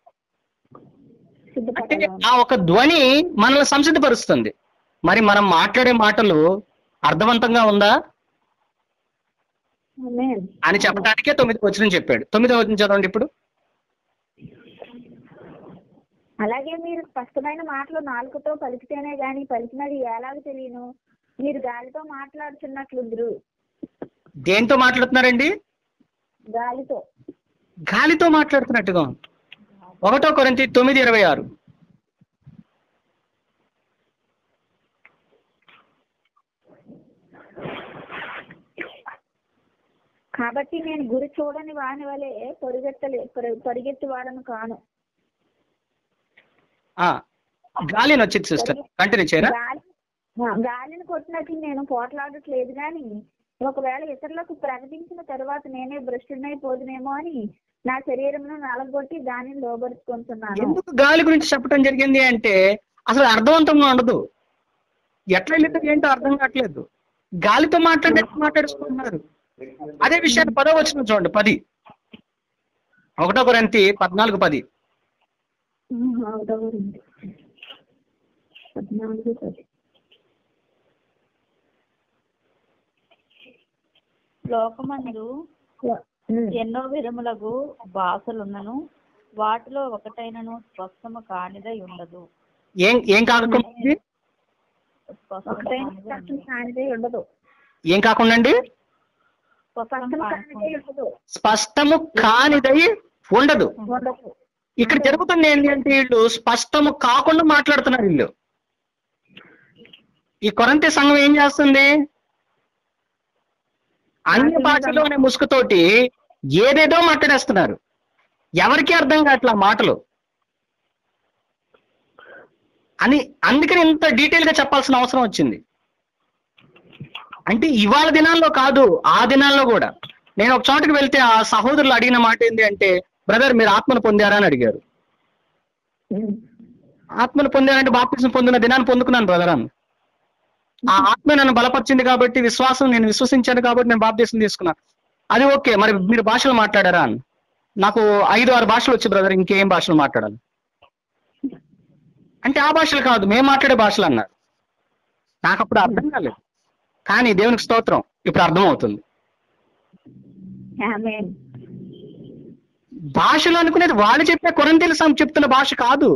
అంటే సిద్ధపడాలి. ఆ ఒక ధ్వని మనల్ని సంసిద్ధపరుస్తుంది మరి మనం మాట్లాడే మాటలు అర్థవంతంగా ఉందా ఆమేన్. అని చెప్పడానికే తొమ్మిది వచ్చిన చెప్పాడు తొమ్మిదో వచ్చిన చదవండి ఇప్పుడు అలాగే మీరు స్పష్టమైన మాటలు నాలుకతో పలికితేనే గాని పలికినది ఎలాగో తెలియను మీరు గాలితో మాట్లాడుతున్నట్లుందరు దేంతో మాట్లాడుతున్నారండి గాలితో గాలితో మాట్లాడుతున్నట్టుగా ఉంది. ఒకటో కొరింథీ తొమ్మిది ఇరవై ఆరు కాబట్టి నేను గురి చూడని వాని వలె పరిగెత్తలే పరి- పరిగెత్తి వాడను కాను ఆ, గాలిని వచ్చింది సిస్టర్ కంటిన్యూ చేయరా గాలి ఆ, గాలిని కొట్టినట్లు నేను పోట్లాడట్లేదు కానీ ఒకవేళ ఇతరులకు ప్రకటించిన తర్వాత నేనే భ్రష్టునైపోదునేమో అని నా శరీరమును నలగొట్టి దానిని లోబరుచుకుంటున్నాను ఎందుకు గాలి గురించి చెప్పడం జరిగింది అంటే అసలు అర్థవంతంగా ఉండదు ఎట్లా వెళ్ళిందో ఏంటో అర్థం కావట్లేదు గాలితో మాట్లాడే మాట్లాడుకుంటున్నారు అదే విషయాన్ని పదో వచ్చిన చూడండి పది ఒకటో కొరింథీ పద్నాలుగు పది ఉమ్, ఒకటో గురించి. పద్నాలుగు పది. లోకమందు ఉమ్. ఎన్నో విధములకు భాషలున్నను వాటిలో ఒకటైనను స్పష్టము కానిదై ఉండదు ఏం ఏం కాకుండా ఉంది? స్పష్టము ఒకటైన కానిదై స్పష్టం ఉండదు. కానిదే ఉండదు ఏం కాకుండా అండి స్పష్టం స్పష్టం కానిదై కానిదే ఉండదు స్పష్టము కానిదై ఉండదు ఉండదు ఇక్కడ జరుగుతుంది ఏంటి అంటే వీళ్ళు స్పష్టము కాకుండా మాట్లాడుతున్నారు వీళ్ళు ఈ కొరంతి సంఘం ఏం చేస్తుంది అన్ని భాషలోనే ముసుగుతోటి ఏదేదో మాట్లాడేస్తున్నారు ఎవరికి అర్థం కావట్లా ఆ మాటలు అని అందుకని ఇంత డీటెయిల్ గా చెప్పాల్సిన అవసరం వచ్చింది అంటే ఇవాళ దినాల్లో కాదు ఆ దినాల్లో కూడా నేను ఒక చోటుకి వెళ్తే ఆ సహోదరులు అడిగిన మాట ఏంటి అంటే బ్రదర్ మీరు ఆత్మను పొందారా అని అడిగారు ఉమ్. ఆత్మను పొందారంటే బాప్తిజం పొందిన దినాన్ని పొందుకున్నాను బ్రదర్ అని ఆ ఆత్మ నన్ను బలపరిచింది కాబట్టి విశ్వాసం నేను విశ్వసించాను కాబట్టి నేను బాప్తిజం తీసుకున్నాను అది ఓకే మరి మీరు భాషలు మాట్లాడారా అని నాకు ఐదు ఆరు భాషలు వచ్చి బ్రదర్ ఇంకేం భాషలు మాట్లాడాలి అంటే ఆ భాషలు కాదు మేము మాట్లాడే భాషలు అన్నారు నాకు అప్పుడు అర్థం కాలేదు కానీ దేవునికి స్తోత్రం ఇప్పుడు అర్థం అవుతుంది ఆమేన్. భాషలు అనుకునేది వాళ్ళు చెప్పే కొరంతీల సం చెప్తున్న భాష కాదు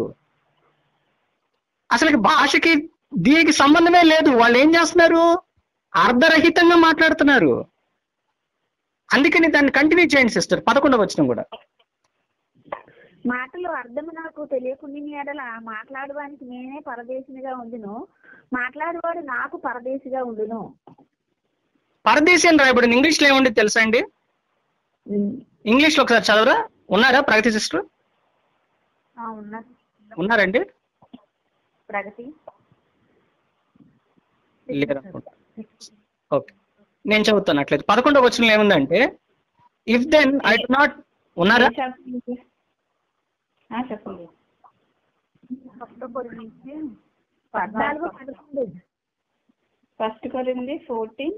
అసలు భాషకి దీనికి సంబంధమే లేదు వాళ్ళు ఏం చేస్తున్నారు అర్ధరహితంగా మాట్లాడుతున్నారు అందుకని దాన్ని కంటిన్యూ చేయండి సిస్టర్ పదకొండవ వచ్చిన కూడా మాటలు అర్థము నాకు తెలియకుండా ఎడల మాట్లాడడానికి నేనే పరదేశినిగా ఉండును మాట్లాడేవాడు నాకు పరదేశిగా ఉండును పరదేశీ అని రాయబడింది ఇంగ్లీష్ లో ఏముంది తెలుసా అండి ఇంగ్లీష్ లో ఒకసారి చదవరా ఉన్నారా ప్రగతి సిస్టర్ ఆ, ఉన్నది ఉన్నారండి ప్రగతి లేరు అనుకుంటా. ఓకే నేను చదువుతాను అట్లయితే పదకొండవ వచనంలో ఏముందంటే if then I do not ఉన్నారా చెప్పండి ఆ, చెప్పండి పద్నాలుగు పదకొండు ఫస్ట్ కొరింది ఫోర్టీన్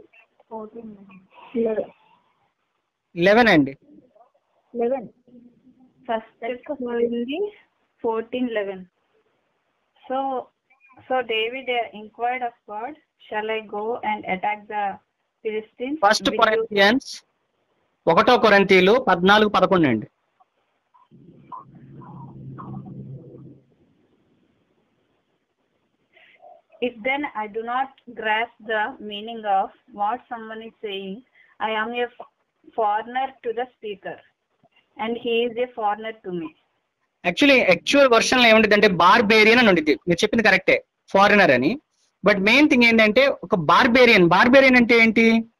లెవెన్ అండి eleven first Corinthians fourteen eleven so so David inquired of God, shall I go and attack the Philistines? First Will you- Corinthians ఒకటో కొరంతీలు పద్నాలుగు పదకొండు అండి If then I do not grasp the meaning of what someone is saying, I am a f- foreigner to the speaker, and he is a foreigner to me. Actually actual version లో ఏముంటుంది అంటే barbarian అని ఉండిద్ది మీరు చెప్పింది కరెక్టే foreigner అని but main thing ఏంటంటే ఒక బార్బేరియన్ బార్బేరియన్ అంటే ఏంటి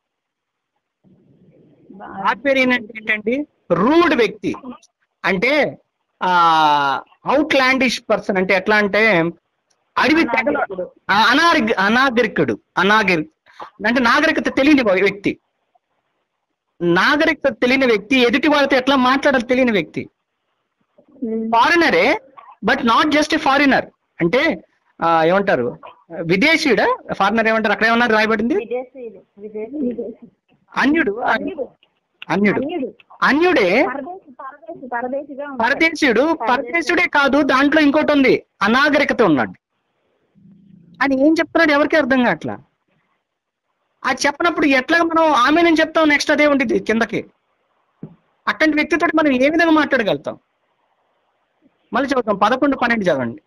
బార్బేరియన్ అంటే ఏంటండి రూడ్ వ్యక్తి అంటే ఆ అవుట్ ల్యాండిష్ పర్సన్ అంటే ఎట్లా అంటే అడవి తెగల ఆ, అనాగరి అనాగరికుడు అనాగరి అంటే నాగరికత తెలియని వ్యక్తి నాగరికత తెలియని వ్యక్తి ఎదుటి వాళ్ళతో ఎట్లా మాట్లాడాలి తెలియని వ్యక్తి ఫారినరే but not just a foreigner అంటే ఆ, ఏమంటారు విదేశీయుడా ఫారినర్ ఏమంటారు అక్కడ ఏమన్నా రాయబడింది విదేశీయులు విదేశీయులు అన్యుడు అన్యుడు అన్యుడు అన్యుడు అన్యుడే పరదేశి పరదేశి పరదేశిగా ఉంటాడు. పరదేశీయుడు పరదేశుడే కాదు దాంట్లో ఇంకోటి ఉంది అనాగరికత ఉన్నాడు అని ఏం చెప్తున్నాడు ఎవరికి అర్థం కావట్లా అది చెప్పినప్పుడు ఎట్లా మనం ఆమె నేను చెప్తాం నెక్స్ట్ అదే ఉంటుంది కిందకి అట్లాంటి వ్యక్తితో మనం ఏ విధంగా మాట్లాడగలుగుతాం మళ్ళీ చదువుతాం పదకొండు పన్నెండు చదవండి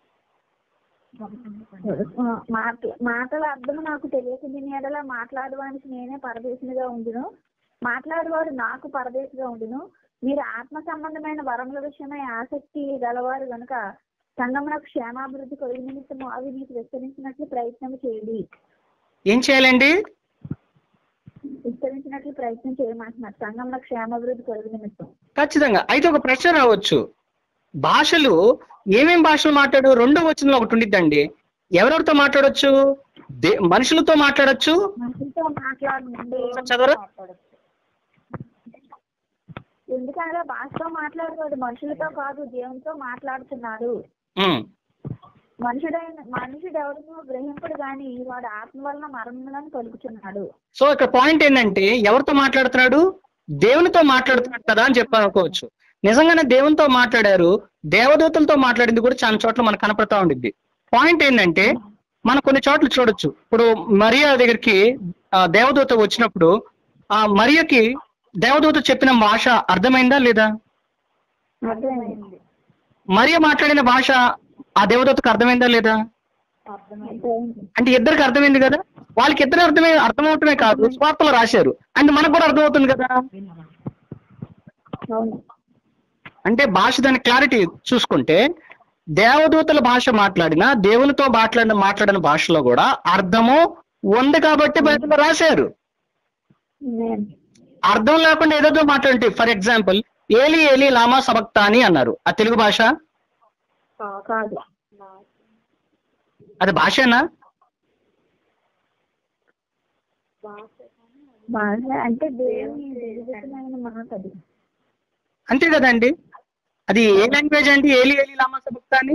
ఆ, మాటల మాటల అర్థం నాకు తెలియకుంది ఎడల మాట్లాడడానికి నేనే పరదేశినిగా ఉండును మాట్లాడేవాడు నాకు పరదేశిగా ఉండును మీరు ఆత్మ సంబంధమైన వరముల విషయమై ఆసక్తి గలవారు కనుక సంగమునకు క్షేమాభివృద్ధి కలిగి నిమిత్తము అవి మీకు విస్తరించినట్లు ప్రయత్నం చేయండి ఏం చేయాలండి విస్తరించినట్లు ప్రయత్నం చేయమంటున్నారు సంగమునకు క్షేమాభివృద్ధి కలిగి నిమిత్తం ఖచ్చితంగా అయితే ఒక ప్రశ్న రావచ్చు భాషలు ఏమేం భాషలు మాట్లాడు రెండో వచనంలో ఒకటి ఉండిద్దండి ఎవరెవరితో మాట్లాడొచ్చు దే మనుషులతో మాట్లాడొచ్చు మనుషులతో మాట్లాడండి చదవరా ఎందుకంటే భాషతో మాట్లాడేవాడు మనుషులతో కాదు దేవునితో మాట్లాడుతున్నాడు ఉమ్. మనుషుడైన మనుషుడు ఎవరినో గ్రహింపుడు గాని వాడు ఆత్మ వలన మరణములను పలుకుతున్నాడు సో ఇక్కడ పాయింట్ ఏంటంటే ఎవరితో మాట్లాడుతున్నాడు దేవునితో మాట్లాడుతున్నాడు కదా అని చెప్పి అనుకోవచ్చు నిజంగానే దేవునితో మాట్లాడారు దేవదూతలతో మాట్లాడింది కూడా చాలా చోట్ల మనకు కనపడతా ఉండిద్ది పాయింట్ ఏంటంటే మనం కొన్ని చోట్ల చూడొచ్చు ఇప్పుడు మరియా దగ్గరికి ఆ, దేవదూత వచ్చినప్పుడు ఆ మరియకి దేవదూత చెప్పిన భాష అర్థమైందా లేదా అర్థమైంది మరియ మాట్లాడిన భాష ఆ దేవదూతకు అర్థమైందా లేదా అర్థమైంది అంటే ఇద్దరికి అర్థమైంది కదా వాళ్ళకి ఇద్దరు అర్థమై అర్థమవటమే కాదు స్వార్థలో రాశారు అంటే మనకు కూడా అర్థమవుతుంది కదా అవును అంటే భాష దాని క్లారిటీ చూసుకుంటే దేవదూతల భాష మాట్లాడిన దేవునితో మాట్లాడిన మాట్లాడిన భాషలో కూడా అర్థము ఉంది కాబట్టి బైబిల్లో రాశారు నేను అర్థం లేకుండా ఏదేదో మాట్లాడండి ఫర్ ఎగ్జాంపుల్ ఏలి ఏలి లామా సబక్తాని అన్నారు ఆ తెలుగు భాష కాదు అది భాషేనా భాష అంటే దేవుని దివ్యమైన మాట అది అంతే కదండి అది ఏ లాంగ్వేజ్ అండి ఏలి ఏలి లామా సబక్తాని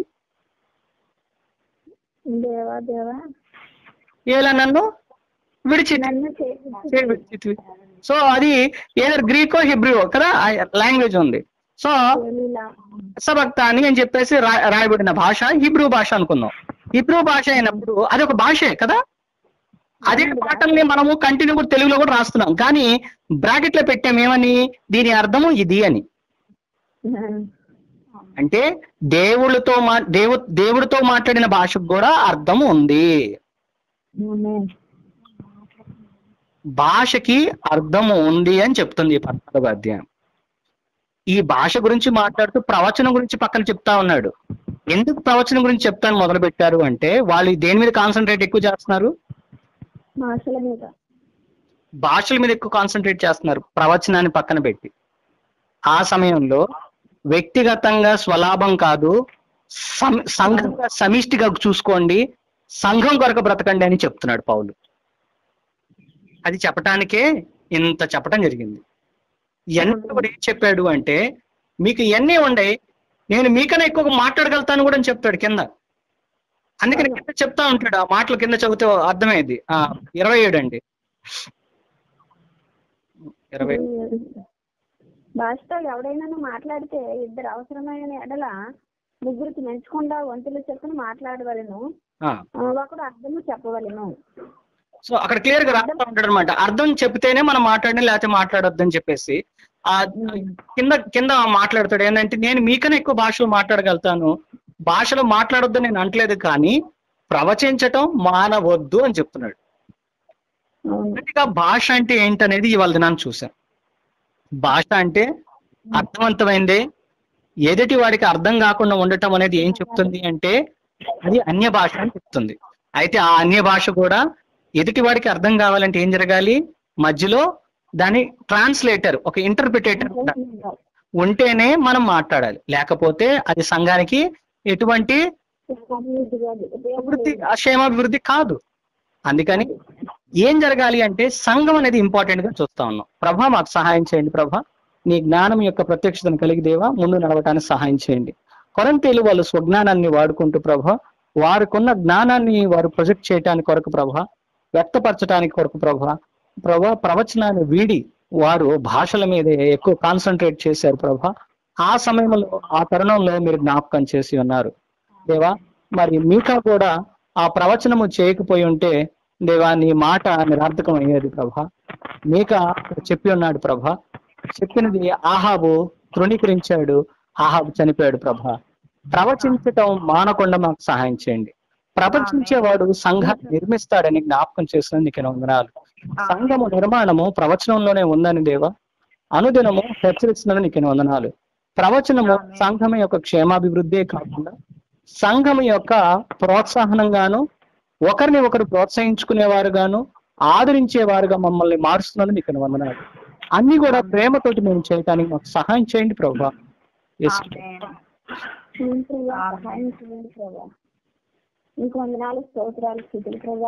దేవా దేవా ఏలా నన్ను విడిచి నన్ను చేసి సో అది ఏదో గ్రీకో హిబ్రియో కదా లాంగ్వేజ్ ఉంది సో సబక్త అని అని చెప్పేసి రా రాయబడిన భాష హిబ్రూ భాష అనుకుందాం హిబ్రూ భాష అయినప్పుడు అది ఒక భాషే కదా అదే పాటల్ని మనము కంటిన్యూ కూడా తెలుగులో కూడా రాస్తున్నాం కానీ బ్రాకెట్ లో పెట్టాం ఏమని దీని అర్థము ఇది అని అంటే దేవుళ్ళతో మా దేవు దేవుడితో మాట్లాడిన భాషకు కూడా అర్థం ఉంది భాషకి అర్థము ఉంది అని చెప్తుంది ఈ పద్నాలుగో అధ్యాయం ఈ భాష గురించి మాట్లాడుతూ ప్రవచనం గురించి పక్కన చెప్తా ఉన్నాడు ఎందుకు ప్రవచనం గురించి చెప్తాను మొదలు పెట్టారు అంటే వాళ్ళు దేని మీద కాన్సన్ట్రేట్ ఎక్కువ చేస్తున్నారు భాషల మీద భాషల మీద ఎక్కువ కాన్సన్ట్రేట్ చేస్తున్నారు ప్రవచనాన్ని పక్కన పెట్టి ఆ సమయంలో వ్యక్తిగతంగా స్వలాభం కాదు సం- సంఘంగా సమిష్టిగా చూసుకోండి సంఘం కొరకు బ్రతకండి అని చెప్తున్నాడు పౌలు అది చెప్పటానికే ఇంత చెప్పటం జరిగింది ఇవన్నీ కూడా ఏం చెప్పాడు అంటే మీకు ఇవన్నీ ఉండే నేను మీకన్నా ఎక్కువ మాట్లాడగలుగుతాను కూడా అని చెప్తాడు కింద అందుకని కింద చెప్తా ఉంటాడు ఆ మాటలు కింద చదివితే అర్థమైంది ఆ ఇరవై ఏడు అండి ఇరవై భాషతో ఎవడైనా మాట్లాడితే ఇద్దరు అవసరమైన ఎడల ముగ్గురికి మెంచకుండా వంతులు చెప్పున మాట్లాడవలను ఆ. ఆ, ఒకడు అర్థము చెప్పవలను సో అక్కడ క్లియర్ గా రాస్తా ఉంటాడు అనమాట అర్థం చెప్తేనే మనం మాట్లాడిన లేకపోతే మాట్లాడొద్దని చెప్పేసి ఆ కింద కింద మాట్లాడతాడు ఏంటంటే నేను మీకన్నా ఎక్కువ భాషలు మాట్లాడగలుగుతాను భాషలో మాట్లాడొద్దని నేను అంటలేదు కానీ ప్రవచించటం మానవద్దు అని చెప్తున్నాడు అవును మొదటిగా భాష అంటే ఏంటనేది ఇవాళ దినాన్ని చూసాం భాష అంటే అర్థవంతమైందే ఎదుటి వాడికి అర్థం కాకుండా ఉండటం అనేది ఏం చెప్తుంది అంటే అది అన్య భాష అని చెప్తుంది అయితే ఆ అన్య భాష కూడా ఎదుటి వాడికి అర్థం కావాలంటే ఏం జరగాలి మధ్యలో దాని ట్రాన్స్లేటర్ ఒక ఇంటర్ప్రిటేటర్ ఉంటేనే మనం మాట్లాడాలి లేకపోతే అది సంఘానికి ఎటువంటి అభివృద్ధి క్షేమాభివృద్ధి కాదు అందుకని ఏం జరగాలి అంటే సంఘం అనేది ఇంపార్టెంట్ గా చూస్తా ఉన్నాం ప్రభా మాకు సహాయం చేయండి ప్రభా నీ జ్ఞానం యొక్క ప్రత్యక్షతను కలిగి దేవా ముందు నడవటానికి సహాయం చేయండి కొరంతేలు వాళ్ళు స్వజ్ఞానాన్ని వాడుకుంటూ ప్రభా వారికున్న జ్ఞానాన్ని వారు ప్రొజెక్ట్ చేయడానికి కొరకు ప్రభా వ్యక్తపరచడానికి కొరకు ప్రభా ప్రభా ప్రవచనాన్ని వీడి వారు భాషల మీద ఎక్కువ కాన్సన్ట్రేట్ చేశారు ప్రభా ఆ సమయంలో ఆ తరుణంలో మీరు జ్ఞాపకం చేసి ఉన్నారు దేవా మరి మీకా కూడా ఆ ప్రవచనము చేయకపోయి ఉంటే దేవా నీ మాట నిరర్థకం అయ్యేది ప్రభా మీకా చెప్పి ఉన్నాడు ప్రభా చెప్పినది ఆహాబు తృణీకరించాడు ఆహాబు చనిపోయాడు ప్రభా ప్రవచించటం మానకుండా మాకు సహాయం చేయండి ప్రవచించేవాడు సంఘాన్ని నిర్మిస్తాడని జ్ఞాపకం చేసిన నీకు వందనాలు సంఘము నిర్మాణము ప్రవచనంలోనే ఉందని దేవా అనుదినము హెచ్చరిస్తున్నది నీకు వందనాలు ప్రవచనము సంఘం యొక్క క్షేమాభివృద్ధే కాకుండా సంఘం యొక్క ప్రోత్సాహనంగాను ఒకరిని ఒకరు ప్రోత్సహించుకునేవారుగాను ఆదరించేవారుగా మమ్మల్ని మారుస్తున్నది నీకు వందనాలు అన్ని కూడా ప్రేమతోటి మేము చేయటానికి మాకు సహాయం చేయండి ప్రభా Yes. అవును ప్రభా, సహాయం చేయండి ప్రభా నీకు వందనాలు స్తోత్రాలు స్థితులు ప్రభా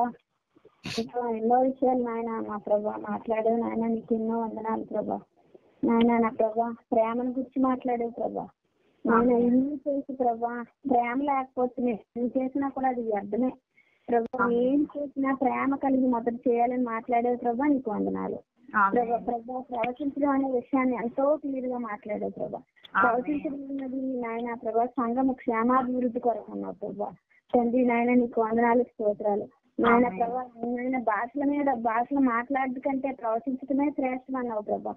ఇంకా ఎన్నో విషయాలు నాయన మా ప్రభా మాట్లాడావు నాయన నీకు ఎన్నో వందనాలు ప్రభా నాయన నా ప్రభా ప్రేమను గురించి మాట్లాడావు ప్రభా నాయన ఇల్లు చేసి ప్రభా ప్రేమ లేకపోతే నేను ఏం చేసినా కూడా అది వ్యర్థమే ప్రభా ఏం చేసినా ప్రేమ కలిగి మొదట చేయాలని మాట్లాడావు ప్రభా నీకు వందనాలు ప్రభా ప్రభా ప్రవచించడం అనే విషయాన్ని ఎంతో క్లియర్ గా మాట్లాడావు ప్రభా ప్రవచించడం అన్నది నాయన ప్రభా సంఘము క్షేమాభివృద్ధి కొరకు అన్నావు ప్రభా తండ్రి నాయన నీకు వందనాలు స్తోత్రాలు నాయన ప్రభా నాయన భాషల మీద భాషలు మాట్లాడదు కంటే ప్రవచించడమే శ్రేష్టం అన్నావు ప్రభా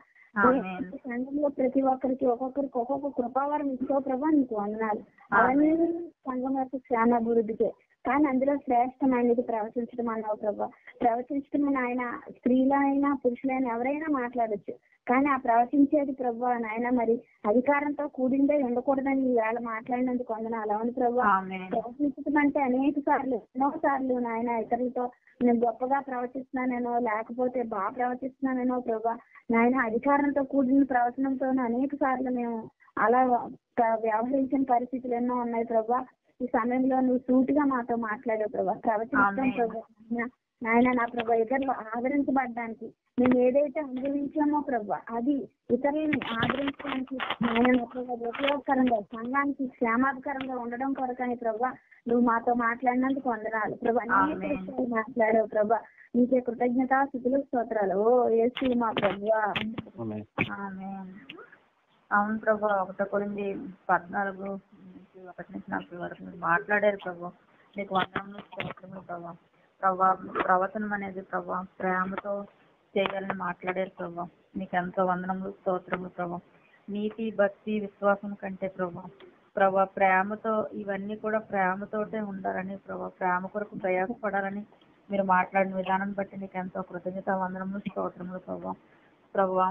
ఈ సంఘంలో ప్రతి ఒక్కరికి ఒక్కొక్కరికి ఒక్కొక్క కృపావరం ఇచ్చావు ప్రభా నీకు వందనాలు అవన్నీ సంఘం యొక్క క్షేమాభివృద్ధికే కానీ అందులో శ్రేష్టమైనది ప్రవచించడం అన్నావు ప్రభా ప్రవచించడం నాయన స్త్రీలైనా పురుషులైనా ఎవరైనా మాట్లాడొచ్చు కానీ ఆ ప్రవచించేది ప్రభా నాయన మరి అధికారంతో కూడిందే ఉండకూడదని ఈవేళ మాట్లాడినందుకు వందనాలు అవును ప్రభా ప్రవచించడం అంటే అనేక సార్లు ఎన్నో సార్లు నాయన ఇతరులతో నేను గొప్పగా ప్రవచిస్తున్నానేనో లేకపోతే బాగా ప్రవచిస్తున్నానేనో ప్రభా నాయన అధికారంతో కూడిన ప్రవచనంతో అనేక సార్లు మేము అలా ప్ర- వ్యవహరించిన పరిస్థితులు ఎన్నో ఉన్నాయి ప్రభా ఈ సమయంలో నువ్వు సూటిగా మాతో మాట్లాడావు ప్రభా ప్రవచించడం ప్రభా నాయన- నాయన నా ప్రభా ఇతరులు ఆదరించబడడానికి మేము ఏదైతే అనుభవించామో ప్రభా అది ఇతరులని ఆదరించడానికి నాయన నా ప్రభా ఉపయోగకరంగా సంఘానికి క్షేమాధికరంగా ఉండడం కొరకని ప్రభా నువ్వు మాతో మాట్లాడినందుకు వందనాలు ప్రభా అనేక విషయాలు మాట్లాడావు ప్రభా నీకే కృతజ్ఞత స్థితులు స్తోత్రాలు ఓ ఏసు మా ప్రభా Amen. ఆమేన్. అవును ప్రభా ఒకటో కొరింది పద్నాలుగు నుంచి ఒకటి నుంచి నలభై వరకు మీరు మాట్లాడారు ప్రభా నీకు వందనములు స్తోత్రములు ప్రభా ప్రభా ప్రవచనం అనేది ప్రభా ప్రేమతో చేయాలని మాట్లాడారు ప్రభా నీకు ఎంతో వందనములు స్తోత్రములు ప్రభా నీతి భక్తి విశ్వాసం కంటే ప్రభా ప్రభా ప్రేమతో ఇవన్నీ కూడా ప్రేమతోటే ఉండాలని ప్రభా ప్రేమ కొరకు ప్రయాసపడాలని మీరు మాట్లాడిన విధానం బట్టి నీకు ఎంతో కృతజ్ఞత వందనములు స్తోత్రములు ప్రభా ప్రభా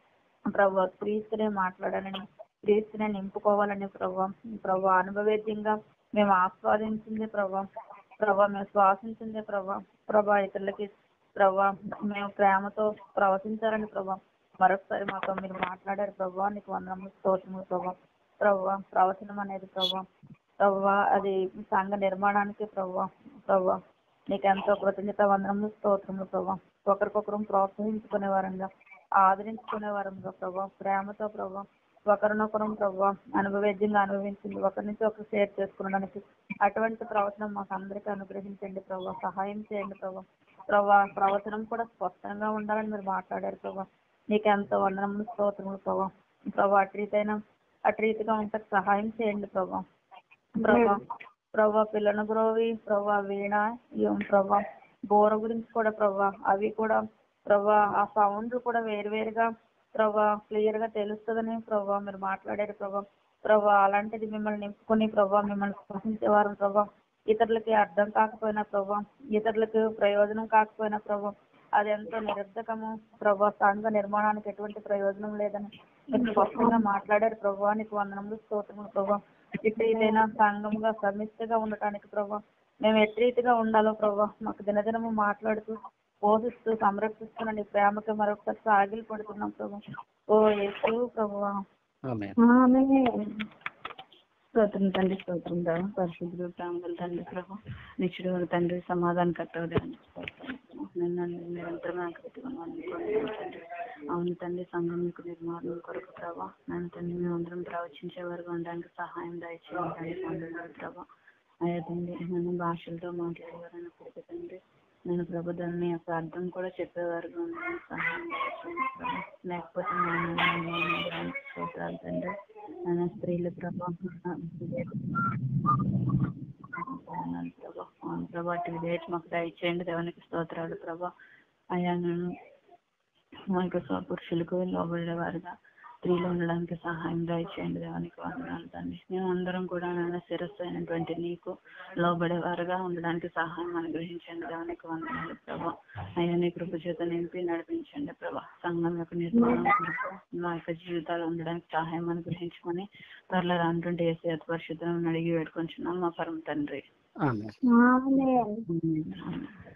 ప్రభా క్రీస్తునే మాట్లాడాలని క్రీస్తునే నింపుకోవాలని ప్రభా ప్రభా అనుభవేద్యంగా మేము ఆస్వాదించింది ప్రభా ప్రభా మేము శ్వాసించింది ప్రభా ప్రభా ఇతరులకి ప్రభా మేము ప్రేమతో ప్రవచించాలని ప్రభా మరొకసారి మాతో మీరు మాట్లాడారు ప్రభా నీకు వందనములు స్తోత్రములు ప్రభా ప్రభా ప్రవచనం అనేది ప్రభా ప్రభా అది సంఘ నిర్మాణానికి ప్రభా ప్రభా నీకు ఎంతో కృతజ్ఞత వందనములు స్తోత్రములు ప్రభా ఒకరికొకరు ప్రోత్సహించుకునే వారంగా ఆదరించుకునే వారంగా ప్రభా ప్రేమతో ప్రభా ఒకరినొకరం ప్రభా అనుభవేద్యంగా అనుభవించింది ఒకరి నుంచి ఒకరు షేర్ చేసుకోవడానికి అటువంటి ప్రవచనం మాకు అందరికీ అనుగ్రహించండి ప్రభా సహాయం చేయండి ప్రభా ప్రభా ప్రవచనం కూడా స్పష్టంగా ఉండాలని మీరు మాట్లాడారు ప్రభా నీకు ఎంతో వందనములు స్తోత్రములు ప్రభా ప్రభా అటు రీతైనా అటు రీతిగా ఉంటే సహాయం చేయండి ప్రభా ప్రభా ప్రభా పిల్లల గురోవి ప్రభా వీణ ఏం ప్రభా బోర గురించి కూడా ప్రభా అవి కూడా ప్రభా ఆ సౌండ్లు కూడా వేరువేరుగా ప్రభా క్లియర్ గా తెలుస్తుందని ప్రభా మీరు మాట్లాడారు ప్రభా ప్రభా అలాంటిది మిమ్మల్ని నింపుకొని ప్రభా మిమ్మల్ని స్పృశించేవారు ప్రభా ఇతరులకి అర్థం కాకపోయినా ప్రభా ఇతరులకు ప్రయోజనం కాకపోయినా ప్రభా అది ఎంతో నిరర్ధకము ప్రభా సంఘ నిర్మాణానికి ఎటువంటి ప్రయోజనం లేదని మీరు స్పష్టంగా మాట్లాడారు ప్రభా నీకు వందనములు స్తోత్రములు ప్రభా ఇటు ఏదైనా సంఘముగా సమిష్టిగా ఉండటానికి ప్రభా మేము ఎట్టి రీతిగా ఉండాలో ప్రభా మాకు దినదినము మాట్లాడుతూ పోషిస్తూ సంరక్షిస్తున్న నీ ప్రేమకి మరొకసారి సాగిలు పడుతున్నాం ప్రభా ఓ యేసు ప్రభా ఆమె స్తోత్రం తండ్రి స్తోత్రం దేవ పరిశుద్ధుడు ప్రేమగల తండ్రి ప్రభు నిత్యుడు తండ్రి సమాధానం కట్టవు దేవని నిన్న నిరంతరం ఆకృతిగా తండ్రి అవును తండ్రి సంఘం మీకు నిర్మాణం కొరకు ప్రభా నన్ను తండ్రి మేము అందరం ప్రవచించే వరకు ఉండడానికి సహాయం దయచేయండి తండ్రి పొందగలరు ప్రభా అయ్యా తండ్రి నన్ను భాషలతో మాట్లాడేవారని కొడుకు తండ్రి నేను ప్రభు దాన్ని యొక్క అర్థం కూడా చెప్పేవారుగా ఉండడానికి సహాయం దయచేయండి ప్రభా లేకపోతే నా ఉండడానికి స్తోత్రాలు తండ్రి మన స్త్రీలు ప్రభా ప్రభా అవును ప్రభా అటు విధేయత మాకు దయచేయండి దేవునికి స్తోత్రాలు ప్రభా అయ్యా నేను మనకు స్వపురుషులకు లోబడేవారుగా స్త్రీలు ఉండడానికి సహాయం దయచేయండి దేవునికి వందనాలు తండ్రి మేము అందరం కూడా నాన్న శిరస్సు అయినటువంటి నీకు లోబడేవారుగా ఉండడానికి సహాయం అనుగ్రహించండి దేవునికి వందనాలు ప్రభా అయ్యా నీ కృప చేత నింపి నడిపించండి ప్రభా సంఘం యొక్క నిర్మాణం కొరకు మా యొక్క జీవితాలు ఉండడానికి సహాయం అనుగ్రహించమని త్వరలో రానుంటే ఏసీ అతి పరిశుద్ధం అడిగి వేడుకొంచున్నాం మా పరమ తండ్రి ఆమె ఆమేన్ ఆమేన్.